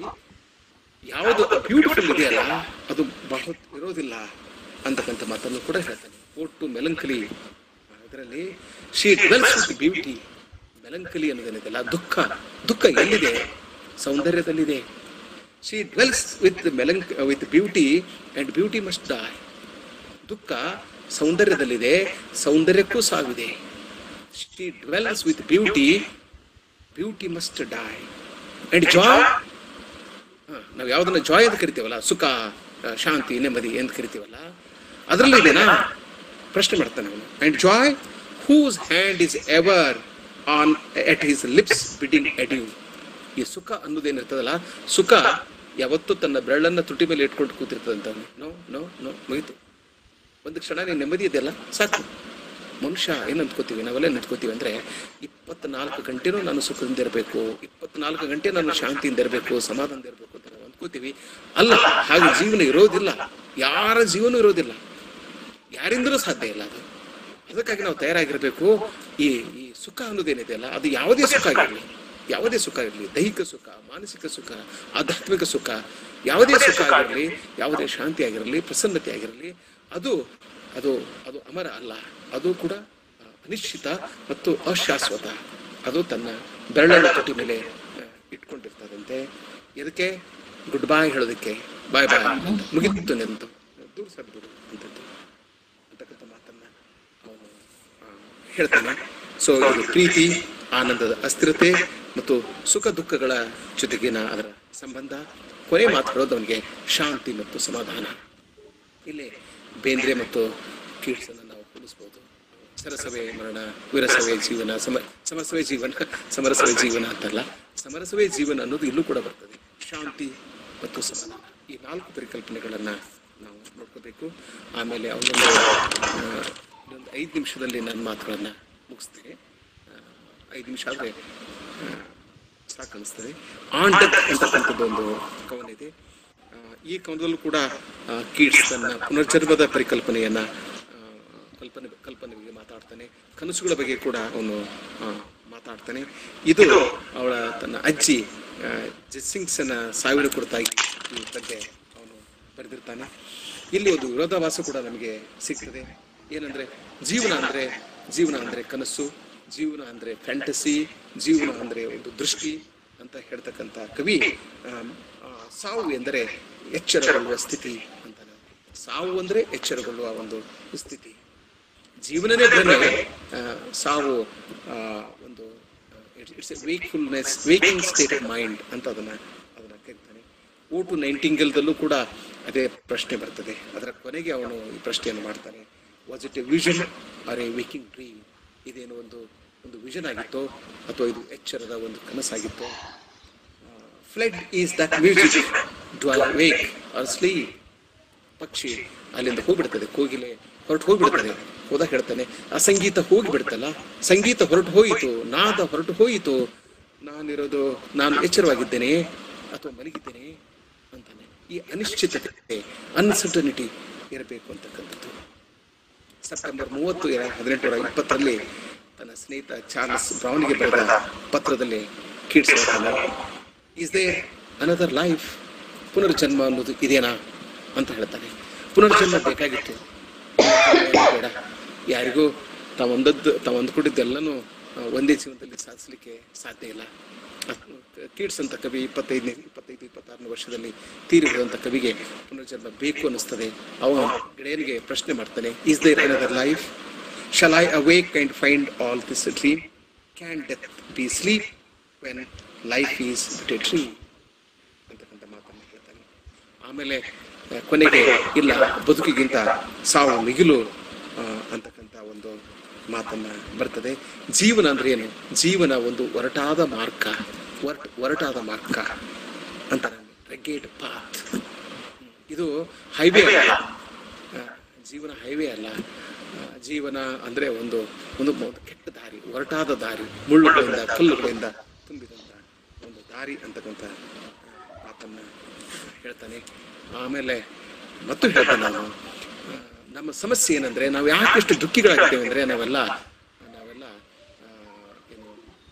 ಯಾವುದು ಬ್ಯೂಟಿಫುಲ್ ಇದೆಯಲ್ಲ ಅದು ಬಹಳ ಇರೋದಿಲ್ಲ ಅಂತಕ್ಕಂಥ ಮಾತನ್ನು ಕೂಡ ಹೇಳ್ತಾನೆ ಒಟ್ಟು ಮೆಲಂಕಲಿ ಅದರಲ್ಲಿ she dwells with beauty melancholy ಅನ್ನೋದೇನಿದೆಯಲ್ಲ ದುಃಖ ದುಃಖ ಎಲ್ಲಿದೆ ಸೌಂದರ್ಯದಲ್ಲಿದೆ she dwells with melancholy with beauty and beauty must die ದುಃಖ ಸೌಂದರ್ಯದಲ್ಲಿದೆ ಸೌಂದರ್ಯಕ್ಕೂ ಸಾವಿದೆ she dwells with beauty beauty must die and joy ನಾವು ಯಾವ್ದನ್ನ ಜಾಯ್ ಅಂತ ಕರಿತೀವಲ್ಲ ಸುಖ ಆ, ಶಾಂತಿ ನೆಮ್ಮದಿ ಅಂತ ಕರಿತೀವಲ್ಲ ಅದರಲ್ಲಿ ಇದೆನಾ ಪ್ರಶ್ನೆ ಮಾಡ್ತಾನೆ ಅವನು and joy whose hand is ever on at his lips bidding adieu ಈ ಸುಖ ಅನ್ನೋದೇನಿರ್ತದಲ್ಲ ಸುಖ ಯಾವತ್ತೂ ತನ್ನ ಬೆರಳನ್ನ ತುಟಿ ಮೇಲೆ ಇಟ್ಕೊಂಡು ಕೂತಿರ್ತದಂತ ನೋ ನೋ ನೋ ಮುಗಿತು ಒಂದು ಕ್ಷಣ ನೀನು ನೆಮ್ಮದಿ ಇದೆಯಲ್ಲ ಸಾಕು ಮನುಷ್ಯ ಏನು ಅಂದ್ಕೋತೀವಿ ನಾವೆಲ್ಲ ಏನ್ ಅಂದ್ಕೋತೀವಿ ಅಂದ್ರೆ ಇಪ್ಪತ್ನಾಲ್ಕು ಗಂಟೆನೂ ನಾನು ಸುಖದಿಂದ ಇರಬೇಕು ಇಪ್ಪತ್ನಾಲ್ಕು ಗಂಟೆ ನಾನು ಶಾಂತಿಯಿಂದ ಇರಬೇಕು ಸಮಾಧಾನದಿಂದ ಇರಬೇಕು ಅಂತ ನಾವು ಅಂದ್ಕೋತೀವಿ ಅಲ್ಲ ಹಾಗೆ ಜೀವನ ಇರೋದಿಲ್ಲ ಯಾರ ಜೀವನ ಇರೋದಿಲ್ಲ ಯಾರಿಂದಲೂ ಸಾಧ್ಯ ಇಲ್ಲ ಅದು ಅದಕ್ಕಾಗಿ ನಾವು ತಯಾರಾಗಿರ್ಬೇಕು ಈ ಈ ಸುಖ ಅನ್ನೋದೇನಿದೆಯಲ್ಲ ಅದು ಯಾವುದೇ ಸುಖ ಆಗಿರಲಿ ಯಾವುದೇ ಸುಖ ಇರಲಿ ದೈಹಿಕ ಸುಖ ಮಾನಸಿಕ ಸುಖ ಆಧ್ಯಾತ್ಮಿಕ ಸುಖ ಯಾವುದೇ ಸುಖ ಆಗಿರಲಿ ಯಾವುದೇ ಶಾಂತಿ ಆಗಿರಲಿ ಪ್ರಸನ್ನತೆ ಆಗಿರಲಿ ಅದು ಅದು ಅದು ಅಮರ ಅಲ್ಲ ಅದು ಕೂಡ ಆ, ಅನಿಶ್ಚಿತ ಮತ್ತು ಅಶಾಶ್ವತ ಅದು ತನ್ನ ಬೆರಳಿನ ತುಟಿ ಮೇಲೆ ಆ, ಇಟ್ಕೊಂಡಿರ್ತದಂತೆ ಇದಕ್ಕೆ ಗುಡ್ ಬಾಯ್ ಹೇಳೋದಕ್ಕೆ ಬಾಯ್ ಬಾಯ್ ಅಂತ ಮುಗಿತು ನಿಂತು ದೂರ ಸರಿಬಿಡು ಅಂತದ್ದು ಅಂತಕ್ಕಂಥ ಮಾತನ್ನ ಅವನು ಆ, ಹೇಳ್ತಾನೆ ಸೊ ಇದು ಪ್ರೀತಿ ಆನಂದದ ಅಸ್ಥಿರತೆ ಮತ್ತು ಸುಖ ದುಃಖಗಳ ಜೊತೆಗಿನ ಅದರ ಸಂಬಂಧ ಕೊನೆ ಮಾತು ಹೇಳೋದು ಅವನಿಗೆ ಶಾಂತಿ ಮತ್ತು ಸಮಾಧಾನ ಇಲ್ಲಿ ಬೇಂದ್ರೆ ಮತ್ತು ಕೀಟ್ಸನ್ನ ನಾವು ಹೋಲಿಸ್ಬೋದು ಸರಸವೇ ಮರಣ ವಿರಸವೇ ಜೀವನ ಸಮ ಸಮರಸವೇ ಜೀವನ ಸಮರಸವೇ ಜೀವನ ಅಂತಲ್ಲ ಸಮರಸವೇ ಜೀವನ ಅನ್ನೋದು ಇಲ್ಲೂ ಕೂಡ ಬರ್ತದೆ ಶಾಂತಿ ಮತ್ತು ಸಮಾಧಾನ ಈ ನಾಲ್ಕು ಪರಿಕಲ್ಪನೆಗಳನ್ನು ನಾವು ನೋಡ್ಕೋಬೇಕು ಆಮೇಲೆ ಅವನೊಂದು ಒಂದು ಐದು ನಿಮಿಷದಲ್ಲಿ ನನ್ನ ಮಾತುಗಳನ್ನು ಮುಗಿಸ್ತೇನೆ ಆ, ಐದು ನಿಮಿಷ ಆದರೆ ಸಾಕು ಅನಿಸ್ತದೆ ಆನ್ ಡೆತ್ ಅಂತಕ್ಕಂಥದ್ದು ಒಂದು ಕವನ ಇದೆ ಆ, ಈ ಕವನದಲ್ಲೂ ಕೂಡ ಆ, ಕೀಟ್ಸ್ ತನ್ನ ಪುನರ್ಜನ್ಮದ ಪರಿಕಲ್ಪನೆಯನ್ನ ಆ, ಕಲ್ಪನೆ ಕಲ್ಪನೆ ಬಗ್ಗೆ ಮಾತಾಡ್ತಾನೆ ಕನಸುಗಳ ಬಗ್ಗೆ ಕೂಡ ಅವನು ಆ, ಮಾತಾಡ್ತಾನೆ ಇದು ಅವಳ ತನ್ನ ಅಜ್ಜಿ ಆ, ಜೆಸ್ಸಿಂಗ್ಸನ ಸಾವಿನ ಕುರಿತಾಗಿ ಈ ಬಗ್ಗೆ ಅವನು ಬರೆದಿರ್ತಾನೆ ಇಲ್ಲಿ ಒಂದು ವಿರೋಧಾಭಾಸ ಕೂಡ ನಮಗೆ ಸಿಗ್ತದೆ ಏನಂದ್ರೆ ಜೀವನ ಅಂದ್ರೆ ಜೀವನ ಅಂದ್ರೆ ಕನಸು ಜೀವನ ಅಂದ್ರೆ ಫ್ಯಾಂಟಸಿ ಜೀವನ ಅಂದ್ರೆ ಒಂದು ದೃಷ್ಟಿ ಅಂತ ಹೇಳ್ತಕ್ಕಂಥ ಕವಿ ಆಮ್, ಆ, ಸಾವು ಎಂದರೆ ಎಚ್ಚರಗೊಳ್ಳುವ ಸ್ಥಿತಿ ಅಂತಾನೆ ಸಾವು ಅಂದ್ರೆ ಎಚ್ಚರಗೊಳ್ಳುವ ಒಂದು ಸ್ಥಿತಿ ಜೀವನನೇ ಭ್ರಮೆ ಆ, ಸಾವು ಆ, ಒಂದು it's a wakefulness waking state of mind ಅಂತ ಅದನ್ನ ಅದನ್ನ ಕರೀತಾನೆ ಓಟು ನೈಂಟಿಂಗಲ್ದಲ್ಲೂ ಕೂಡ ಅದೇ ಪ್ರಶ್ನೆ ಬರ್ತದೆ ಅದರ ಕೊನೆಗೆ ಅವನು ಈ ಪ್ರಶ್ನೆಯನ್ನು ಮಾಡ್ತಾನೆ was it a vision or a waking dream ಇದೇನು ಒಂದು ಒಂದು ವಿಷನ್ ಆಗಿತ್ತೋ ಅಥವಾ ಇದು ಎಚ್ಚರದ ಒಂದು ಕನಸಾಗಿತ್ತೋ fled is that music do I wake or sleep ಪಕ್ಷಿ ಅಲ್ಲಿಂದ ಹೋಗ್ಬಿಡ್ತದೆ ಕೋಗಿಲೆ ಹೊರಟು ಹೋಗ್ಬಿಡ್ತದೆ ಹೋದಾಗ ಹೇಳ್ತಾನೆ ಆ ಸಂಗೀತ ಹೋಗಿಬಿಡ್ತಲ್ಲ ಸಂಗೀತ ಹೊರಟು ಹೋಯಿತು ನಾದ ಹೊರಟು ಹೋಯಿತು ನಾನಿರೋದು ನಾನು ಎಚ್ಚರವಾಗಿದ್ದೇನೆ ಅಥವಾ ಮಲಗಿದ್ದೇನೆ ಅಂತಾನೆ ಈ ಅನಿಶ್ಚಿತತೆ ಅನ್ಸರ್ಟನಿಟಿ ಇರಬೇಕು ಅಂತಕ್ಕಂಥದ್ದು ಸೆಪ್ಟೆಂಬರ್ ಮೂವತ್ತು ಹದಿನೆಂಟುನೂರ ಇಪ್ಪತ್ತರಲ್ಲಿ ತನ್ನ ಸ್ನೇಹಿತ ಚಾರ್ಲ್ಸ್ ಬ್ರೌನ್ಗೆ ಬರೆದ ಪತ್ರದಲ್ಲಿ ಕೀಟ್ಸ್ ಹೇಳ್ತಾನೆ ಇಸ್ ದೇ ಅನದರ್ ಲೈಫ್ ಪುನರ್ಜನ್ಮ ಅನ್ನೋದು ಇದೇನಾ ಅಂತ ಹೇಳ್ತಾನೆ ಪುನರ್ಜನ್ಮ ಬೇಕಾಗಿತ್ತು ಬೇಡ ಯಾರಿಗೂ ತಾವು ಒಂದದ್ದು ತಾವು ಅಂದ್ಕೊಂಡಿದ್ದೆಲ್ಲನೂ ಆ, ಒಂದೇ ಜೀವನದಲ್ಲಿ ಸಾಧಿಸಲಿಕ್ಕೆ ಸಾಧ್ಯ ಇಲ್ಲ ಅದ್- ಕೀಟ್ಸ್ ಅಂತ ಕವಿ ಇಪ್ಪತ್ತೈದನೇ ಇಪ್ಪತ್ತೈದು ಇಪ್ಪತ್ತಾರನೇ ವರ್ಷದಲ್ಲಿ ತೀರಿದಂಥ ಕವಿಗೆ ಪುನರ್ಜನ್ಮ ಬೇಕು ಅನ್ನಿಸ್ತದೆ ಅವನು ಗೆಳೆಯನಿಗೆ ಪ್ರಶ್ನೆ ಮಾಡ್ತಾನೆ is there another life shall I awake and find all this dream can death be sleep when life is but a dream ಅಂತಕ್ಕಂಥ ಮಾತನ್ನು ಹೇಳ್ತಾನೆ ಆಮೇಲೆ ಆ, ಕೊನೆಗೆ ಇಲ್ಲ ಬದುಕಿಗಿಂತ ಸಾವು ಮಿಗಿಲು ಆ, ಅಂತಕ್ಕಂಥ ಒಂದು ಮಾತನ್ನ ಬರ್ತದೆ ಜೀವನ ಅಂದ್ರೆ ಏನು ಜೀವನ ಒಂದು ಒರಟಾದ ಮಾರ್ಗ ಒರಟ ಒರಟಾದ ಮಾರ್ಗ ಅಂತ ರೆಗೇಟ್ ಪಾತ್ ಇದು ಹೈವೇ ಅಲ್ಲ ಆ, ಜೀವನ ಹೈವೇ ಅಲ್ಲ ಆ, ಜೀವನ ಅಂದ್ರೆ ಒಂದು ಒಂದು ಒಂದು ಕೆಟ್ಟ ದಾರಿ ಒರಟಾದ ದಾರಿ ಮುಳ್ಳುಗಳಿಂದ ಕಲ್ಲುಗಳಿಂದ ತುಂಬಿದಂತ ಒಂದು ದಾರಿ ಅಂತಕ್ಕಂಥ ಆ, ಮಾತನ್ನ ಹೇಳ್ತಾನೆ ಆಮೇಲೆ ಮತ್ತು ಹೇಳ್ತಾನೆ ನಾನು ಆ, ನಮ್ಮ ಸಮಸ್ಯೆ ಏನಂದ್ರೆ ನಾವು ಯಾಕೆಷ್ಟು ದುಃಖಿಗಳಾಗ್ತೇವೆ ಅಂದ್ರೆ ನಾವೆಲ್ಲ ನಾವೆಲ್ಲ ಆ, ಏನು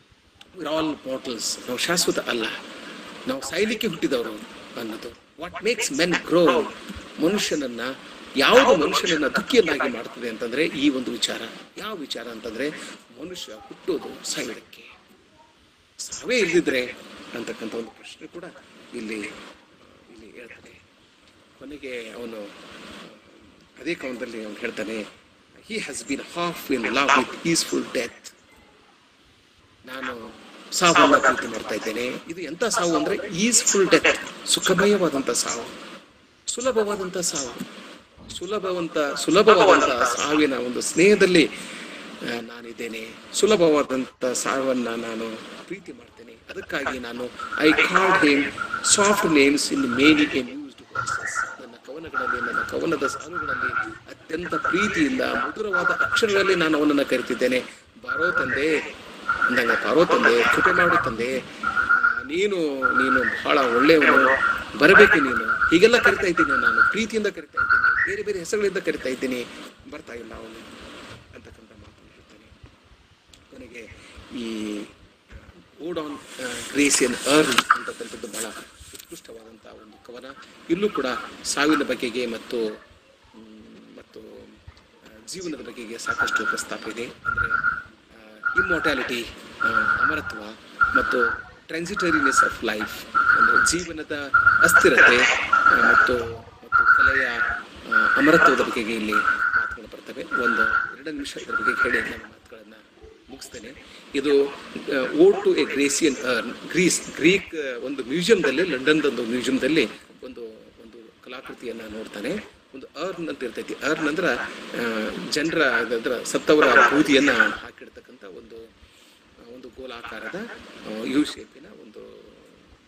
ಆಲ್ ಬಾಟಲ್ಸ್ ನಾವು ಶಾಶ್ವತ ಅಲ್ಲ ನಾವು ಸಾಯ್ಲಿಕ್ಕೆ ಹುಟ್ಟಿದವರು ಅನ್ನೋದು ವಾಟ್ ಮೇಕ್ಸ್ ಮೆನ್ ಗ್ರೋ ಮನುಷ್ಯನನ್ನ ಯಾವುದು ಮನುಷ್ಯನನ್ನ ದುಃಖಿಯನ್ನಾಗಿ ಮಾಡ್ತದೆ ಅಂತಂದ್ರೆ ಈ ಒಂದು ವಿಚಾರ ಯಾವ ವಿಚಾರ ಅಂತಂದ್ರೆ ಮನುಷ್ಯ ಹುಟ್ಟೋದು ಸಾಯೋದಕ್ಕೆ ಸಾವೇ ಇಲ್ದಿದ್ರೆ ಅಂತಕ್ಕಂಥ ಒಂದು ಪ್ರಶ್ನೆ ಕೂಡ ಇಲ್ಲಿ ಇಲ್ಲಿ ಹೇಳ್ತಾನೆ ಕೊನೆಗೆ ಅವನು ಅದೇ ಕವನದಲ್ಲಿ ಅವನು ಹೇಳ್ತಾನೆ he has been half in love with peaceful death ನಾನು ಸಾವನ್ನ ಪ್ರೀತಿ ಮಾಡ್ತಾ ಇದ್ದೇನೆ ಇದು ಎಂತ ಸಾವು ಅಂದ್ರೆ ಈಸ್ಫುಲ್ ಡೆತ್ ಸುಖಮಯವಾದಂತ ಸಾವು ಸುಲಭವಾದಂತ ಸಾವು ಸುಲಭವಂತ ಸುಲಭವಾದಂತ ಸಾವಿನ ಒಂದು ಸ್ನೇಹದಲ್ಲಿ ಆ, ನಾನಿದ್ದೇನೆ ಸುಲಭವಾದಂತ ಸಾವನ್ನ ನಾನು ಪ್ರೀತಿ ಮಾಡ್ತೇನೆ ಅದಕ್ಕಾಗಿ ನಾನು I called him soft names in many used ನನ್ನ ಕವನಗಳಲ್ಲಿ ನನ್ನ ಕವನದ ಸಾಲುಗಳಲ್ಲಿ ಅತ್ಯಂತ ಪ್ರೀತಿಯಿಂದ ಮಧುರವಾದ ಅಕ್ಷರಗಳಲ್ಲಿ ನಾನು ಅವನನ್ನ ಕರಿತಿದ್ದೇನೆ ಬಾರೋ ತಂದೆ ಅಂದಂಗ ಬಾರೋ ತಂದೆ ಕೃಪೆ ಮಾಡು ತಂದೆ ಆ, ನೀನು ನೀನು ಬಹಳ ಒಳ್ಳೆಯವನು ಬರಬೇಕು ನೀನು ಹೀಗೆಲ್ಲ ಕರಿತಾ ಇದ್ದೀನಿ ನಾನು ಪ್ರೀತಿಯಿಂದ ಕರಿತಾ ಇದ್ದೀನಿ ಬೇರೆ ಬೇರೆ ಹೆಸರುಗಳಿಂದ ಕರಿತಾ ಇದ್ದೀನಿ ಬರ್ತಾ ಇಲ್ಲ ಅವನು ಅಂತಕ್ಕಂಥ ಮಾತನ್ನು ಹೇಳ್ತಾನೆ ಕೊನೆಗೆ ಈ ಓಡ್ ಆನ್ ಗ್ರೇಸಿಯನ್ ಅರ್ನ್ ಅಂತಕ್ಕಂಥದ್ದು ಬಹಳ ಉತ್ಕೃಷ್ಟವಾದಂಥ ಒಂದು ಕವನ ಇಲ್ಲೂ ಕೂಡ ಸಾವಿನ ಬಗೆಗೆ ಮತ್ತು ಮ್, ಮತ್ತು ಆ, ಜೀವನದ ಬಗೆಗೆ ಸಾಕಷ್ಟು ಪ್ರಸ್ತಾಪ ಇದೆ ಅಂದರೆ ಇಮ್ಮೋರ್ಟ್ಯಾಲಿಟಿ ಅಮರತ್ವ ಮತ್ತು ಟ್ರಾನ್ಸಿಟರಿನೆಸ್ ಆಫ್ ಲೈಫ್ ಅಂದರೆ ಜೀವನದ ಅಸ್ಥಿರತೆ ಆ, ಮತ್ತು ಮತ್ತು ಕಲೆಯ ಆ, ಅಮರತ್ವದ ಬಗೆಗೆ ಇಲ್ಲಿ ಮಾತುಗಳು ಬರ್ತವೆ ಒಂದು ಎರಡು ನಿಮಿಷ ಇದರ ಬಗ್ಗೆ ಹೇಳಿ ನನ್ನ ಮಾತುಗಳನ್ನು ಮುಗಿಸ್ತೇನೆ ಇದು ode to a Grecian Greece Greek ಆ, ಒಂದು ಮ್ಯೂಸಿಯಂದಲ್ಲಿ ಲಂಡನ್ದ ಒಂದು ಮ್ಯೂಸಿಯಂದಲ್ಲಿ ಒಂದು ಒಂದು ಕಲಾಕೃತಿಯನ್ನ ನೋಡ್ತಾನೆ ಒಂದು ಅರ್ನ್ ಅಂತ ಇರ್ತೈತಿ ಅರ್ನ್ ಅಂದ್ರ ಜನರ ಅದ್ರ ಸತ್ತವರ ಬೂದಿಯನ್ನ ಹಾಕಿಡ್ತಕ್ಕಂಥ ಒಂದು ಆ, ಒಂದು ಗೋಲಾಕಾರದ ಯು ಶೇಪಿನ ಒಂದು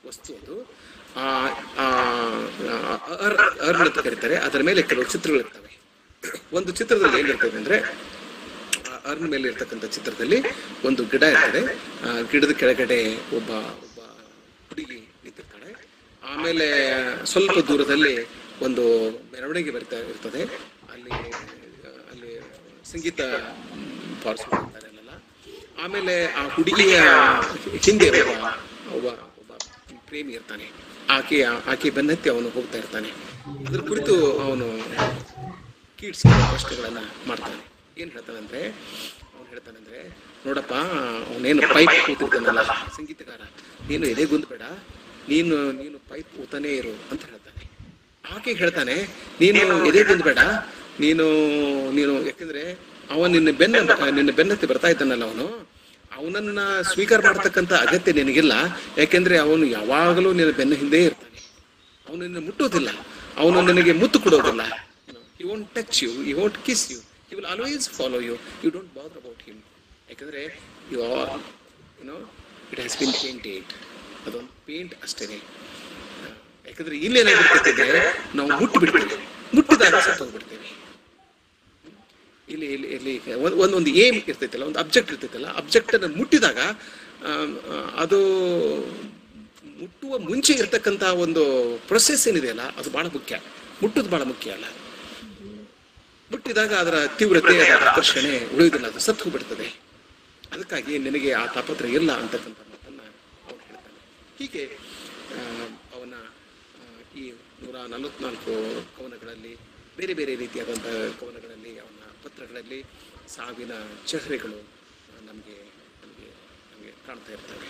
ವಸ್ತು ಅದು ಆ, ಆ, ಅರ್ ಅರ್ನ್ ಅಂತ ಕರೀತಾರೆ ಅದರ ಮೇಲೆ ಕೆಲವು ಚಿತ್ರಗಳಿರ್ತವೆ ಒಂದು ಚಿತ್ರದಲ್ಲಿ ಏನಿರ್ತದೆ ಅಂದ್ರೆ ಆ ಅರ್ನ್ ಮೇಲೆ ಇರ್ತಕ್ಕಂಥ ಚಿತ್ರದಲ್ಲಿ ಒಂದು ಗಿಡ ಇರ್ತದೆ ಆ ಗಿಡದ ಕೆಳಗಡೆ ಒಬ್ಬ ಒಬ್ಬ ಹುಡುಗಿ ನಿಂತಿರ್ತಾಳೆ ಆಮೇಲೆ ಸ್ವಲ್ಪ ದೂರದಲ್ಲಿ ಒಂದು ಮೆರವಣಿಗೆ ಬರ್ತಾ ಇರ್ತದೆ ಅಲ್ಲಿ ಅಲ್ಲಿ ಸಂಗೀತ ಬಾರಿಸ್ಕೊಂಡಿರ್ತಾರೆ ಅಲ್ಲೆಲ್ಲ ಆಮೇಲೆ ಆ ಹುಡುಗಿಯ ಹಿಂದೆ ಒಬ್ಬ ಒಬ್ಬ ಒಬ್ಬ ಪ್ರೇಮಿ ಇರ್ತಾನೆ ಆಕೆ ಆಕೆ ಬೆನ್ನತ್ತಿ ಅವನು ಹೋಗ್ತಾ ಇರ್ತಾನೆ ಅದ್ರ ಕುರಿತು ಅವನು ಕೀಟ್ಸ್ ಪ್ರಶ್ನೆಗಳನ್ನ ಮಾಡ್ತಾನೆ ಏನ್ ಹೇಳ್ತಾನಂದ್ರೆ ಅವನು ಹೇಳ್ತಾನಂದ್ರೆ ನೋಡಪ್ಪ ಅವನೇನು ಪೈಪ್ ಕೂತಿರ್ತಾನಲ್ಲ ಸಂಗೀತಗಾರ ನೀನು ಎದೆ ಗುಂದ್ಬೇಡ ನೀನು ನೀನು ಪೈಪ್ ಊತಾನೇ ಇರು ಅಂತ ಹೇಳ್ತಾನೆ ಆಕೆ ಹೇಳ್ತಾನೆ ನೀನು ಎದೆ ಗುಂದ್ಬೇಡ ನೀನು ನೀನು ಯಾಕಂದ್ರೆ ಅವನು ನಿನ್ನ ಬೆನ್ನ ನಿನ್ನ ಬೆನ್ನತ್ತಿ ಬರ್ತಾ ಇದ್ದಾನಲ್ಲ ಅವನು ಅವನನ್ನ ಸ್ವೀಕಾರ ಮಾಡತಕ್ಕಂತ ಅಗತ್ಯ ನಿನಗಿಲ್ಲ ಯಾಕೆಂದ್ರೆ ಅವನು ಯಾವಾಗಲೂ ನಿನ್ನ ಬೆನ್ನ ಹಿಂದೆ ಇರ್ತಾನೆ ಅವನು ನಿನ್ನ ಮುಟ್ಟೋದಿಲ್ಲ ಅವನು ನಿನಗೆ ಮುತ್ತು ಕೊಡೋದಿಲ್ಲ you won't touch you you won't kiss you you will always follow you you don't bother about him ಯಾಕಂದ್ರೆ you are you know it has been painted ಅದೊಂದು ಪೇಂಟ್ ಅಷ್ಟೇನೆ ಯಾಕಂದ್ರೆ ಇಲ್ಲೇನಾಗಿರ್ತೈತೆ ನಾವು ಮುಟ್ಟಿ ಬಿಡ್ತೇವೆ ಮುಟ್ಟಿದಾಗ ಸತ್ತು ಹೋಗ್ಬಿಡ್ತೇವೆ ಇಲ್ಲಿ ಇಲ್ಲಿ ಇಲ್ಲಿ ಒಂದ್- ಒಂದೊಂದು ಏಮ್ ಇರ್ತೈತಲ್ಲ ಒಂದು ಅಬ್ಜೆಕ್ಟ್ ಇರ್ತೈತಲ್ಲ ಅಬ್ಜೆಕ್ಟ್ ಅನ್ನು ಮುಟ್ಟಿದಾಗ ಆಮ್, ಆ, ಅದು ಮುಟ್ಟುವ ಮುಂಚೆ ಇರ್ತಕ್ಕಂಥ ಒಂದು ಪ್ರೊಸೆಸ್ ಏನಿದೆಯಲ್ಲ ಅದು ಬಹಳ ಮುಖ್ಯ ಮುಟ್ಟುದು ಬಹಳ ಮುಖ್ಯ ಅಲ್ಲ ಮುಟ್ಟಿದಾಗ ಅದರ ತೀವ್ರತೆ ಅದರ ಆಕರ್ಷಣೆ ಉಳಿಯುವುದಿಲ್ಲ ಅದು ಸತ್ತು ಹೋಗ್ಬಿಡ್ತದೆ ಅದಕ್ಕಾಗಿ ನಿನಗೆ ಆ ತಾಪತ್ರ ಇಲ್ಲ ಅಂತಕ್ಕಂಥ ಮಾತನ್ನ ಅವನು ಹೇಳ್ತಾನೆ ಹೀಗೆ ಆ, ಅವನ ಆ, ಈ ನೂರ ನಲವತ್ನಾಲ್ಕು ಕವನಗಳಲ್ಲಿ ಬೇರೆ ಬೇರೆ ರೀತಿಯಾದಂಥ ಕವನಗಳಲ್ಲಿ ಅವನ ಪತ್ರಗಳಲ್ಲಿ ಸಾವಿನ ಚಹರೆಗಳು ನಮಗೆ ನಮಗೆ ನಮಗೆ ಕಾಣ್ತಾ ಇರ್ತವೆ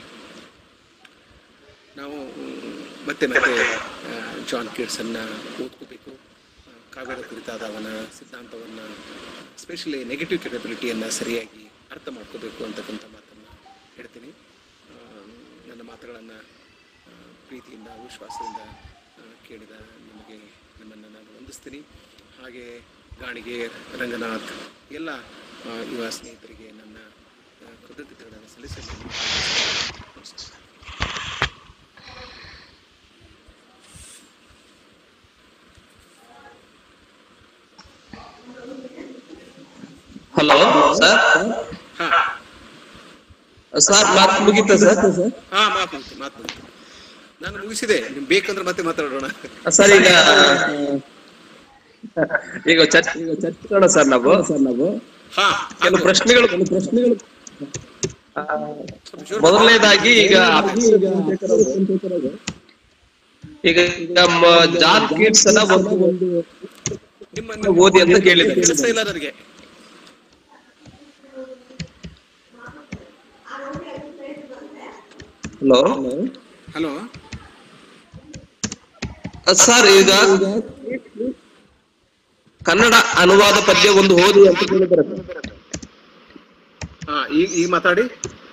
ನಾವು ಮ್, ಮತ್ತೆ ಮತ್ತೆ ಆ, ಜಾನ್ ಕಿಡ್ಸನ್ನ ಓದ್ಕೋಬೇಕು ಆ, ಕಾವ್ಯದ ಕುರಿತಾದ ಅವನ ಸಿದ್ಧಾಂತವನ್ನು ಸ್ಪೆಷಲಿ ನೆಗೆಟಿವ್ ಕೆಪಬಿಲಿಟಿಯನ್ನು ಸರಿಯಾಗಿ ಅರ್ಥ ಮಾಡ್ಕೋಬೇಕು ಅಂತಕ್ಕಂಥ ಮಾತನ್ನು ಹೇಳ್ತೀನಿ ಆ, ನನ್ನ ಮಾತುಗಳನ್ನು ಪ್ರೀತಿಯಿಂದ ವಿಶ್ವಾಸದಿಂದ ಆ, ಕೇಳಿದ ನಿಮಗೆ ನಿಮ್ಮನ್ನು ನಾನು ವಂದಿಸ್ತೀನಿ ಹಾಗೆ ಗಾಣಿಗೆ ರಂಗನಾಥ್ ಎಲ್ಲ ಆ, ಯುವ ಸ್ನೇಹಿತರಿಗೆ ನನ್ನ ಆ, ಕೃತಜ್ಞತೆಗಳನ್ನು ಸಲ್ಲಿಸಲು ನಮಸ್ಕಾರ ಹಲೋ ಸರ್ ಹಾ ಸರ್ ಮಾತು ಮುಗೀತಾ ಸರ್ ಹಾ ಮಾತು ಮುಗಿತು ಮಾತು ಮುಗಿತು ನಾನು ಮುಗಿಸಿದೆ ನಿಮ್ಗೆ ಬೇಕಂದ್ರೆ ಮತ್ತೆ ಮಾತಾಡೋಣ ಸರ್ ಈಗ ಈಗ ಚರ್ಚೆ ಈಗ ಚರ್ಚಿಸೋಣ ಸರ್ ನಾವು ಸರ್ ನಾವು ಹಾ ಕೆಲವು ಪ್ರಶ್ನೆಗಳು ಪ್ರಶ್ನೆಗಳು ಸ್ವಲ್ಪ ಜೋರು ಮೊದಲನೇದಾಗಿ ಈಗ ಈಗ ನಮ್ಮ ಜಾನ್ ಕಿಡ್ಸ್ ಅನ್ನ ಒಂದು ಒಂದು ನಿಮ್ಮ ಓದಿ ಅಂತ ಕೇಳಿದ್ದಾರೆ ಕೆಲಸ ಇಲ್ಲ ನನಗೆ ಹಲೋ ಹಲೋ ಸರ್ ಈಗ ಕನ್ನಡ ಅನುವಾದ ಪದ್ಯ ಒಂದು ಓದಿ ಅಂತ ಕೇಳಿದ್ದಾರೆ ಸರ್. ಹಾ ಈಗ ಈಗ ಮಾತಾಡಿ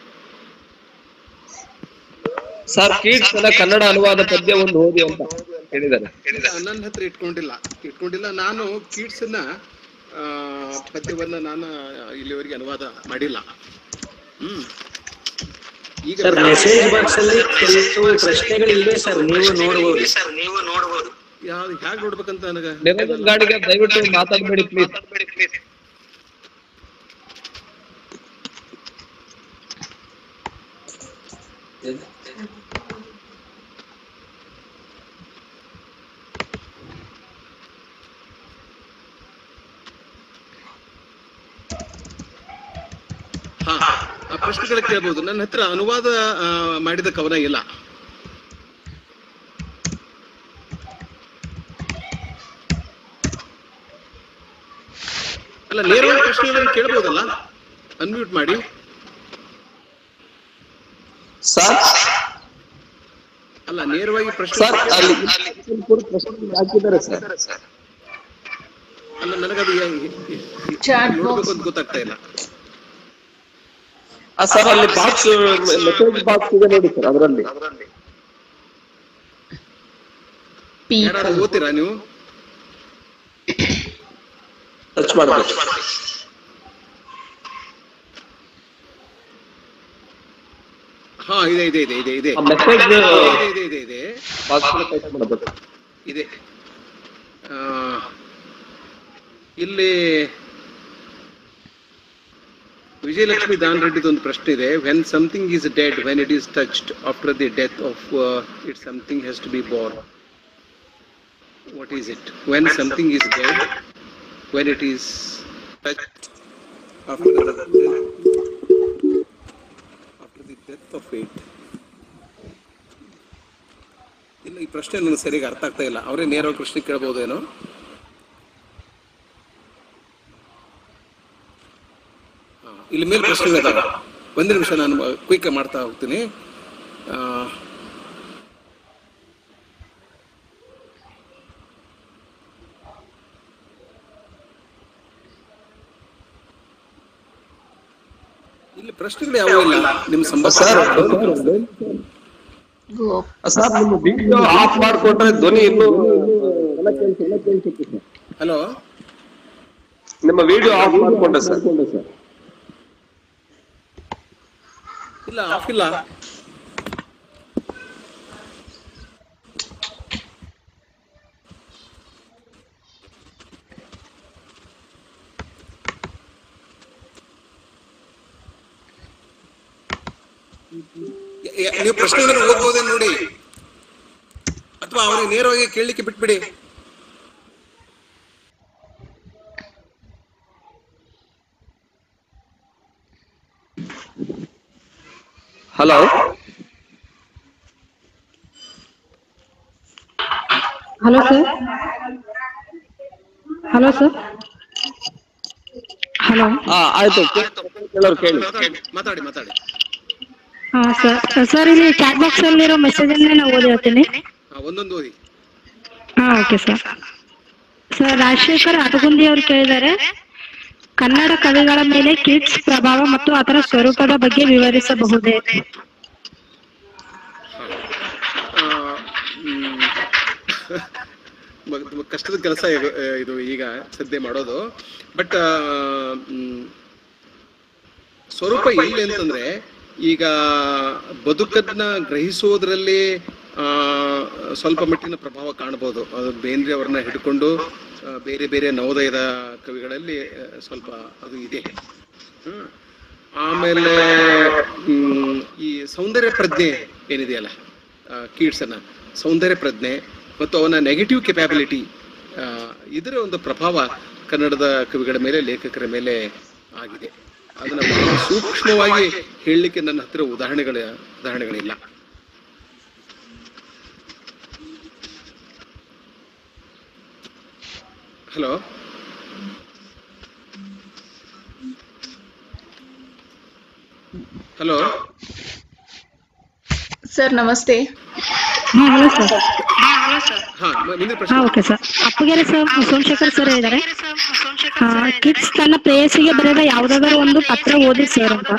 ಸರ್ ಕಿಡ್ಸ್ ಅನ್ನ ಕನ್ನಡ ಅನುವಾದ ಪದ್ಯ ಒಂದು ಓದಿ ಅಂತ ಹೇಳಿದ್ದಾರೆ ನನ್ನ ಹತ್ರ ಇಟ್ಕೊಂಡಿಲ್ಲ ಇಟ್ಕೊಂಡಿಲ್ಲ ನಾನು ಕಿಡ್ಸ್ ನ ಆ, ಪದ್ಯವನ್ನ ನಾನು ಇಲ್ಲಿವರೆಗೆ ಅನುವಾದ ಮಾಡಿಲ್ಲ ಹ್ಮ್ ಈಗ ಸರ್ ಮೆಸೇಜ್ ಬಾಕ್ಸ್ ಅಲ್ಲಿ ಕೆಲವು ಪ್ರಶ್ನೆಗಳಿವೆ ಸರ್ ನೀವು ನೋಡಬಹುದು ಸರ್ ನೀವು ನೋಡಬಹುದು ಯಾವ್ದು ಹ್ಯಾಗ್ ನೋಡ್ಬೇಕಂತ ನನಗ ನಿರಂಜನ್ ಗಾಡಿಗೆ ದಯವಿಟ್ಟು ಮಾತಾಡಬೇಡಿ ಪ್ಲೀಸ್ ಹಾ ಆ ಪ್ರಶ್ನೆಗಳ ಕೇಳ್ಬೋದು ನನ್ನ ಹತ್ರ ಅನುವಾದ ಆ, ಮಾಡಿದ ಕವನ ಇಲ್ಲ ಅಲ್ಲ ನೇರವಾಗಿ ಪ್ರಶ್ನೆಗಳನ್ನು ಕೇಳ್ಬೋದಲ್ಲ ಅನ್ಮ್ಯೂಟ್ ಮಾಡಿ ಸರ್ ಅಲ್ಲ ನೇರವಾಗಿ ಪ್ರಶ್ನೆ ಸರ್ ಅಲ್ಲಿ ಕೂಡ ಪ್ರಶ್ನೆ ಹಾಕಿದ್ದಾರೆ ಸರ್ ಅಲ್ಲ ನನಗದು Chat ನೋಡ್ಬೇಕು ಅಂತ ಗೊತ್ತಾಗ್ತಾ ಇಲ್ಲ ಆ ಸರ್ ಅಲ್ಲಿ ಬಾಕ್ಸ್ ಮೆಸೇಜ್ ಬಾಕ್ಸ್ ಇದೆ ನೋಡಿ ಸರ್ ಅದರಲ್ಲಿ ಯಾರು ಓದ್ತೀರಾ ನೀವು ಟಚ್ ಮಾಡಬೇಕು ಹಾ ಇದೆ ಇದೆ ಇದೆ ಇದೆ ಇದೆ ಆ ಮೆಸೇಜ್ ಇದೆ ಇದೆ ಇದೆ ಇದೆ ಪಾಸ್ವರ್ಡ್ ಟೈಪ್ ಮಾಡಬೇಕು ಇದೆ ಆ, ಇಲ್ಲಿ ವಿಜಯಲಕ್ಷ್ಮಿ ದಾನ್ ರೆಡ್ಡಿದು ಒಂದು ಪ್ರಶ್ನೆ ಇದೆ when something is dead when it is touched after the death of it something has to be born what is it when something is dead when it is touched after after the death of it ಇಲ್ಲ ಈ ಪ್ರಶ್ನೆ ನನಗೆ ಸರಿಯಾಗಿ ಅರ್ಥ ಆಗ್ತಾ ಇಲ್ಲ ಅವರೇ ನೇರವಾಗಿ ಪ್ರಶ್ನೆ ಕೇಳಬಹುದೇನೋ ಹಾ, ಇಲ್ಲಿ ಮೇಲೆ ಪ್ರಶ್ನೆಗಳಿದಾವೆ ಒಂದು ನಿಮಿಷ ನಾನು ಕ್ವಿಕ್ ಮಾಡ್ತಾ ಹೋಗ್ತೀನಿ ಆ, ಇಲ್ಲಿ ಪ್ರಶ್ನೆಗಳು ಯಾವ ಇಲ್ಲ ನಿಮ್ಮ ಸಂಭಾಷಣೆ ಸರ್ ನಿಮ್ಮ ವಿಡಿಯೋ ಆಫ್ ಮಾಡ್ಕೊಟ್ರೆ ಧ್ವನಿ ಇನ್ನೂ ಹಲೋ ನಿಮ್ಮ ವಿಡಿಯೋ ಆಫ್ ಮಾಡ್ಕೊಂಡ್ರೆ ಸರ್ ಇಲ್ಲ ಆಫ್ ಇಲ್ಲ ಯ- ಯ- ನೀವು ಪ್ರಶ್ನೆಗಳನ್ನು ಓದ್ಬೋದೇ ನೋಡಿ ಅಥವಾ ಅವ್ರಿಗೆ ನೇರವಾಗಿ ಕೇಳಲಿಕ್ಕೆ ಬಿಟ್ಬಿಡಿ hello hello sir hello sir hello ಹಾ ಆಯ್ತು ಕೇಳೋರು ಕೇಳಿ ಮಾತಾಡಿ ಮಾತಾಡಿ ಮಾತಾಡಿ ಹಾ ಸರ್ ಸರ್ ಇಲ್ಲಿ ಚಾಟ್ ಬಾಕ್ಸ್ ಅಲ್ಲಿರೋ ಮೆಸೇಜ್ ಅನ್ನೇ ನಾನು ಓದಿ ಹೇಳ್ತೀನಿ ಹಾ, ಒಂದೊಂದು ಓದಿ ಹಾ okay sir sir Rajashekhar Atagundi ಅವರು ಕೇಳಿದ್ದಾರೆ ಕನ್ನಡ ಕವಿಗಳ ಮೇಲೆ ಕಿಡ್ಸ್ ಪ್ರಭಾವ ಮತ್ತು ಅದರ ಸ್ವರೂಪದ ಬಗ್ಗೆ ವಿವರಿಸಬಹುದೇ ಆ, ಮ್, ಮ- ತುಂಬ ಕಷ್ಟದ ಕೆಲಸ ಇದು ಈಗ ಸದ್ಯ ಮಾಡೋದು ಬಟ್ ಸ್ವರೂಪ ಎಲ್ಲಿ ಅಂತಂದ್ರೆ ಈಗ ಬದುಕನ್ನ ಗ್ರಹಿಸೋದ್ರಲ್ಲಿ ಆ, ಸ್ವಲ್ಪ ಮಟ್ಟಿನ ಪ್ರಭಾವ ಕಾಣಬಹುದು ಅದು ಬೇಂದ್ರೆ ಅವ್ರನ್ನ ಹಿಡ್ಕೊಂಡು ಆ, ಬೇರೆ ಬೇರೆ ನವೋದಯದ ಕವಿಗಳಲ್ಲಿ ಆ, ಸ್ವಲ್ಪ ಅದು ಇದೆ ಹ್ಮ್. ಆಮೇಲೆ ಹ್ಮ್, ಈ ಸೌಂದರ್ಯ ಪ್ರಜ್ಞೆ ಏನಿದೆಯಲ್ಲ ಕೀಟ್ಸನ ಸೌಂದರ್ಯ ಪ್ರಜ್ಞೆ ಮತ್ತು ಅವನ ನೆಗೆಟಿವ್ ಕೆಪ್ಯಾಬಿಲಿಟಿ ಇದರ ಒಂದು ಪ್ರಭಾವ ಕನ್ನಡದ ಕವಿಗಳ ಮೇಲೆ ಲೇಖಕರ ಮೇಲೆ ಆಗಿದೆ ಅದನ್ನ ಬಹಳ ಸೂಕ್ಷ್ಮವಾಗಿ ಹೇಳಲಿಕ್ಕೆ ನನ್ನ ಹತ್ತಿರ ಉದಾಹರಣೆಗಳ ಉದಾಹರಣೆಗಳಿಲ್ಲ ಹಲೋ ಹಲೋ ಸರ್ ನಮಸ್ತೆ ಹಾ ಹಲೋ ಸರ್ ಹಾ ಮ- ಮುಂದಿನ ಹಾ ಪ್ರಶ್ನೆ okay sir Appagere sir Somashekhar sir ಹೇಳಿದ್ದಾರೆ ಕಿಡ್ಸ್ ತನ್ನ ಪ್ರೇಯಸಿಗೆ ಬರೆದ ಯಾವುದಾದರೂ ಒಂದು ಪತ್ರ ಓದಿ ಸರ್ ಅಂತ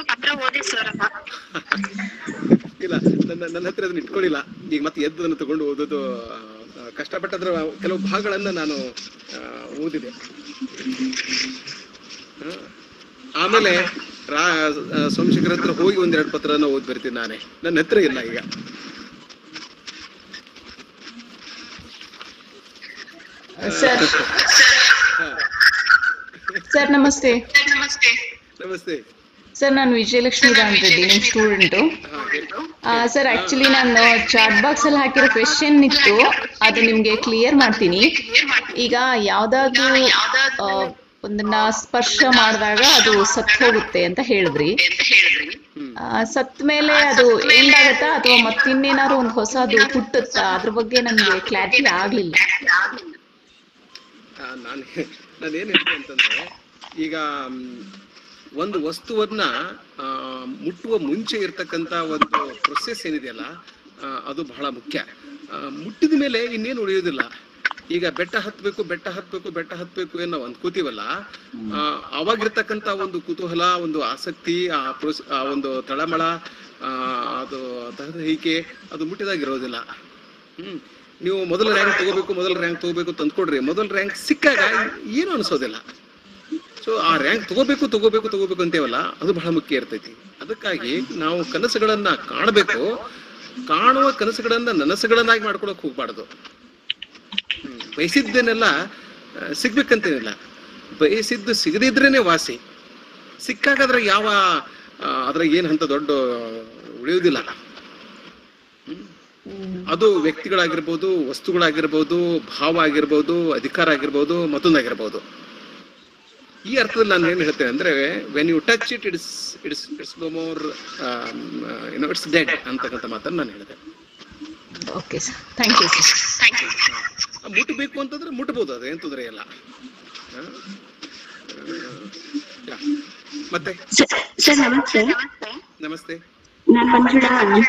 ಇಲ್ಲ ನನ್ನ ನನ್ನ ಹತ್ರ ಅದನ್ನ ಇಟ್ಕೊಳ್ಳಿಲ್ಲ ಈಗ ಮತ್ತೆ ಎದ್ದು ಅದನ್ನು ತಗೊಂಡು ಓದೋದು ಆ, ಕಷ್ಟಪಟ್ಟು ಅದರ ಕೆಲವು ಭಾಗಗಳನ್ನ ನಾನು ಆ, ಓದಿದೆ ಆ, ಆಮೇಲೆ ರಾ ಆ, ಸೋಮಶೇಖರ್ ಹತ್ರ ಹೋಗಿ ಒಂದೆರಡು ಪತ್ರನ ಓದಿ ಬರ್ತೀನಿ ನಾನೇ ನನ್ನ ಹತ್ರ ಇಲ್ಲ ಈಗ ಸರ್ ಸರ್ ನಮಸ್ತೆ ನಮಸ್ತೆ ಸರ್ ನಾನು ವಿಜಯಲಕ್ಷ್ಮಿ ರಾಮ್ ರೆಡ್ಡಿ ನಿಮ್ಮ ಸ್ಟೂಡೆಂಟು ಹಾ ಹೇಳಿ ಸರ್ ಆಕ್ಚುಲಿ ನಾನು ಚಾಟ್ ಬಾಕ್ಸ್ ಅಲ್ಲಿ ಹಾಕಿರೋ ಕ್ವೆಶನ್ ಇತ್ತು ಅದು ನಿಮ್ಗೆ ಕ್ಲಿಯರ್ ಮಾಡ್ತೀನಿ ಈಗ ಯಾವ್ದಾದ್ರು ಆ, ಒಂದನ್ನ ಸ್ಪರ್ಶ ಮಾಡಿದಾಗ ಅದು ಸತ್ ಹೋಗುತ್ತೆ ಅಂತ ಹೇಳಿದ್ರಿ ಆ, ಸತ್ ಮೇಲೆ ಅದು ಎಂಡ್ ಆಗತ್ತಾ ಅಥವಾ ಮತ್ತಿನ್ನೇನಾದ್ರು ಒಂದು ಹೊಸದು ಹುಟ್ಟುತ್ತಾ ಅದ್ರ ಬಗ್ಗೆ ನಮ್ಗೆ ಕ್ಲಾರಿಟಿ ಆಗ್ಲಿಲ್ಲ ಆ, ನಾನು ನಾನೇನು ಹೇಳ್ತೀನಿ ಅಂತಂದ್ರೆ ಈಗ ಮ್, ಒಂದು ವಸ್ತುವನ್ನ ಆ, ಮುಟ್ಟುವ ಮುಂಚೆ ಇರ್ತಕ್ಕಂಥ ಒಂದು ಪ್ರೊಸೆಸ್ ಏನಿದೆಯಲ್ಲ ಆ, ಅದು ಬಹಳ ಮುಖ್ಯ ಆ, ಮುಟ್ಟಿದ ಮೇಲೆ ಇನ್ನೇನು ಉಳಿಯೋದಿಲ್ಲ ಈಗ ಬೆಟ್ಟ ಹತ್ಬೇಕು ಬೆಟ್ಟ ಹತ್ಬೇಕು ಬೆಟ್ಟ ಹತ್ಬೇಕು ಏನೋ ಒಂದು ಕೂತೀವಲ್ಲ ಆ, ಅವಾಗಿರ್ತಕ್ಕಂಥ ಒಂದು ಕುತೂಹಲ ಒಂದು ಆಸಕ್ತಿ ಆ ಪ್ರೊಸ್ ಆ ಒಂದು ತಳಮಳ ಆ, ಅದು ತಹದಹಿಕೆ ಅದು ಮುಟ್ಟಿದಾಗಿರೋದಿಲ್ಲ ಹ್ಮ್ ನೀವು ಮೊದಲ ರ್ಯಾಂಕ್ ತಗೋಬೇಕು ಮೊದಲ ರ್ಯಾಂಕ್ ತಗೋಬೇಕು ತಂದ್ಕೊಡ್ರಿ ಮೊದಲ ರ್ಯಾಂಕ್ ಸಿಕ್ಕಾಗ ಏನು ಅನ್ಸೋದಿಲ್ಲ ಸೊ ಆ ರ್ಯಾಂಕ್ ತಗೋಬೇಕು ತಗೋಬೇಕು ತಗೋಬೇಕು ಅಂತೇವಲ್ಲ ಅದು ಬಹಳ ಮುಖ್ಯ ಇರ್ತೈತಿ ಅದಕ್ಕಾಗಿ ನಾವು ಕನಸುಗಳನ್ನ ಕಾಣಬೇಕು ಕಾಣುವ ಕನಸುಗಳನ್ನ ನನಸುಗಳನ್ನಾಗಿ ಮಾಡ್ಕೊಳಕ್ ಹೋಗ್ಬಾರ್ದು ಹ್ಮ್. ಬಯಸಿದ್ದನ್ನೆಲ್ಲ ಆ, ಸಿಗ್ಬೇಕಂತೇನಿಲ್ಲ ಬಯಸಿದ್ದು ಸಿಗದಿದ್ರೇನೆ ವಾಸಿ ಸಿಕ್ಕಾಗ ಅದ್ರಾಗ ಯಾವ ಆ, ಅದ್ರಾಗ ಏನ್ ಅಂತ ದೊಡ್ಡ ಉಳಿಯುವುದಿಲ್ಲ ಅದು ವ್ಯಕ್ತಿಗಳಾಗಿರ್ಬೋದು ವಸ್ತುಗಳಾಗಿರ್ಬೋದು ಭಾವ ಆಗಿರ್ಬೋದು ಅಧಿಕಾರ ಆಗಿರ್ಬೋದು ಮತ್ತೊಂದಾಗಿರ್ಬೋದು ಈ ಅರ್ಥದಲ್ಲಿ ನಾನು ಏನು ಹೇಳ್ತೇನೆ ಅಂದ್ರೆ when you touch it it's it's it's no more ಏನೋ ಇಟ್ಸ್ ಡೆಡ್ ಅಂತಕ್ಕಂಥ ಮಾತನ್ನು ನಾನು ಹೇಳಿದೆ okay sir thank you sir ಮುಟ್ಟಬೇಕು ಅಂತಂದ್ರೆ ಮುಟ್ಬೋದು ಅದು ಏನ್ ತೊಂದರೆ ಇಲ್ಲ ಹ? ಯಾ. ಮತ್ತೆ ಸರ್ ನಮಸ್ತೆ ನಮಸ್ತೆ ನಾನು ಮಂಜುಳಾ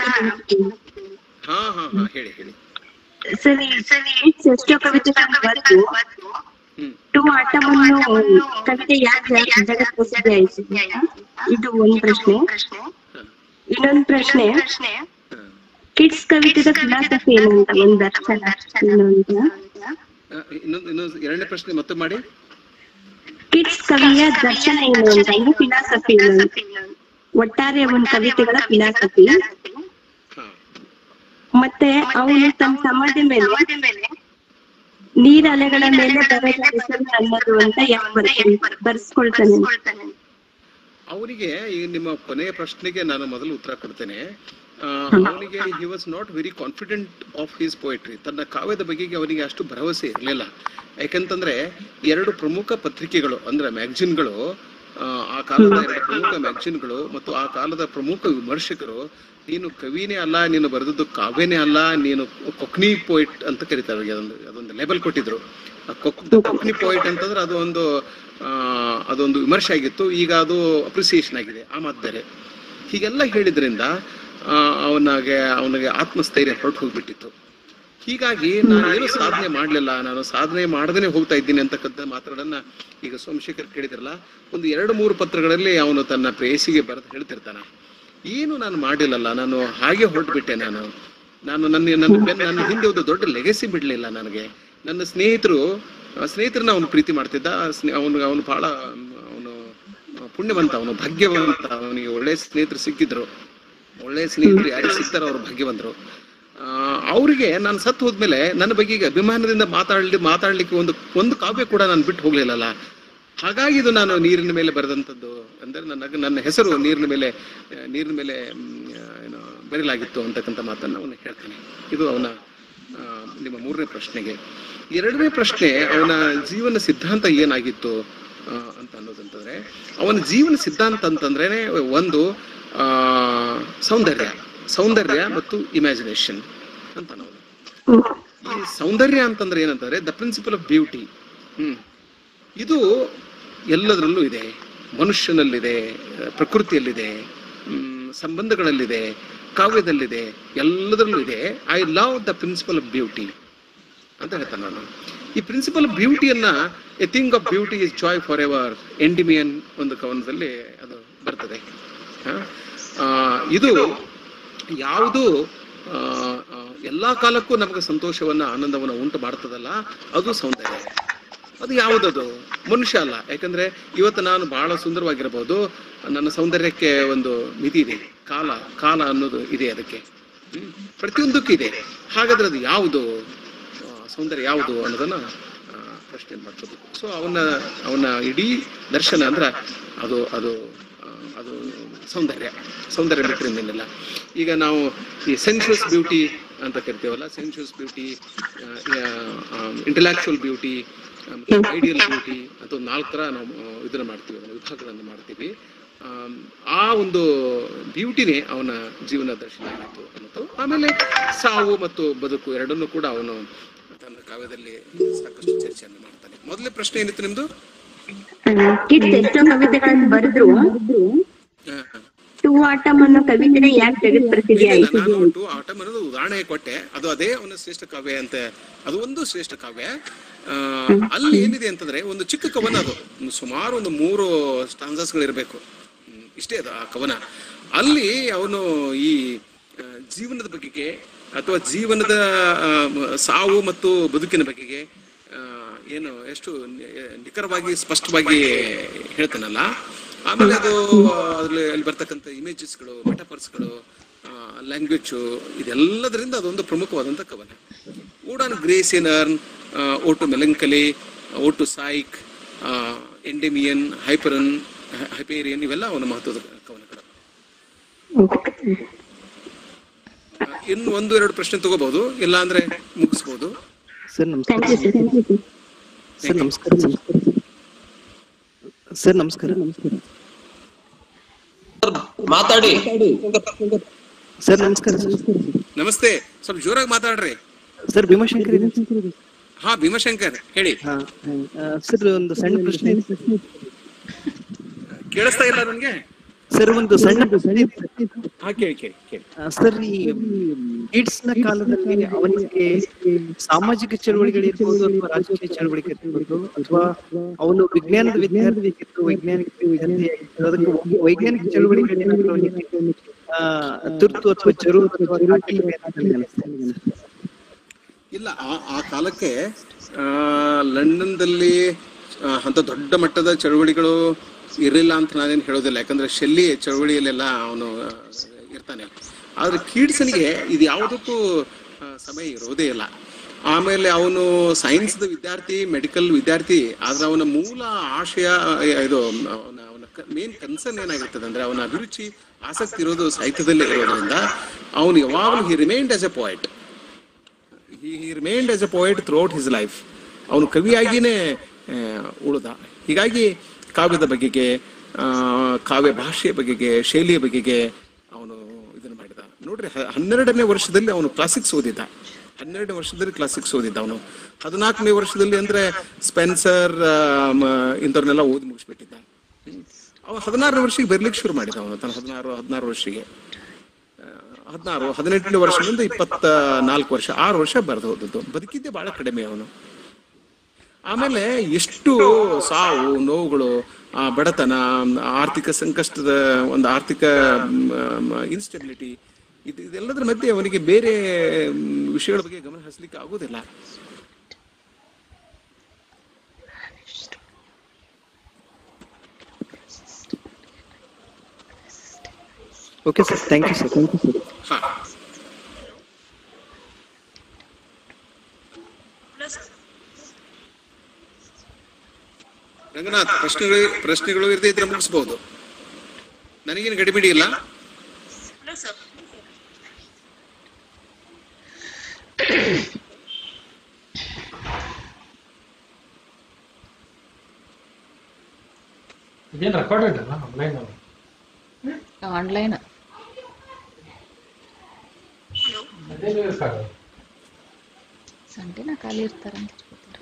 ಹಾ ಹಾ ಹಾ ಹೇಳಿ ಹೇಳಿ ಸರ್ ಎಷ್ಟೋ ಕವಿತೆ ಬರ್ತು ಹ್ಮ್ ಟು ಆಟವನ್ನು ಕವಿತೆ ಯಾಕೆ ಜಗತ್ ಪ್ರಸಿದ್ಧಿ ಆಯ್ತು ಇದು ಒಂದ್ ಪ್ರಶ್ನೆ ಹ, ಇನ್ನೊಂದ್ ಪ್ರಶ್ನೆ ಹ. ಕಿಡ್ಸ್ ಕವಿತೆದ ಫಿಲಾಸಫಿ ಏನು ಅಂತ ಒಂದ್ ದರ್ಶನ ಏನು ಅಂತ ಆ, ಇನ್ನೊಂದು ಇನ್ನೊಂದು ಎರಡನೇ ಪ್ರಶ್ನೆ ಮತ್ತೆ ಮಾಡಿ ಕಿಡ್ಸ್ ಕವಿಯ ದರ್ಶನ ಏನು ಅಂತ ಅಂದ್ರೆ ಫಿಲಾಸಫಿ ಏನು ಅಂತ. ಒಟ್ಟಾರೆ ಒಂದ್ ಕವಿತೆಗಳ ಫಿಲಾಸಫಿ ಹಾ ಮತ್ತೆ ಅವನು ತನ್ನ ಸಮಾಧಿ ಮೇಲೆ ನೀರ ಅಲೆಗಳ ಮೇಲೆ ಬರೆದ ಹೆಸರು ನನ್ನದು ಅಂತ ಯಾಕೆ ಬರ್ತಾನೆ ಬರ್ಸ್ಕೊಳ್ತಾನೆ ಅವನಿಗೆ ಈ ನಿಮ್ಮ ಕೊನೆಯ ಪ್ರಶ್ನೆಗೆ ನಾನು ಮೊದಲು ಉತ್ತರ ಕೊಡ್ತೇನೆ ಅವನಿಗೆ he was not very confident of his poetry ತನ್ನ ಕಾವ್ಯದ ಬಗೆಗೆ ಅವನಿಗೆ ಅಷ್ಟು ಭರವಸೆ ಇರಲಿಲ್ಲ ಯಾಕಂತಂದ್ರೆ ಎರಡು ಪ್ರಮುಖ ಪತ್ರಿಕೆಗಳು ಅಂದ್ರೆ ಮ್ಯಾಗಜಿನ್ಗಳು ಆ ಕಾಲದ ಎರಡು ಪ್ರಮುಖ ಮ್ಯಾಗಜಿನ್ಗಳು ಮತ್ತು ಆ ಕಾಲದ ಪ್ರಮುಖ ವಿಮರ್ಶಕರು ನೀನು ಕವಿನೇ ಅಲ್ಲ ನೀನು ಬರೆದದ್ದು ಕಾವ್ಯನೇ ಅಲ್ಲ ನೀನು ಕೊಕ್ನಿ ಪೋಯಿಟ್ ಅಂತ ಕರೀತಾರೆ ಅವ್ರಿಗೆ ಅದೊಂದು ಅದೊಂದು ಲೇಬಲ್ ಕೊಟ್ಟಿದ್ರು ಆ ಕೊಕ್ ಕೊಕ್ನಿ ಪೋಯಿಟ್ ಅಂತಂದ್ರೆ ಅದು ಒಂದು ಆ, ಅದೊಂದು ವಿಮರ್ಶೆ ಆಗಿತ್ತು ಈಗ ಅದು ಅಪ್ರಿಸಿಯೇಷನ್ ಆಗಿದೆ ಆ ಮಾತು ಬೇರೆ ಹೀಗೆಲ್ಲ ಹೇಳಿದ್ರಿಂದ ಆ, ಅವನಿಗೆ ಅವನಿಗೆ ಆತ್ಮಸ್ಥೈರ್ಯ ಹೊರಟು ಹೋಗ್ಬಿಟ್ಟಿತ್ತು ಹೀಗಾಗಿ ನಾನು ಏನು ಸಾಧನೆ ಮಾಡಲಿಲ್ಲ ನಾನು ಸಾಧನೆ ಮಾಡದೇನೆ ಹೋಗ್ತಾ ಇದ್ದೀನಿ ಅಂತಕ್ಕಂಥ ಮಾತುಗಳನ್ನ ಈಗ ಸೋಮಶೇಖರ್ ಕೇಳಿದ್ರಲ್ಲ ಒಂದು ಎರಡು ಮೂರು ಪತ್ರಗಳಲ್ಲಿ ಅವನು ತನ್ನ ಪ್ರೇಯಸಿಗೆ ಬರೆದು ಹೇಳ್ತಿರ್ತಾನ ಏನು ನಾನು ಮಾಡಿಲ್ಲಲ್ಲ ನಾನು ಹಾಗೆ ಹೊರಟ್ಬಿಟ್ಟೆ ನಾನು ನಾನು ನನ್ನ ನನ್ನ ಬೆನ್ನ ನನ್ನ ಹಿಂದೆ ಒಂದು ದೊಡ್ಡ ಲೆಗಸಿ ಬಿಡ್ಲಿಲ್ಲ ನನಗೆ ನನ್ನ ಸ್ನೇಹಿತರು ಆ ಸ್ನೇಹಿತರನ್ನ ಅವನು ಪ್ರೀತಿ ಮಾಡ್ತಿದ್ದ ಅವನು ಅವನು ಬಹಳ ಅವನು ಪುಣ್ಯವಂತ ಅವನು ಭಾಗ್ಯವಂತ ಅವನಿಗೆ ಒಳ್ಳೆ ಸ್ನೇಹಿತರು ಸಿಕ್ಕಿದ್ರು ಒಳ್ಳೆ ಸ್ನೇಹಿತರು ಯಾರಿಗೆ ಸಿಗ್ತಾರೋ ಅವ್ರು ಭಾಗ್ಯವಂತರು ಆ, ಅವರಿಗೆ ನಾನು ಸತ್ತು ಹೋದ್ಮೇಲೆ ನನ್ನ ಬಗ್ಗೆ ಈಗ ಅಭಿಮಾನದಿಂದ ಮಾತಾಡ್ಲಿ ಮಾತಾಡ್ಲಿಕ್ಕೆ ಒಂದು ಒಂದು ಕಾವ್ಯ ಕೂಡ ನಾನು ಬಿಟ್ಟು ಹೋಗ್ಲಿಲ್ಲಲ್ಲ ಹಾಗಾಗಿ ಇದು ನಾನು ನೀರಿನ ಮೇಲೆ ಬರೆದಂಥದ್ದು ಅಂದ್ರೆ ನನ್ನ ನನ್ನ ಹೆಸರು ನೀರಿನ ಮೇಲೆ ಆ, ನೀರಿನ ಮೇಲೆ ಮ್, ಆ, ಏನು ಬರೀಲಾಗಿತ್ತು ಅಂತಕ್ಕಂಥ ಮಾತನ್ನು ಅವನು ಹೇಳ್ತಾನೆ ಇದು ಅವನ ಆ, ನಿಮ್ಮ ಮೂರನೇ ಪ್ರಶ್ನೆಗೆ ಎರಡನೇ ಪ್ರಶ್ನೆ ಅವನ ಜೀವನ ಸಿದ್ಧಾಂತ ಏನಾಗಿತ್ತು ಆ, ಅಂತ ಅನ್ನೋದಂತಂದ್ರೆ ಅವನ ಜೀವನ ಸಿದ್ಧಾಂತ ಅಂತಂದ್ರೇನೆ ಒಂದು ಆ ಸೌಂದರ್ಯ ಸೌಂದರ್ಯ ಮತ್ತು ಇಮ್ಯಾಜಿನೇಷನ್ ಅಂತ ಅನ್ನೋದು ಈ ಸೌಂದರ್ಯ ಅಂತಂದ್ರೆ ಏನಂತಂದ್ರೆ the principle of beauty hmm ಇದು ಎಲ್ಲದರಲ್ಲೂ ಇದೆ ಮನುಷ್ಯನಲ್ಲಿದೆ ಪ್ರಕೃತಿಯಲ್ಲಿದೆ ಹ್ಮ್, ಸಂಬಂಧಗಳಲ್ಲಿದೆ ಕಾವ್ಯದಲ್ಲಿದೆ ಎಲ್ಲದರಲ್ಲೂ ಇದೆ I love the principle of beauty ಅಂತ ಹೇಳ್ತಾನೆ ನಾನು ಈ ಪ್ರಿನ್ಸಿಪಲ್ ಬ್ಯೂಟಿಯನ್ನ a thing of beauty is joy for ever Endymion ಒಂದು ಕವನದಲ್ಲಿ ಅದು ಬರ್ತದೆ ಹ? ಆ, ಇದು ಯಾವುದು ಆ, ಆ, ಎಲ್ಲಾ ಕಾಲಕ್ಕೂ ನಮಗೆ ಸಂತೋಷವನ್ನ ಆನಂದವನ್ನ ಉಂಟು ಮಾಡ್ತದಲ್ಲ ಅದು ಸೌಂದರ್ಯ ಅದು ಯಾವುದದು ಮನುಷ್ಯ ಅಲ್ಲ ಯಾಕಂದ್ರೆ ಇವತ್ತು ನಾನು ಬಹಳ ಸುಂದರವಾಗಿರಬಹುದು ನನ್ನ ಸೌಂದರ್ಯಕ್ಕೆ ಒಂದು ಮಿತಿ ಇದೆ ಕಾಲ ಕಾಲ ಅನ್ನೋದು ಇದೆ ಅದಕ್ಕೆ ಹ್ಮ್. ಪ್ರತಿಯೊಂದಕ್ಕೂ ಇದೆ ಹಾಗಾದ್ರೆ ಅದು ಯಾವುದು ಆ, ಸೌಂದರ್ಯ ಯಾವುದು ಅನ್ನೋದನ್ನ ಆ, ಪ್ರಶ್ನೆ ಮಾಡ್ಕೋಬೇಕು ಸೊ ಅವನ ಅವನ ಇಡೀ ದರ್ಶನ ಅಂದ್ರೆ ಅದು ಅದು ಆ, ಅದು ಸೌಂದರ್ಯ ಸೌಂದರ್ಯ ಬಿಟ್ಟರೆ ಇನ್ನೇನಿಲ್ಲ ಈಗ ನಾವು ಈ ಸೆನ್ಶುಯಸ್ ಬ್ಯೂಟಿ ಅಂತ ಕರಿತೇವಲ್ಲ sensuous beauty intellectual beauty ideal beauty ಅಂತ ಒಂದು ನಾಲ್ಕು ಥರ ನಾವು ಆ, ಇದನ್ನ ಮಾಡ್ತೀವಿ ಅದನ್ನ ವಿಭಾಗಗಳನ್ನು ಮಾಡ್ತೀವಿ ಆಮ್, ಆ ಒಂದು ಬ್ಯೂಟಿನೇ ಅವನ ಜೀವನ ದರ್ಶನ ಆಗಿತ್ತು ಅನ್ನೋದು ಆಮೇಲೆ ಸಾವು ಮತ್ತು ಬದುಕು ಎರಡನ್ನೂ ಕೂಡ ಅವನು ತನ್ನ ಕಾವ್ಯದಲ್ಲಿ ಸಾಕಷ್ಟು ಚರ್ಚೆಯನ್ನು ಮಾಡ್ತಾನೆ ಮೊದಲನೇ ಪ್ರಶ್ನೆ ಏನಿತ್ತು ನಿಮ್ದು ಕಿಡ್ಸ್ ಎಷ್ಟೋ ಕವಿತೆಗಳನ್ನು ಬರೆದ್ರು ಆ, ಟು ಆಟಮ್ ಅನ್ನೋ ಕವಿತೆನೇ ಯಾಕೆ ಜಗತ್ ಪ್ರಸಿದ್ಧಿ ಇಲ್ಲ, ಆಯ್ತು ನಾನು ಒಟ್ಟು ಆಟಮ್ ಅನ್ನೋದು ಉದಾಹರಣೆ ಕೊಟ್ಟೆ ಅದು ಅದೇ ಅವನ ಶ್ರೇಷ್ಠ ಕಾವ್ಯ ಅಂತ ಅದು ಒಂದು ಶ್ರೇಷ್ಠ ಕಾವ್ಯ ಆ, ಅಲ್ಲಿ ಏನಿದೆ ಅಂತಂದ್ರೆ ಒಂದು ಚಿಕ್ಕ ಕವನ ಅದು ಒಂದು ಸುಮಾರು ಒಂದು ಮೂರು ಸ್ಟಾನ್ಸಸ್ಗಳಿರ್ಬೇಕು ಹ್ಮ್, ಇಷ್ಟೇ ಅದು ಆ ಕವನ ಅಲ್ಲಿ ಅವನು ಈ ಆ, ಜೀವನದ ಬಗೆಗೆ ಅಥವಾ ಜೀವನದ ಆ, ಮ- ಸಾವು ಮತ್ತು ಬದುಕಿನ ಬಗೆಗೆ ಆ, ಏನು ಎಷ್ಟು ನಿ- ನಿಖರವಾಗಿ ಸ್ಪಷ್ಟವಾಗಿ ಹೇಳ್ತಾನಲ್ಲ ಆಮೇಲೆ ಅದು ಅದ್ರಲ್ಲಿ ಅಲ್ಲಿ ಬರ್ತಕ್ಕಂಥ ಇಮೇಜಸ್ಗಳು ಮೆಟಫರ್ಸ್ಗಳು ಲ್ಯಾಂಗ್ವೇಜ್ ಇದೆಲ್ಲದರಿಂದ ಅದೊಂದು ಪ್ರಮುಖವಾದಂಥ ಕವನ ode on Grecian urn ode to melancholy ode to Psyche Endymion Hyperion Hyperion ಇವೆಲ್ಲ ಅವನ ಮಹತ್ವದ ಕವನಗಳು ಆ, ಇನ್ನು ಒಂದು ಎರಡು ಪ್ರಶ್ನೆ ತಗೋಬಹುದು ಇಲ್ಲ ಅಂದ್ರೆ ಮುಗಿಸ್ಬೋದು ಸರ್ ನಮಸ್ಕಾರ ಸರ್ ನಮಸ್ಕಾರ ಸರ್ ನಮಸ್ಕಾರ ಮಾತಾಡಿ ಸರ್ ನಮಸ್ಕಾರ ನಮಸ್ತೆ ಸ್ವಲ್ಪ ಜೋರಾಗಿ ಮಾತಾಡ್ರಿ ಸರ್ ಭೀಮಾಶಂಕರ್ ಇದೆ ಹಾ ಭೀಮಶಂಕರ್ ಹೇಳಿ ಹಾ ಸರ್ ಒಂದು ಸಣ್ಣ ಪ್ರಶ್ನೆ ಇದೆ. ಕೇಳಿಸ್ತಾ ಇಲ್ಲ ನನಗೆ ಸರ್ ಒಂದು ಸಣ್ಣ ಪ್ರಶ್ನೆ ಇದೆ. ಹಾ ಕೇಳಿ ಕೇಳಿ ಕೇಳಿ ಆ, ಸರ್ ಈ ಕಿಡ್ಸ್ ನ ಕಾಲದಲ್ಲಿ ಅವನಿಗೆ ಸಾಮಾಜಿಕ ಚಳವಳಿಗಳಿರ್ಬೋದು ಅಥವಾ ರಾಜಕೀಯ ಚಳವಳಿಗೆ ಇರ್ಬೋದು ಅಥವಾ ಅವನು ವಿಜ್ಞಾನದ ವಿದ್ಯಾರ್ಥಿ ಆಗಿತ್ತು ವೈಜ್ಞಾನಿಕ ವಿದ್ಯಾರ್ಥಿ ಆಗಿತ್ತು ಅದಕ್ಕೆ ವೈ- ವೈಜ್ಞಾನಿಕ ಚಳವಳಿಗಳೇನಾದ್ರು ಅವನಿಗೆ ಆ, ತುರ್ತು ಅಥವಾ ಜರೂರು ಅಥವಾ ಕಾಟಿಕೆ ಅಂತ ನನಗೆ ಅನಿಸ್ತದೆ. ಇಲ್ಲ ಆ ಆ ಕಾಲಕ್ಕೆ ಆ, ಲಂಡನ್ದಲ್ಲಿ ಆ, ಅಂತ ದೊಡ್ಡ ಮಟ್ಟದ ಚಳವಳಿಗಳು ಇರಲಿಲ್ಲ ಅಂತ ನಾನೇನು ಹೇಳೋದಿಲ್ಲ ಯಾಕಂದ್ರೆ ಶೆಲ್ಲಿ ಚಳವಳಿಯಲ್ಲೆಲ್ಲ ಅವನು ಆ, ಇರ್ತಾನೆ ಆದ್ರೆ ಕೀಡ್ಸನಿಗೆ ಇದು ಯಾವುದಕ್ಕೂ ಆ, ಸಮಯ ಇರೋದೇ ಇಲ್ಲ ಆಮೇಲೆ ಅವನು ಸೈನ್ಸ್ದ ವಿದ್ಯಾರ್ಥಿ ಮೆಡಿಕಲ್ ವಿದ್ಯಾರ್ಥಿ ಆದ್ರೆ ಅವನ ಮೂಲ ಆಶಯ ಆ, ಇದು ಅವನ ಅವನ ಮೇನ್ ಕನ್ಸರ್ನ್ ಏನಾಗಿರ್ತದೆ ಅಂದ್ರೆ ಅವನ ಅಭಿರುಚಿ ಆಸಕ್ತಿ ಇರೋದು ಸಾಹಿತ್ಯದಲ್ಲೇ ಇರೋದ್ರಿಂದ ಅವನು ಯಾವಾಗಲೂ he remained as a poet he he remained as a poet throughout his life ಅವನು ಕವಿಯಾಗಿಯೇ ಆ, ಉಳಿದ ಹೀಗಾಗಿ ಕಾವ್ಯದ ಬಗೆಗೆ ಆ, ಕಾವ್ಯ ಭಾಷೆಯ ಬಗೆಗೆ ಶೈಲಿಯ ಬಗೆಗೆ ಅವನು ಇದನ್ನು ಮಾಡಿದ ನೋಡ್ರಿ ಹ- ಹನ್ನೆರಡನೇ ವರ್ಷದಲ್ಲಿ ಅವನು ಕ್ಲಾಸಿಕ್ಸ್ ಓದಿದ್ದ ಹನ್ನೆರಡನೇ ವರ್ಷದಲ್ಲಿ ಕ್ಲಾಸಿಕ್ಸ್ ಓದಿದ್ದ ಅವನು ಹದಿನಾಲ್ಕನೇ ವರ್ಷದಲ್ಲಿ ಅಂದ್ರೆ ಸ್ಪೆನ್ಸರ್ ಇಂಥವ್ರನ್ನೆಲ್ಲ ಓದಿ ಮುಗಿಸ್ಬಿಟ್ಟಿದ್ದ ಹ್ಮ್. ಅವ ಹದಿನಾರನೇ ವರ್ಷಕ್ಕೆ ಬರ್ಲಿಕ್ಕೆ ಶುರು ಮಾಡಿದ ಅವನು ತನ್ನ ಹದಿನಾರು ಹದಿನಾರು ವರ್ಷಕ್ಕೆ ಹದಿನಾರು ಹದಿನೆಂಟನೇ ವರ್ಷದಿಂದ ಇಪ್ಪತ್ತ ನಾಲ್ಕು ವರ್ಷ ಆರು ವರ್ಷ ಬರೆದು ಹೋದದ್ದು ಬದುಕಿದ್ದೆ ಬಹಳ ಕಡಿಮೆ ಅವನು ಆಮೇಲೆ ಎಷ್ಟು ಸಾವು ನೋವುಗಳು ಆ ಬಡತನ ಆರ್ಥಿಕ ಸಂಕಷ್ಟದ ಒಂದು ಆರ್ಥಿಕ ಇನ್ಸ್ಟೆಬಿಲಿಟಿ ಇದು ಇದೆಲ್ಲದರ ಮಧ್ಯೆ ಅವನಿಗೆ ಬೇರೆ ಮ್, ವಿಷಯಗಳ ಬಗ್ಗೆ ಗಮನ ಹರಿಸ್ಲಿಕ್ಕೆ ಆಗೋದಿಲ್ಲ okay sir thank you sir thank you sir ಹಾ ರಂಗನಾಥ್ ಪ್ರಶ್ನೆಗಳು ಪ್ರಶ್ನೆಗಳು ಇರದೇ ಇದ್ರೆ ಮುಗಿಸ್ಬಹುದು ನನಗೇನು ಗಡಿಬಿಡಿ ಇಲ್ಲ ಇದೇನು ರೆಕಾರ್ಡ್ ಇದಲ್ಲ ಆನ್ಲೈನ್ ಆನ್ಲೈನ್ ಅದೇನು ಇರ್ತಾರೆ ಸಂಡೆನ ಖಾಲಿ ಇರ್ತಾರಂತ ಗೊತ್ತಿಲ್ಲ.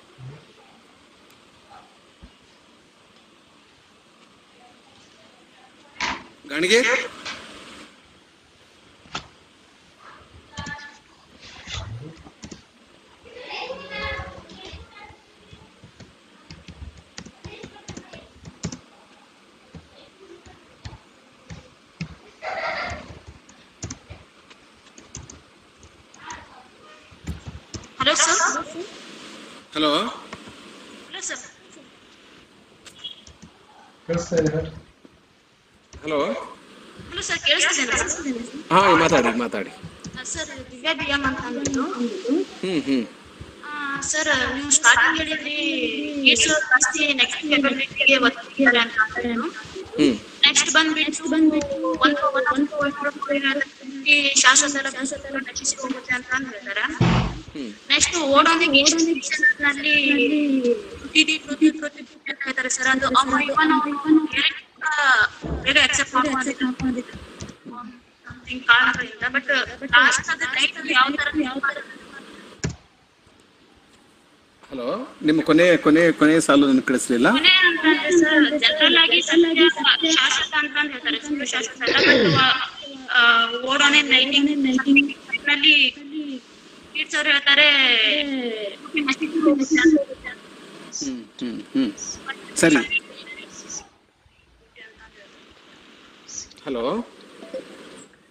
ಗಾಣಿಗೆ hello sir hello hello sir ಕೇಳಿಸ್ತಾ ಇದೆ ಹಲೋ ಹಲೋ ಸರ್ ಕೇಳಿಸ್ತಿದ್ದೇನಾ ಹಾ ಮಾತಾಡಿ ಮಾತಾಡಿ ಸರ್ ದಿವ್ಯಾ ಬಿ ಎಂ ಅಂತ ಅಂದ್ಬಿಟ್ಟು ಹ್ಮ್ ಹ್ಮ್ ಸರ್ ನೀವು ಸ್ಟಾರ್ಟಿಂಗ್ ಹೇಳಿದ್ರಿ ಏಸು ಜಾಸ್ತಿ ನೆಕ್ಸ್ಟ್ ಕೆಪಬಿಲಿಟಿಗೆ ಒತ್ತಿದ್ದಾರೆ ಅಂತ ಅಂದ್ರೇನು ಹ್ಮ್ ನೆಕ್ಸ್ಟ್ ಬಂದ್ಬಿಟ್ಟು ಬಂದ್ಬಿಟ್ಟು ಒಂದು ಒಂದು ಒಂದು ಶಾಶ್ವತ ಶಾಶ್ವತ ನಶಿಸಿ ಹೋಗುತ್ತೆ ಅಂತ ಅಂದ್ ಹೇಳ್ತಾರೆ ಹ್ಮ್ ನೆಕ್ಸ್ಟ್ ಓಡೋನಿಗೆ ನಲ್ಲಿ ಟಿಡಿ ಕೃತಿ ಕೃತಿ ಅಂತ ಹೇಳ್ತಾರೆ ಸರ್ ಅದು ಅವ್ರು ಇವನ್ ಬೇಗ ಅಕ್ಸೆಪ್ಟ್ ಮಾಡ್ಕೊಂಡಿದ್ದ ಸಮಥಿಂಗ್ ಕಾರಣಗಳಿಂದ ಬಟ್ ಲಾಸ್ಟ್ ಅದು ಲೈಫ್ ಯಾವ ತರ ಯಾವ ತರ ಹಲೋ ನಿಮ್ಮ ಕೊನೆ ಕೊನೆ ಕೊನೆ ಸಾಲು ನನಗೆ ಕಳಿಸ್ಲಿಲ್ಲ ಕೊನೆ ಅಂತಂದ್ರೆ ಸರ್ ಜನರಲ್ ಆಗಿ ಸತ್ಯ ಶಾಶ್ವತ ಅಂತ ಅಂದ್ ಹೇಳ್ತಾರೆ ಸತ್ಯ ಶಾಶ್ವತ ಅಲ್ಲ ಬಟ್ ಓಡೋನೆ ನೈಟಿಂಗ್ ನಲ್ಲಿ ಕಿಡ್ಸ್ ಅವ್ರು ಹೇಳ್ತಾರೆ ಹ್ಮ್ ಹ್ಮ್ ಹ್ಮ್ ಸರಿ ಹಲೋ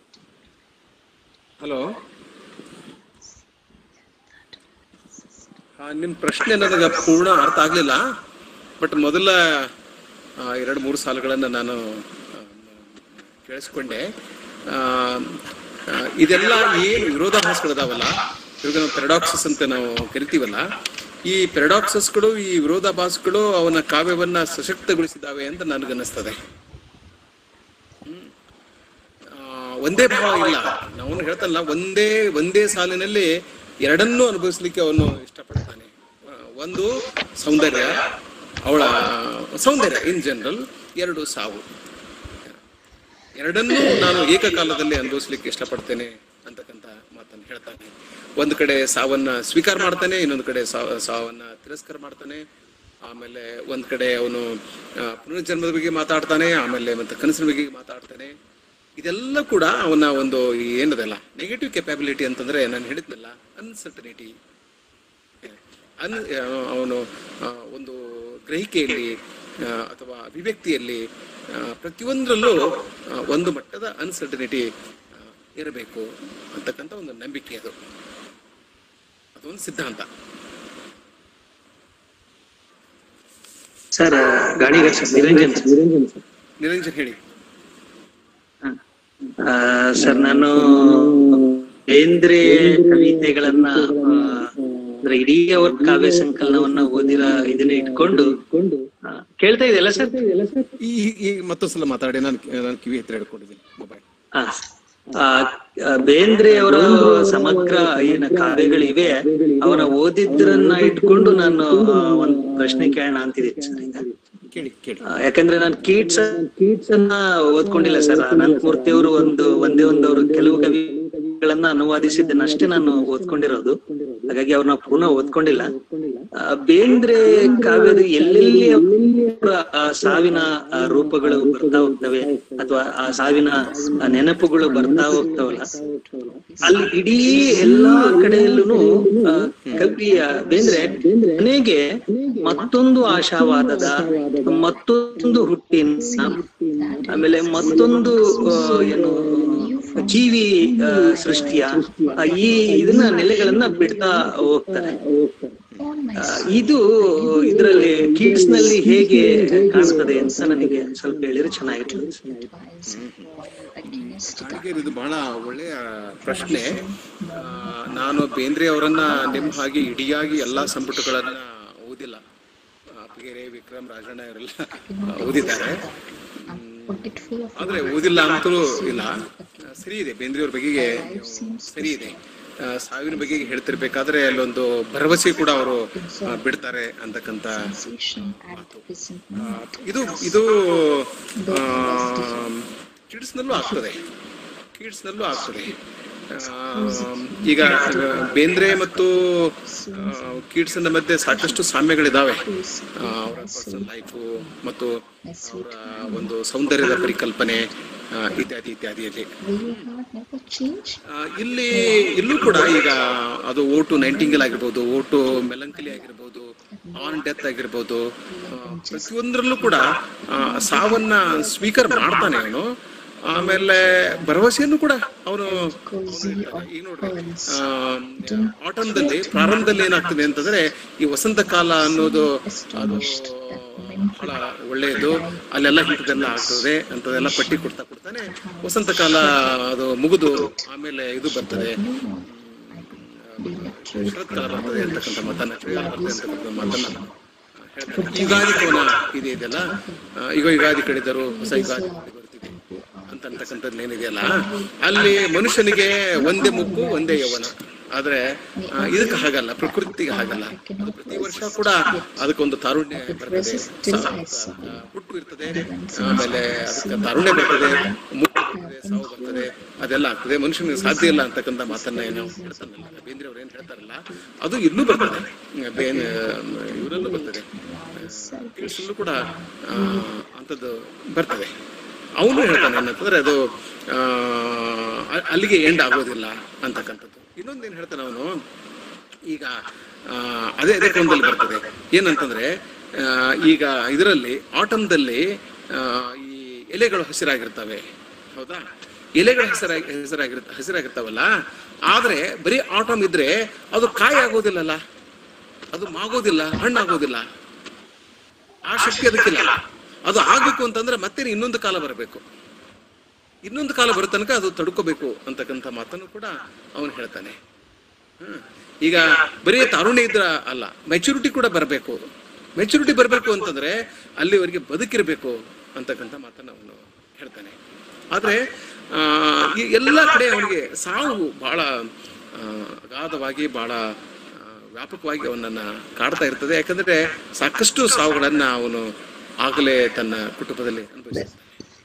ಹಲೋ ಆ, ನಿಮ್ ಪ್ರಶ್ನೆ ನನಗೆ ಪೂರ್ಣ ಅರ್ಥ ಆಗ್ಲಿಲ್ಲ ಬಟ್ ಮೊದಲ ಆ, ಎರಡು ಮೂರು ಸಾಲುಗಳನ್ನು ನಾನು ಆ, ಕೇಳಿಸ್ಕೊಂಡೆ ಆ, ಆ, ಇದೆಲ್ಲ ಏನು ವಿರೋಧಾಭಾಸಗಳಿದಾವಲ್ಲ ಇವಾಗ ನಾವು ಪೆರಡಾಕ್ಸಸ್ ಅಂತ ನಾವು ಕರಿತೀವಲ್ಲ ಈ ಪೆರಡಾಕ್ಸಸ್ಗಳು ಈ ವಿರೋಧಾಭಾಸಗಳು ಅವನ ಕಾವ್ಯವನ್ನ ಸಶಕ್ತಗೊಳಿಸಿದಾವೆ ಅಂತ ನನಗನ್ನಿಸ್ತದೆ ಹ್ಮ್. ಆ, ಒಂದೇ ಭಾವ ಇಲ್ಲ ನಾವು ಹೇಳ್ತಲ್ಲ ಒಂದೇ ಒಂದೇ ಸಾಲಿನಲ್ಲಿ ಎರಡನ್ನೂ ಅನುಭವಿಸ್ಲಿಕ್ಕೆ ಅವನು ಇಷ್ಟಪಡ್ತಾನೆ ಆ, ಒಂದು ಸೌಂದರ್ಯ ಅವಳ ಸೌಂದರ್ಯ ಇನ್ ಜನರಲ್ ಎರಡು ಸಾವು ಎರಡನ್ನೂ ನಾನು ಏಕಕಾಲದಲ್ಲಿ ಅನುಭವಿಸ್ಲಿಕ್ಕೆ ಇಷ್ಟಪಡ್ತೇನೆ ಅಂತಕ್ಕಂಥ ಮಾತನ್ನು ಹೇಳ್ತಾನೆ ಒಂದು ಕಡೆ ಸಾವನ್ನ ಸ್ವೀಕಾರ ಮಾಡ್ತಾನೆ ಇನ್ನೊಂದು ಕಡೆ ಸಾವ- ಸಾವನ್ನ ತಿರಸ್ಕಾರ ಮಾಡ್ತಾನೆ ಆಮೇಲೆ ಒಂದ್ ಕಡೆ ಅವನು ಆ, ಪುನರ್ಜನ್ಮದ ಬಗ್ಗೆ ಮಾತಾಡ್ತಾನೆ ಆಮೇಲೆ ಮತ್ತೆ ಕನಸಿನ ಬಗ್ಗೆ ಮಾತಾಡ್ತಾನೆ ಇದೆಲ್ಲ ಕೂಡ ಅವನ ಒಂದು ಈ ಏನದಲ್ಲ ನೆಗೆಟಿವ್ ಕೆಪಾಬಿಲಿಟಿ ಅಂತಂದ್ರೆ ನಾನು ಹೇಳಿದ್ನಲ್ಲ ಅನ್ಸರ್ಟನಿಟಿ ಅನ್ ಅವನು ಆ, ಒಂದು ಗ್ರಹಿಕೆಯಲ್ಲಿ ಆ, ಅಥವಾ ಅಭಿವ್ಯಕ್ತಿಯಲ್ಲಿ ಆ, ಪ್ರತಿಯೊಂದರಲ್ಲೂ ಆ, ಒಂದು ಮಟ್ಟದ ಅನ್ಸರ್ಟನಿಟಿ ಇರಬೇಕು ಅಂತಕ್ಕಂಥ ಒಂದು ನಂಬಿಕೆ ಅದು ಅದೊಂದು ಸಿದ್ಧಾಂತ sir Ganigar sir Niranjan sir Niranjan ಹೇಳಿ ಆ, ಸರ್ ನಾನು ಬೇಂದ್ರೆ ಕವಿತೆಗಳನ್ನ ಆ, ಅಂದ್ರೆ ಇಡೀ ಅವ್ರ ಕಾವ್ಯ ಸಂಕಲನವನ್ನ ಓದಿರೋ ಇದನ್ನ ಇಟ್ಕೊಂಡು ಆ, ಕೇಳ್ತಾ ಇದೆಯಲ್ಲ ಸರ್ ಈ ಈ ಮತ್ತೊಂದ್ಸಲ ಮಾತಾಡಿ ನಾನು ನಾನು ಕಿವಿ ಹತ್ರ ಹಿಡ್ಕೊಂಡಿದ್ದೀನಿ ಮೊಬೈಲ್ ಆ, ಆ, ಆ, ಬೇಂದ್ರೆ ಅವರ ಸಮಗ್ರ ಏನ ಕಾವ್ಯಗಳಿವೆ ಅವರ ಓದಿದ್ರನ್ನ ಇಟ್ಕೊಂಡು ನಾನು ಆ, ಒಂದ್ ಪ್ರಶ್ನೆ ಕೇಳೋಣ ಅಂತಿದ್ದೀನಿ ಸರ್ ಈಗ ಕೇಳಿ ಕೇಳಿ ಆ, ಯಾಕಂದ್ರೆ ನಾನು ಕೀಟ್ಸ್ ಕೀಟ್ಸ್ ಅನ್ನ ಓದ್ಕೊಂಡಿಲ್ಲ ಸರ್ ಅನಂತಮೂರ್ತಿ ಅವರು ಒಂದು ಒಂದೇ ಒಂದು ಅವರು ಕೆಲವು ಕವಿಗಳನ್ನ ಅನುವಾದಿಸಿದ್ದನ್ನಷ್ಟೇ ನಾನು ಓದ್ಕೊಂಡಿರೋದು ಹಾಗಾಗಿ ಅವ್ರನ್ನ ಪೂರ್ಣ ಓದ್ಕೊಂಡಿಲ್ಲ ಆ, ಬೇಂದ್ರೆ ಕಾವ್ಯದ ಎಲ್ಲೆಲ್ಲಿ ಅವರ ಆ ಸಾವಿನ ಆ ರೂಪಗಳು ಬರ್ತಾ ಹೋಗ್ತವೆ ಅಥವಾ ಆ ಸಾವಿನ ಆ ನೆನಪುಗಳು ಬರ್ತಾ ಹೋಗ್ತಾವಲ್ಲ ಅಲ್ಲಿ ಇಡೀ ಎಲ್ಲಾ ಕಡೆಯಲ್ಲೂ ಕವಿಯ ಬೇಂದ್ರೆ ಕೊನೆಗೆ ಮತ್ತೊಂದು ಆಶಾವಾದದ ಮತ್ತೊಂದು ಹುಟ್ಟಿನ ಆಮೇಲೆ ಮತ್ತೊಂದು ಆ, ಏನು ಜೀವಿ ಆ, ಸೃಷ್ಟಿಯ ಆ, ಈ ಇದನ್ನ ನೆಲೆಗಳನ್ನ ಬಿಡ್ತಾ ಹೋಗ್ತಾರೆ ಆ, ಇದು ಇದರಲ್ಲಿ ಕಿಡ್ಸ್ ನಲ್ಲಿ ಹೇಗೆ ಕಾಣ್ತದೆ ಅಂತ ನನಗೆ ಸ್ವಲ್ಪ ಹೇಳಿದ್ರೆ ಚೆನ್ನಾಗಿರ್ತದೆ ಹಾಗೆ ಇದು ಬಹಳ ಒಳ್ಳೆಯ ಪ್ರಶ್ನೆ ಆ, ನಾನು ಬೇಂದ್ರೆ ಅವರನ್ನ ನಿಮ್ಮ ಹಾಗೆ ಇಡಿಯಾಗಿ ಎಲ್ಲಾ ಸಂಪುಟಗಳನ್ನ ಓದಿಲ್ಲ ಆ, ಅಪ್ಪಗೆರೆ ವಿಕ್ರಮ್ ರಾಜಣ್ಣ ಇವರೆಲ್ಲ ಓದಿದ್ದಾರೆ ಹ್ಮ್, ಆದ್ರೆ ಓದಿಲ್ಲ ಅಂತಲೂ ಇಲ್ಲ ಆ, ಸರಿ ಇದೆ ಬೇಂದ್ರೆ ಅವ್ರ ಬಗೆಗೆ ಸರಿ ಇದೆ ಆ, ಸಾವಿನ ಬಗ್ಗೆ ಹೇಳ್ತಿರ್ಬೇಕಾದ್ರೆ ಅಲ್ಲೊಂದು ಭರವಸೆ ಕೂಡ ಅವರು ಬಿಡ್ತಾರೆ ಅಂತಕ್ಕಂತ ಮಾತು. ಆ, ಇದು ಇದು ಕಿಡ್ಸ್ನಲ್ಲೂ ಆಗ್ತದೆ ಕಿಡ್ಸ್ನಲ್ಲೂ ಆಗ್ತದೆ ಆ, ಈಗ ಬೇಂದ್ರೆ ಮತ್ತು ಕಿಡ್ಸ್ ಮಧ್ಯೆ ಸಾಕಷ್ಟು ಸಾಮ್ಯಗಳಿದಾವೆ ಆ, ಅವರ ಪರ್ಸನಲ್ ಲೈಫು ಮತ್ತು ಅವರ ಒಂದು ಸೌಂದರ್ಯದ ಪರಿಕಲ್ಪನೆ ಆ, ಇತ್ಯಾದಿ ಇತ್ಯಾದಿಯಲ್ಲಿ ಆ, ಇಲ್ಲಿ ಇಲ್ಲೂ ಕೂಡ ಈಗ ಅದು ಓಟು ನೈಂಟಿಂಗಲ್ ಆಗಿರ್ಬೋದು ಓಟು ಮೆಲಂಕಲಿ ಆಗಿರ್ಬೋದು ಆನ್ ಡೆತ್ ಆಗಿರ್ಬೋದು ಆ, ಪ್ರತಿಯೊಂದರಲ್ಲೂ ಕೂಡ ಆ, ಸಾವನ್ನ ಸ್ವೀಕಾರ ಮಾಡ್ತಾನೆ ಅವನು ಆಮೇಲೆ ಭರವಸೆಯನ್ನು ಕೂಡ ಅವನು ಈಗ ನೋಡ್ರಿ ಆಟಮ್ದಲ್ಲಿ ಪ್ರಾರಂಭದಲ್ಲಿ ಏನಾಗ್ತದೆ ಅಂತಂದ್ರೆ ಈ ವಸಂತ ಕಾಲ ಅನ್ನೋದು ಅದು ಬಹಳ ಒಳ್ಳೆಯದು ಅಲ್ಲೆಲ್ಲ ಇಂಥದ್ದೆಲ್ಲ ಆಗ್ತದೆ ಅಂತದೆಲ್ಲ ಪಟ್ಟಿ ಕೊಡ್ತಾ ಕೊಡ್ತಾನೆ ವಸಂತ ಕಾಲ ಅದು ಮುಗಿದು ಆಮೇಲೆ ಇದು ಬರ್ತದೆ ಶರತ್ಕಾಲ ಬರ್ತದೆ ಅಂತಕ್ಕಂಥ ಮತನ್ನ ಚಳಿಗಾಲ ಬರ್ತದೆ ಅಂತಕ್ಕಂಥ ಮಾತನ್ನ ಹೇಳ್ತಾರೆ. ಯುಗಾದಿ ಕವನ ಇದೆ ಇದೆಯಲ್ಲ ಆ, ಈಗ ಯುಗಾದಿ ಕಡಿದರು ಹೊಸ ಯುಗಾದಿ ಬರ್ತಿದೆ ಅಂತ ಅಂತಕ್ಕಂಥದ್ದು ಏನಿದೆಯಲ್ಲ ಅಲ್ಲಿ ಮನುಷ್ಯನಿಗೆ ಒಂದೇ ಮುಕ್ಕು ಒಂದೇ ಯೌವನ ಆದ್ರೆ ಆ, ಇದಕ್ಕೆ ಹಾಗಲ್ಲ ಪ್ರಕೃತಿಗೆ ಹಾಗಲ್ಲ ಅದು ಪ್ರತಿ ವರ್ಷ ಕೂಡ ಅದಕ್ಕೊಂದು ತಾರುಣ್ಯ ಬರ್ತದೆ ಸಾ- ಆ, ಹುಟ್ಟು ಇರ್ತದೆ ಆಮೇಲೆ ಅದಕ್ಕೆ ತಾರುಣ್ಯ ಬರ್ತದೆ ಮುಕ್ಕು ಬರ್ತದೆ ಸಾವು ಬರ್ತದೆ ಅದೆಲ್ಲ ಆಗ್ತದೆ ಮನುಷ್ಯನಿಗೆ ಸಾಧ್ಯ ಇಲ್ಲ ಅಂತಕ್ಕಂಥ ಮಾತನ್ನ ನಾವು ಹೇಳ್ತಾರಲ್ಲ ಬೇಂದ್ರೆ ಅವ್ರು ಏನ್ ಹೇಳ್ತಾರಲ್ಲ ಅದು ಇಲ್ಲೂ ಬರ್ತದೆ ಬೇನ್ ಇವರಲ್ಲೂ ಬರ್ತದೆ ಕಿಡ್ಸಲ್ಲೂ ಕೂಡ ಆ, ಅಂಥದ್ದು ಬರ್ತದೆ ಅವನು ಹೇಳ್ತಾನೆ ಏನಂತಂದ್ರೆ ಅದು ಆ, ಅ- ಅಲ್ಲಿಗೆ ಎಂಡ್ ಆಗೋದಿಲ್ಲ ಅಂತಕ್ಕಂಥದ್ದು ಇನ್ನೊಂದೇನು ಹೇಳ್ತಾನೆ ಅವನು ಈಗ ಆ, ಅದೇ ಅದೇ ಕ್ರಮದಲ್ಲಿ ಬರ್ತದೆ ಏನಂತಂದ್ರೆ ಆ, ಈಗ ಇದರಲ್ಲಿ ಆಟಮ್ದಲ್ಲಿ ಆ, ಈ ಎಲೆಗಳು ಹಸಿರಾಗಿರ್ತವೆ ಹೌದಾ ಎಲೆಗಳು ಹಸಿರಾಗಿ ಹಸಿರಾಗಿರ್ತ ಹಸಿರಾಗಿರ್ತಾವಲ್ಲ ಆದ್ರೆ ಬರೀ ಆಟಮ್ ಇದ್ರೆ ಅದು ಕಾಯಿ ಆಗೋದಿಲ್ಲಲ್ಲ ಅದು ಮಾಗೋದಿಲ್ಲ ಹಣ್ಣಾಗೋದಿಲ್ಲ ಆ ಶಕ್ತಿ ಅದಕ್ಕಿಲ್ಲ ಅದು ಆಗ್ಬೇಕು ಅಂತಂದ್ರೆ ಮತ್ತೆ ಇನ್ನೊಂದು ಕಾಲ ಬರಬೇಕು ಇನ್ನೊಂದು ಕಾಲ ಬರೋ ತನಕ ಅದು ತಡ್ಕೋಬೇಕು ಅಂತಕ್ಕಂಥ ಮಾತನ್ನು ಕೂಡ ಅವನು ಹೇಳ್ತಾನೆ ಹ್ಮ್. ಈಗ ಬರೀ ತಾರುಣ್ಯ ಇದ್ರ ಅಲ್ಲ ಮೆಚುರಿಟಿ ಕೂಡ ಬರಬೇಕು ಮೆಚುರಿಟಿ ಬರಬೇಕು ಅಂತಂದ್ರೆ ಅಲ್ಲಿವರೆಗೆ ಬದುಕಿರಬೇಕು ಅಂತಕ್ಕಂಥ ಮಾತನ್ನ ಅವನು ಹೇಳ್ತಾನೆ ಆದ್ರೆ ಆ, ಈ ಎಲ್ಲ ಕಡೆ ಅವನಿಗೆ ಸಾವು ಬಹಳ ಆ, ಅಗಾಧವಾಗಿ ಬಹಳ ಆ, ವ್ಯಾಪಕವಾಗಿ ಅವನನ್ನ ಕಾಡ್ತಾ ಇರ್ತದೆ ಯಾಕಂದ್ರೆ ಸಾಕಷ್ಟು ಸಾವುಗಳನ್ನ ಅವನು ಆಗಲೇ ತನ್ನ ಕುಟುಂಬದಲ್ಲಿ ಅನುಭವಿಸಿದ್ದಾನೆ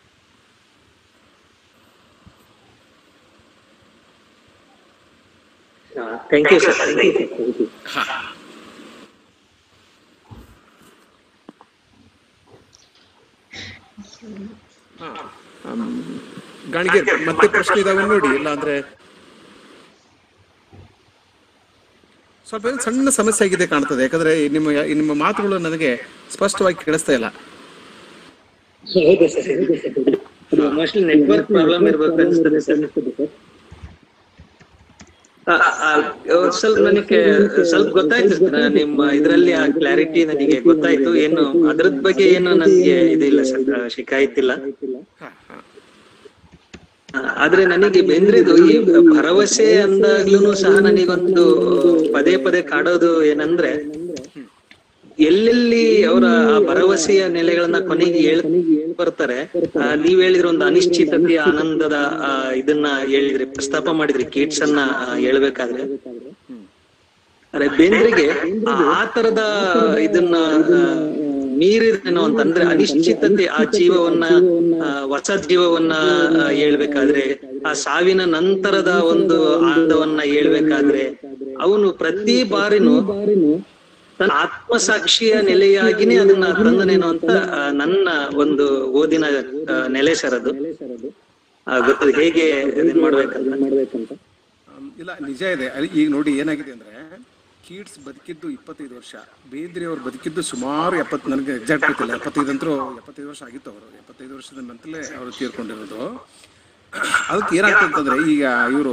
ಥ್ಯಾಂಕ್ ಯು ಸರ್ ಹಾ ಹಾ. ಆಮ್, ಗಾಣಿಗೆ ಮತ್ತೆ ಪ್ರಶ್ನೆ ಇದಾವೆ ನೋಡಿ ಇಲ್ಲ ಅಂದ್ರೆ ಸ್ವಲ್ಪ ಏನೋ ಸಣ್ಣ ಸಮಸ್ಯೆ ಆಗಿದೆ ಕಾಣ್ತದೆ ಯಾಕಂದ್ರೆ ನಿಮ್ಮ ನಿಮ್ಮ ಮಾತುಗಳು ನನಗೆ ಸ್ಪಷ್ಟವಾಗಿ ಕೇಳಿಸ್ತಾ ಇಲ್ಲ ಮೋಸ್ಟ್ಲಿ ನೆಟ್ವರ್ಕ್ ಪ್ರಾಬ್ಲಮ್ ಇರ್ಬೇಕು ಅನ್ಸ್ತದೆ ಸರ್ ಆ, ಆ, ಸ್ವಲ್ಪ ನನಗೆ ಸ್ವಲ್ಪ ಗೊತ್ತಾಯ್ತು ಸರ್ ನಿಮ್ಮ ಇದ್ರಲ್ಲಿ ಆ ಕ್ಲಾರಿಟಿ ನನಗೆ ಗೊತ್ತಾಯ್ತು ಏನು ಅದ್ರದ್ ಬಗ್ಗೆ ಏನು ನನಗೆ ಇದಿಲ್ಲ ಸರ್ ಶಿಕಾಯತಿಲ್ಲ ಆ, ಆದ್ರೆ ನನಗೆ ಬೆಂದ್ರಿದು ಈ ಭರವಸೆ ಅಂದಾಗ್ಲೂ ಸಹ ನನಗೊಂದು ಪದೇ ಪದೇ ಕಾಡೋದು ಏನಂದ್ರೆ ಎಲ್ಲೆಲ್ಲಿ ಅವರ ಆ ಭರವಸೆಯ ನೆಲೆಗಳನ್ನ ಕೊನೆಗೆ ಹೇಳ್ ಬರ್ತಾರೆ ಆ, ನೀವ್ ಹೇಳಿದ್ರ ಒಂದು ಅನಿಶ್ಚಿತತೆಯ ಆನಂದದ ಆ, ಇದನ್ನ ಹೇಳಿದ್ರಿ ಪ್ರಸ್ತಾಪ ಮಾಡಿದ್ರಿ ಕೀಟ್ಸ್ ಅನ್ನ ಆ, ಹೇಳ್ಬೇಕಾದ್ರೆ ಅರೆ ಬೇಂದ್ರಿಗೆ ಆ- ಆ ತರದ ಇದನ್ನ ಆ, ಮೀರಿದೇನೋ ಅಂತಂದ್ರೆ ಅನಿಶ್ಚಿತತೆ ಆ ಜೀವವನ್ನ ಆ, ಹೊಸ ಜೀವವನ್ನ ಆ, ಹೇಳ್ಬೇಕಾದ್ರೆ ಆ ಸಾವಿನ ನಂತರದ ಒಂದು ಆನಂದವನ್ನ ಹೇಳ್ಬೇಕಾದ್ರೆ ಅವನು ಪ್ರತಿ ಬಾರಿನೂ ತನ್ನ ಆತ್ಮಸಾಕ್ಷಿಯ ನೆಲೆಯಾಗಿನೇ ಅದನ್ನ ತಂದನೇನೋ ಅಂತ ಆ, ನನ್ನ ಒಂದು ಓದಿನ ಆ, ನೆಲೆ ಸರ್ ಅದು ಆ, ಗೊತ್ತದು ಹೇಗೆ ಇದನ್ ಮಾಡ್ಬೇಕಂತ ಆಮ್, ಇಲ್ಲ ನಿಜ ಇದೆ ಅಲ್ಲಿ ಈಗ ನೋಡಿ ಏನಾಗಿದೆ ಅಂದ್ರೆ ಕೀಟ್ಸ್ ಬದುಕಿದ್ದು ಇಪ್ಪತ್ತೈದು ವರ್ಷ ಬೇಂದ್ರೆ ಅವ್ರು ಬದುಕಿದ್ದು ಸುಮಾರು ಎಪ್ಪತ್ತು ನನಗೆ ಎಕ್ಸಾಕ್ಟ್ ಗೊತ್ತಿಲ್ಲ ಎಪ್ಪತ್ತೈದು ಅಂತರೂ ಎಪ್ಪತ್ತೈದು ವರ್ಷ ಆಗಿತ್ತು ಅವರು ಎಪ್ಪತ್ತೈದು ವರ್ಷದ ನಂತರಲೇ ಅವರು ತೀರ್ಕೊಂಡಿರೋದು ಅದಕ್ಕೆ ಏನಾಗ್ತದೆ ಅಂತಂದ್ರೆ ಈಗ ಇವರು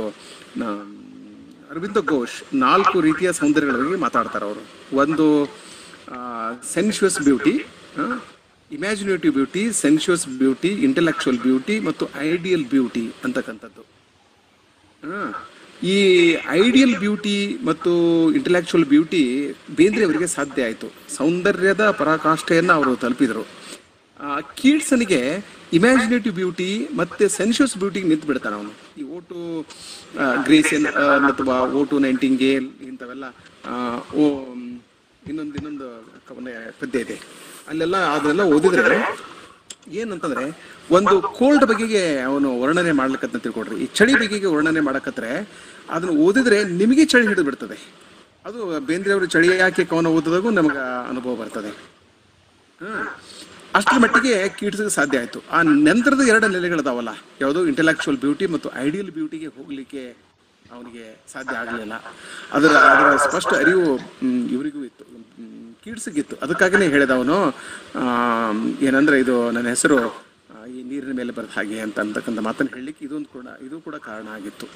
ಅರವಿಂದ ಘೋಷ್ ನಾಲ್ಕು ರೀತಿಯ ಸೌಂದರ್ಯಗಳ ಬಗ್ಗೆ ಮಾತಾಡ್ತಾರೆ ಅವರು ಒಂದು sensuous beauty imaginative beauty sensuous beauty intellectual beauty ಮತ್ತು ಐಡಿಯಲ್ ಬ್ಯೂಟಿ ಅಂತಕ್ಕಂಥದ್ದು ಹಾ. ಈ ಐಡಿಯಲ್ ಬ್ಯೂಟಿ ಮತ್ತು ಇಂಟೆಲೆಕ್ಚುಯಲ್ ಬ್ಯೂಟಿ ಬೇಂದ್ರೆ ಅವರಿಗೆ ಸಾಧ್ಯ ಆಯಿತು ಸೌಂದರ್ಯದ ಪರಾಕಾಷ್ಠೆಯನ್ನು ಅವರು ತಲುಪಿದರು ಕೀಟ್ಸನಿಗೆ ಇಮ್ಯಾಜಿನೇಟಿವ್ ಬ್ಯೂಟಿ ಮತ್ತೆ ಸೆನ್ಶಿಯಸ್ ಬ್ಯೂಟಿಗೆ ನಿಂತು ಬಿಡ್ತಾನೆ ಅವನು ಈ ಓಟು ಗ್ರೇಸಿಯನ್ ಅಥವಾ ಓಟು ನೈಂಟಿಂಗೇಲ್ ಇಂಥವೆಲ್ಲ ಆ, ಓ ಇನ್ನೊಂದು ಇನ್ನೊಂದು ಕವನ ಪದ್ಯ ಇದೆ ಅಲ್ಲೆಲ್ಲ ಅದನ್ನೆಲ್ಲ ಓದಿದ್ರೆ ಏನಂತಂದ್ರೆ ಒಂದು ಕೋಲ್ಡ್ ಬಗೆಗೆ ಅವನು ವರ್ಣನೆ ಮಾಡ್ಲಿಕ್ಕಂತ ತಿಳ್ಕೊಡ್ರಿ ಈ ಚಳಿ ಬಗೆಗೆ ವರ್ಣನೆ ಮಾಡಕತ್ರೆ ಅದನ್ನ ಓದಿದ್ರೆ ನಿಮಗೆ ಚಳಿ ಹಿಡಿದು ಬಿಡ್ತದೆ ಅದು ಬೇಂದ್ರೆ ಅವರು ಚಳಿ ಯಾಕೆ ಕವನ ಓದಿದಾಗೂ ನಮಗೆ ಅನುಭವ ಬರ್ತದೆ ಹ್ಮ್. ಅಷ್ಟರ ಮಟ್ಟಿಗೆ ಕೀಟ್ಸಕ್ಕೆ ಸಾಧ್ಯ ಆಯ್ತು ಆ ನಂತರದ ಎರಡು ನೆಲೆಗಳಿದಾವಲ್ಲ ಯಾವುದು ಇಂಟೆಲೆಕ್ಚುಯಲ್ ಬ್ಯೂಟಿ ಮತ್ತು ಐಡಿಯಲ್ ಬ್ಯೂಟಿಗೆ ಹೋಗ್ಲಿಕ್ಕೆ ಅವನಿಗೆ ಸಾಧ್ಯ ಆಗಲಿಲ್ಲ ಅದರ ಅದರ ಸ್ಪಷ್ಟ ಅರಿವು ಮ್, ಇವರಿಗೂ ಇತ್ತು ಮ್, ಕೀಟ್ಸಿಗಿತ್ತು ಅದಕ್ಕಾಗಿನೇ ಹೇಳಿದ ಅವನು ಏನಂದ್ರೆ ಇದು ನನ್ನ ಹೆಸರು ಆ, ಈ ನೀರಿನ ಮೇಲೆ ಬರದ ಹಾಗೆ ಅಂತ ಅಂತಕ್ಕಂಥ ಮಾತನ್ನು ಹೇಳಲಿಕ್ಕೆ ಇದೊಂದು ಕೂಡ ಇದು ಕೂಡ ಕಾರಣ ಆಗಿತ್ತು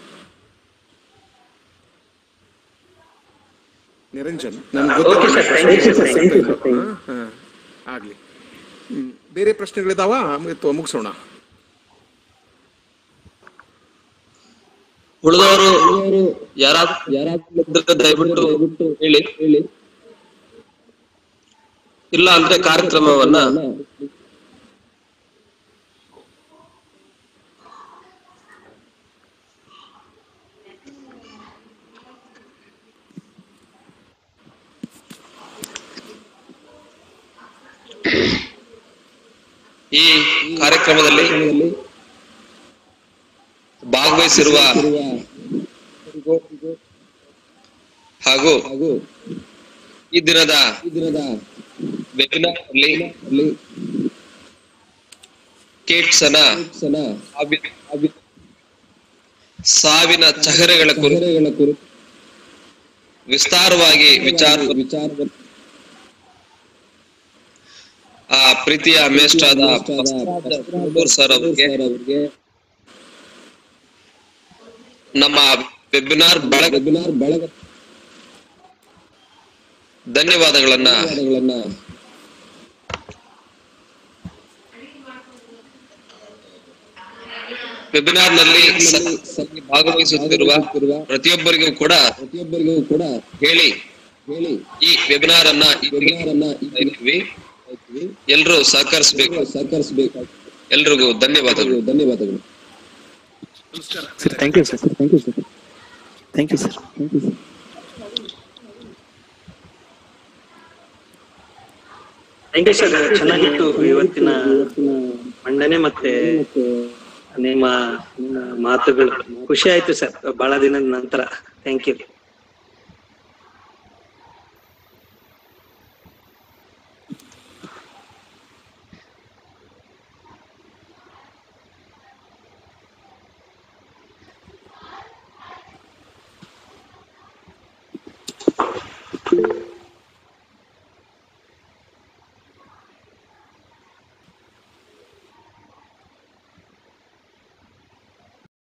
ನಿರಂಜನ್ ನನಗೆ Okay, sir. Thank you, sir. Thank you, sir. Thank you. ಆಗ್ಲಿ ಹ್ಮ್. ಬೇರೆ ಪ್ರಶ್ನೆಗಳಿದಾವ ಅಥವಾ ಮುಗಿಸೋಣ ಉಳಿದವರು ಯಾರಾದ್ರೂ ಯಾರಾದ್ರೂ ದಯವಿಟ್ಟು ಹೇಳಿ ಹೇಳಿ ಇಲ್ಲ ಅಂದ್ರೆ ಕಾರ್ಯಕ್ರಮವನ್ನ ಈ ಕಾರ್ಯಕ್ರಮದಲ್ಲಿ ಭಾಗವಹಿಸಿರುವ ಹಾಗೂ ಈ ದಿನದ ವೆಬಿನಾರ್ ಅಲ್ಲಿ ಕೇಟ್ಸ್ ಅನ್ನ ಸಾವಿನ- ಸಾವಿನ ಚಹರೆಗಳ ಕುರಿತು ವಿಸ್ತಾರವಾಗಿ ವಿಚಾರ ಆ ಪ್ರೀತಿಯ ಮೇಷ್ಟಾದ ಬಸವರಾಜ್ ಸರ್ ಅವರಿಗೆ ನಮ್ಮ ವೆಬಿನಾರ್ ಬೆಳಗ ಧನ್ಯವಾದಗಳನ್ನ ವೆಬಿನಾರ್ ನಲ್ಲಿ ಸ- ಭಾಗವಹಿಸುತ್ತಿರುವ ಪ್ರತಿಯೊಬ್ಬರಿಗೂ ಕೂಡ ಪ್ರತಿಯೊಬ್ಬರಿಗೂ ಕೂಡ ಹೇಳಿ ಹೇಳಿ ಈ ವೆಬಿನಾರ್ ಅನ್ನ ಇದ್ದೀವಿ ಎಲ್ರೂ ಸಹಕರಿಸಬೇಕು ಸಹಕರಿಸಬೇಕು ಎಲ್ರಿಗೂ ಧನ್ಯವಾದಗಳು ಧನ್ಯವಾದಗಳು sir thank you sir thank you sir thank you sir thank you sir thank you sir ಚೆನ್ನಾಗಿತ್ತು ಇವತ್ತಿನ ಮಂಡನೆ ಮತ್ತೆ ನಿಮ್ಮ ಮಾತುಗಳು ಖುಷಿ ಆಯ್ತು ಸರ್ ಬಹಳ ದಿನದ ನಂತರ ಥ್ಯಾಂಕ್ ಯು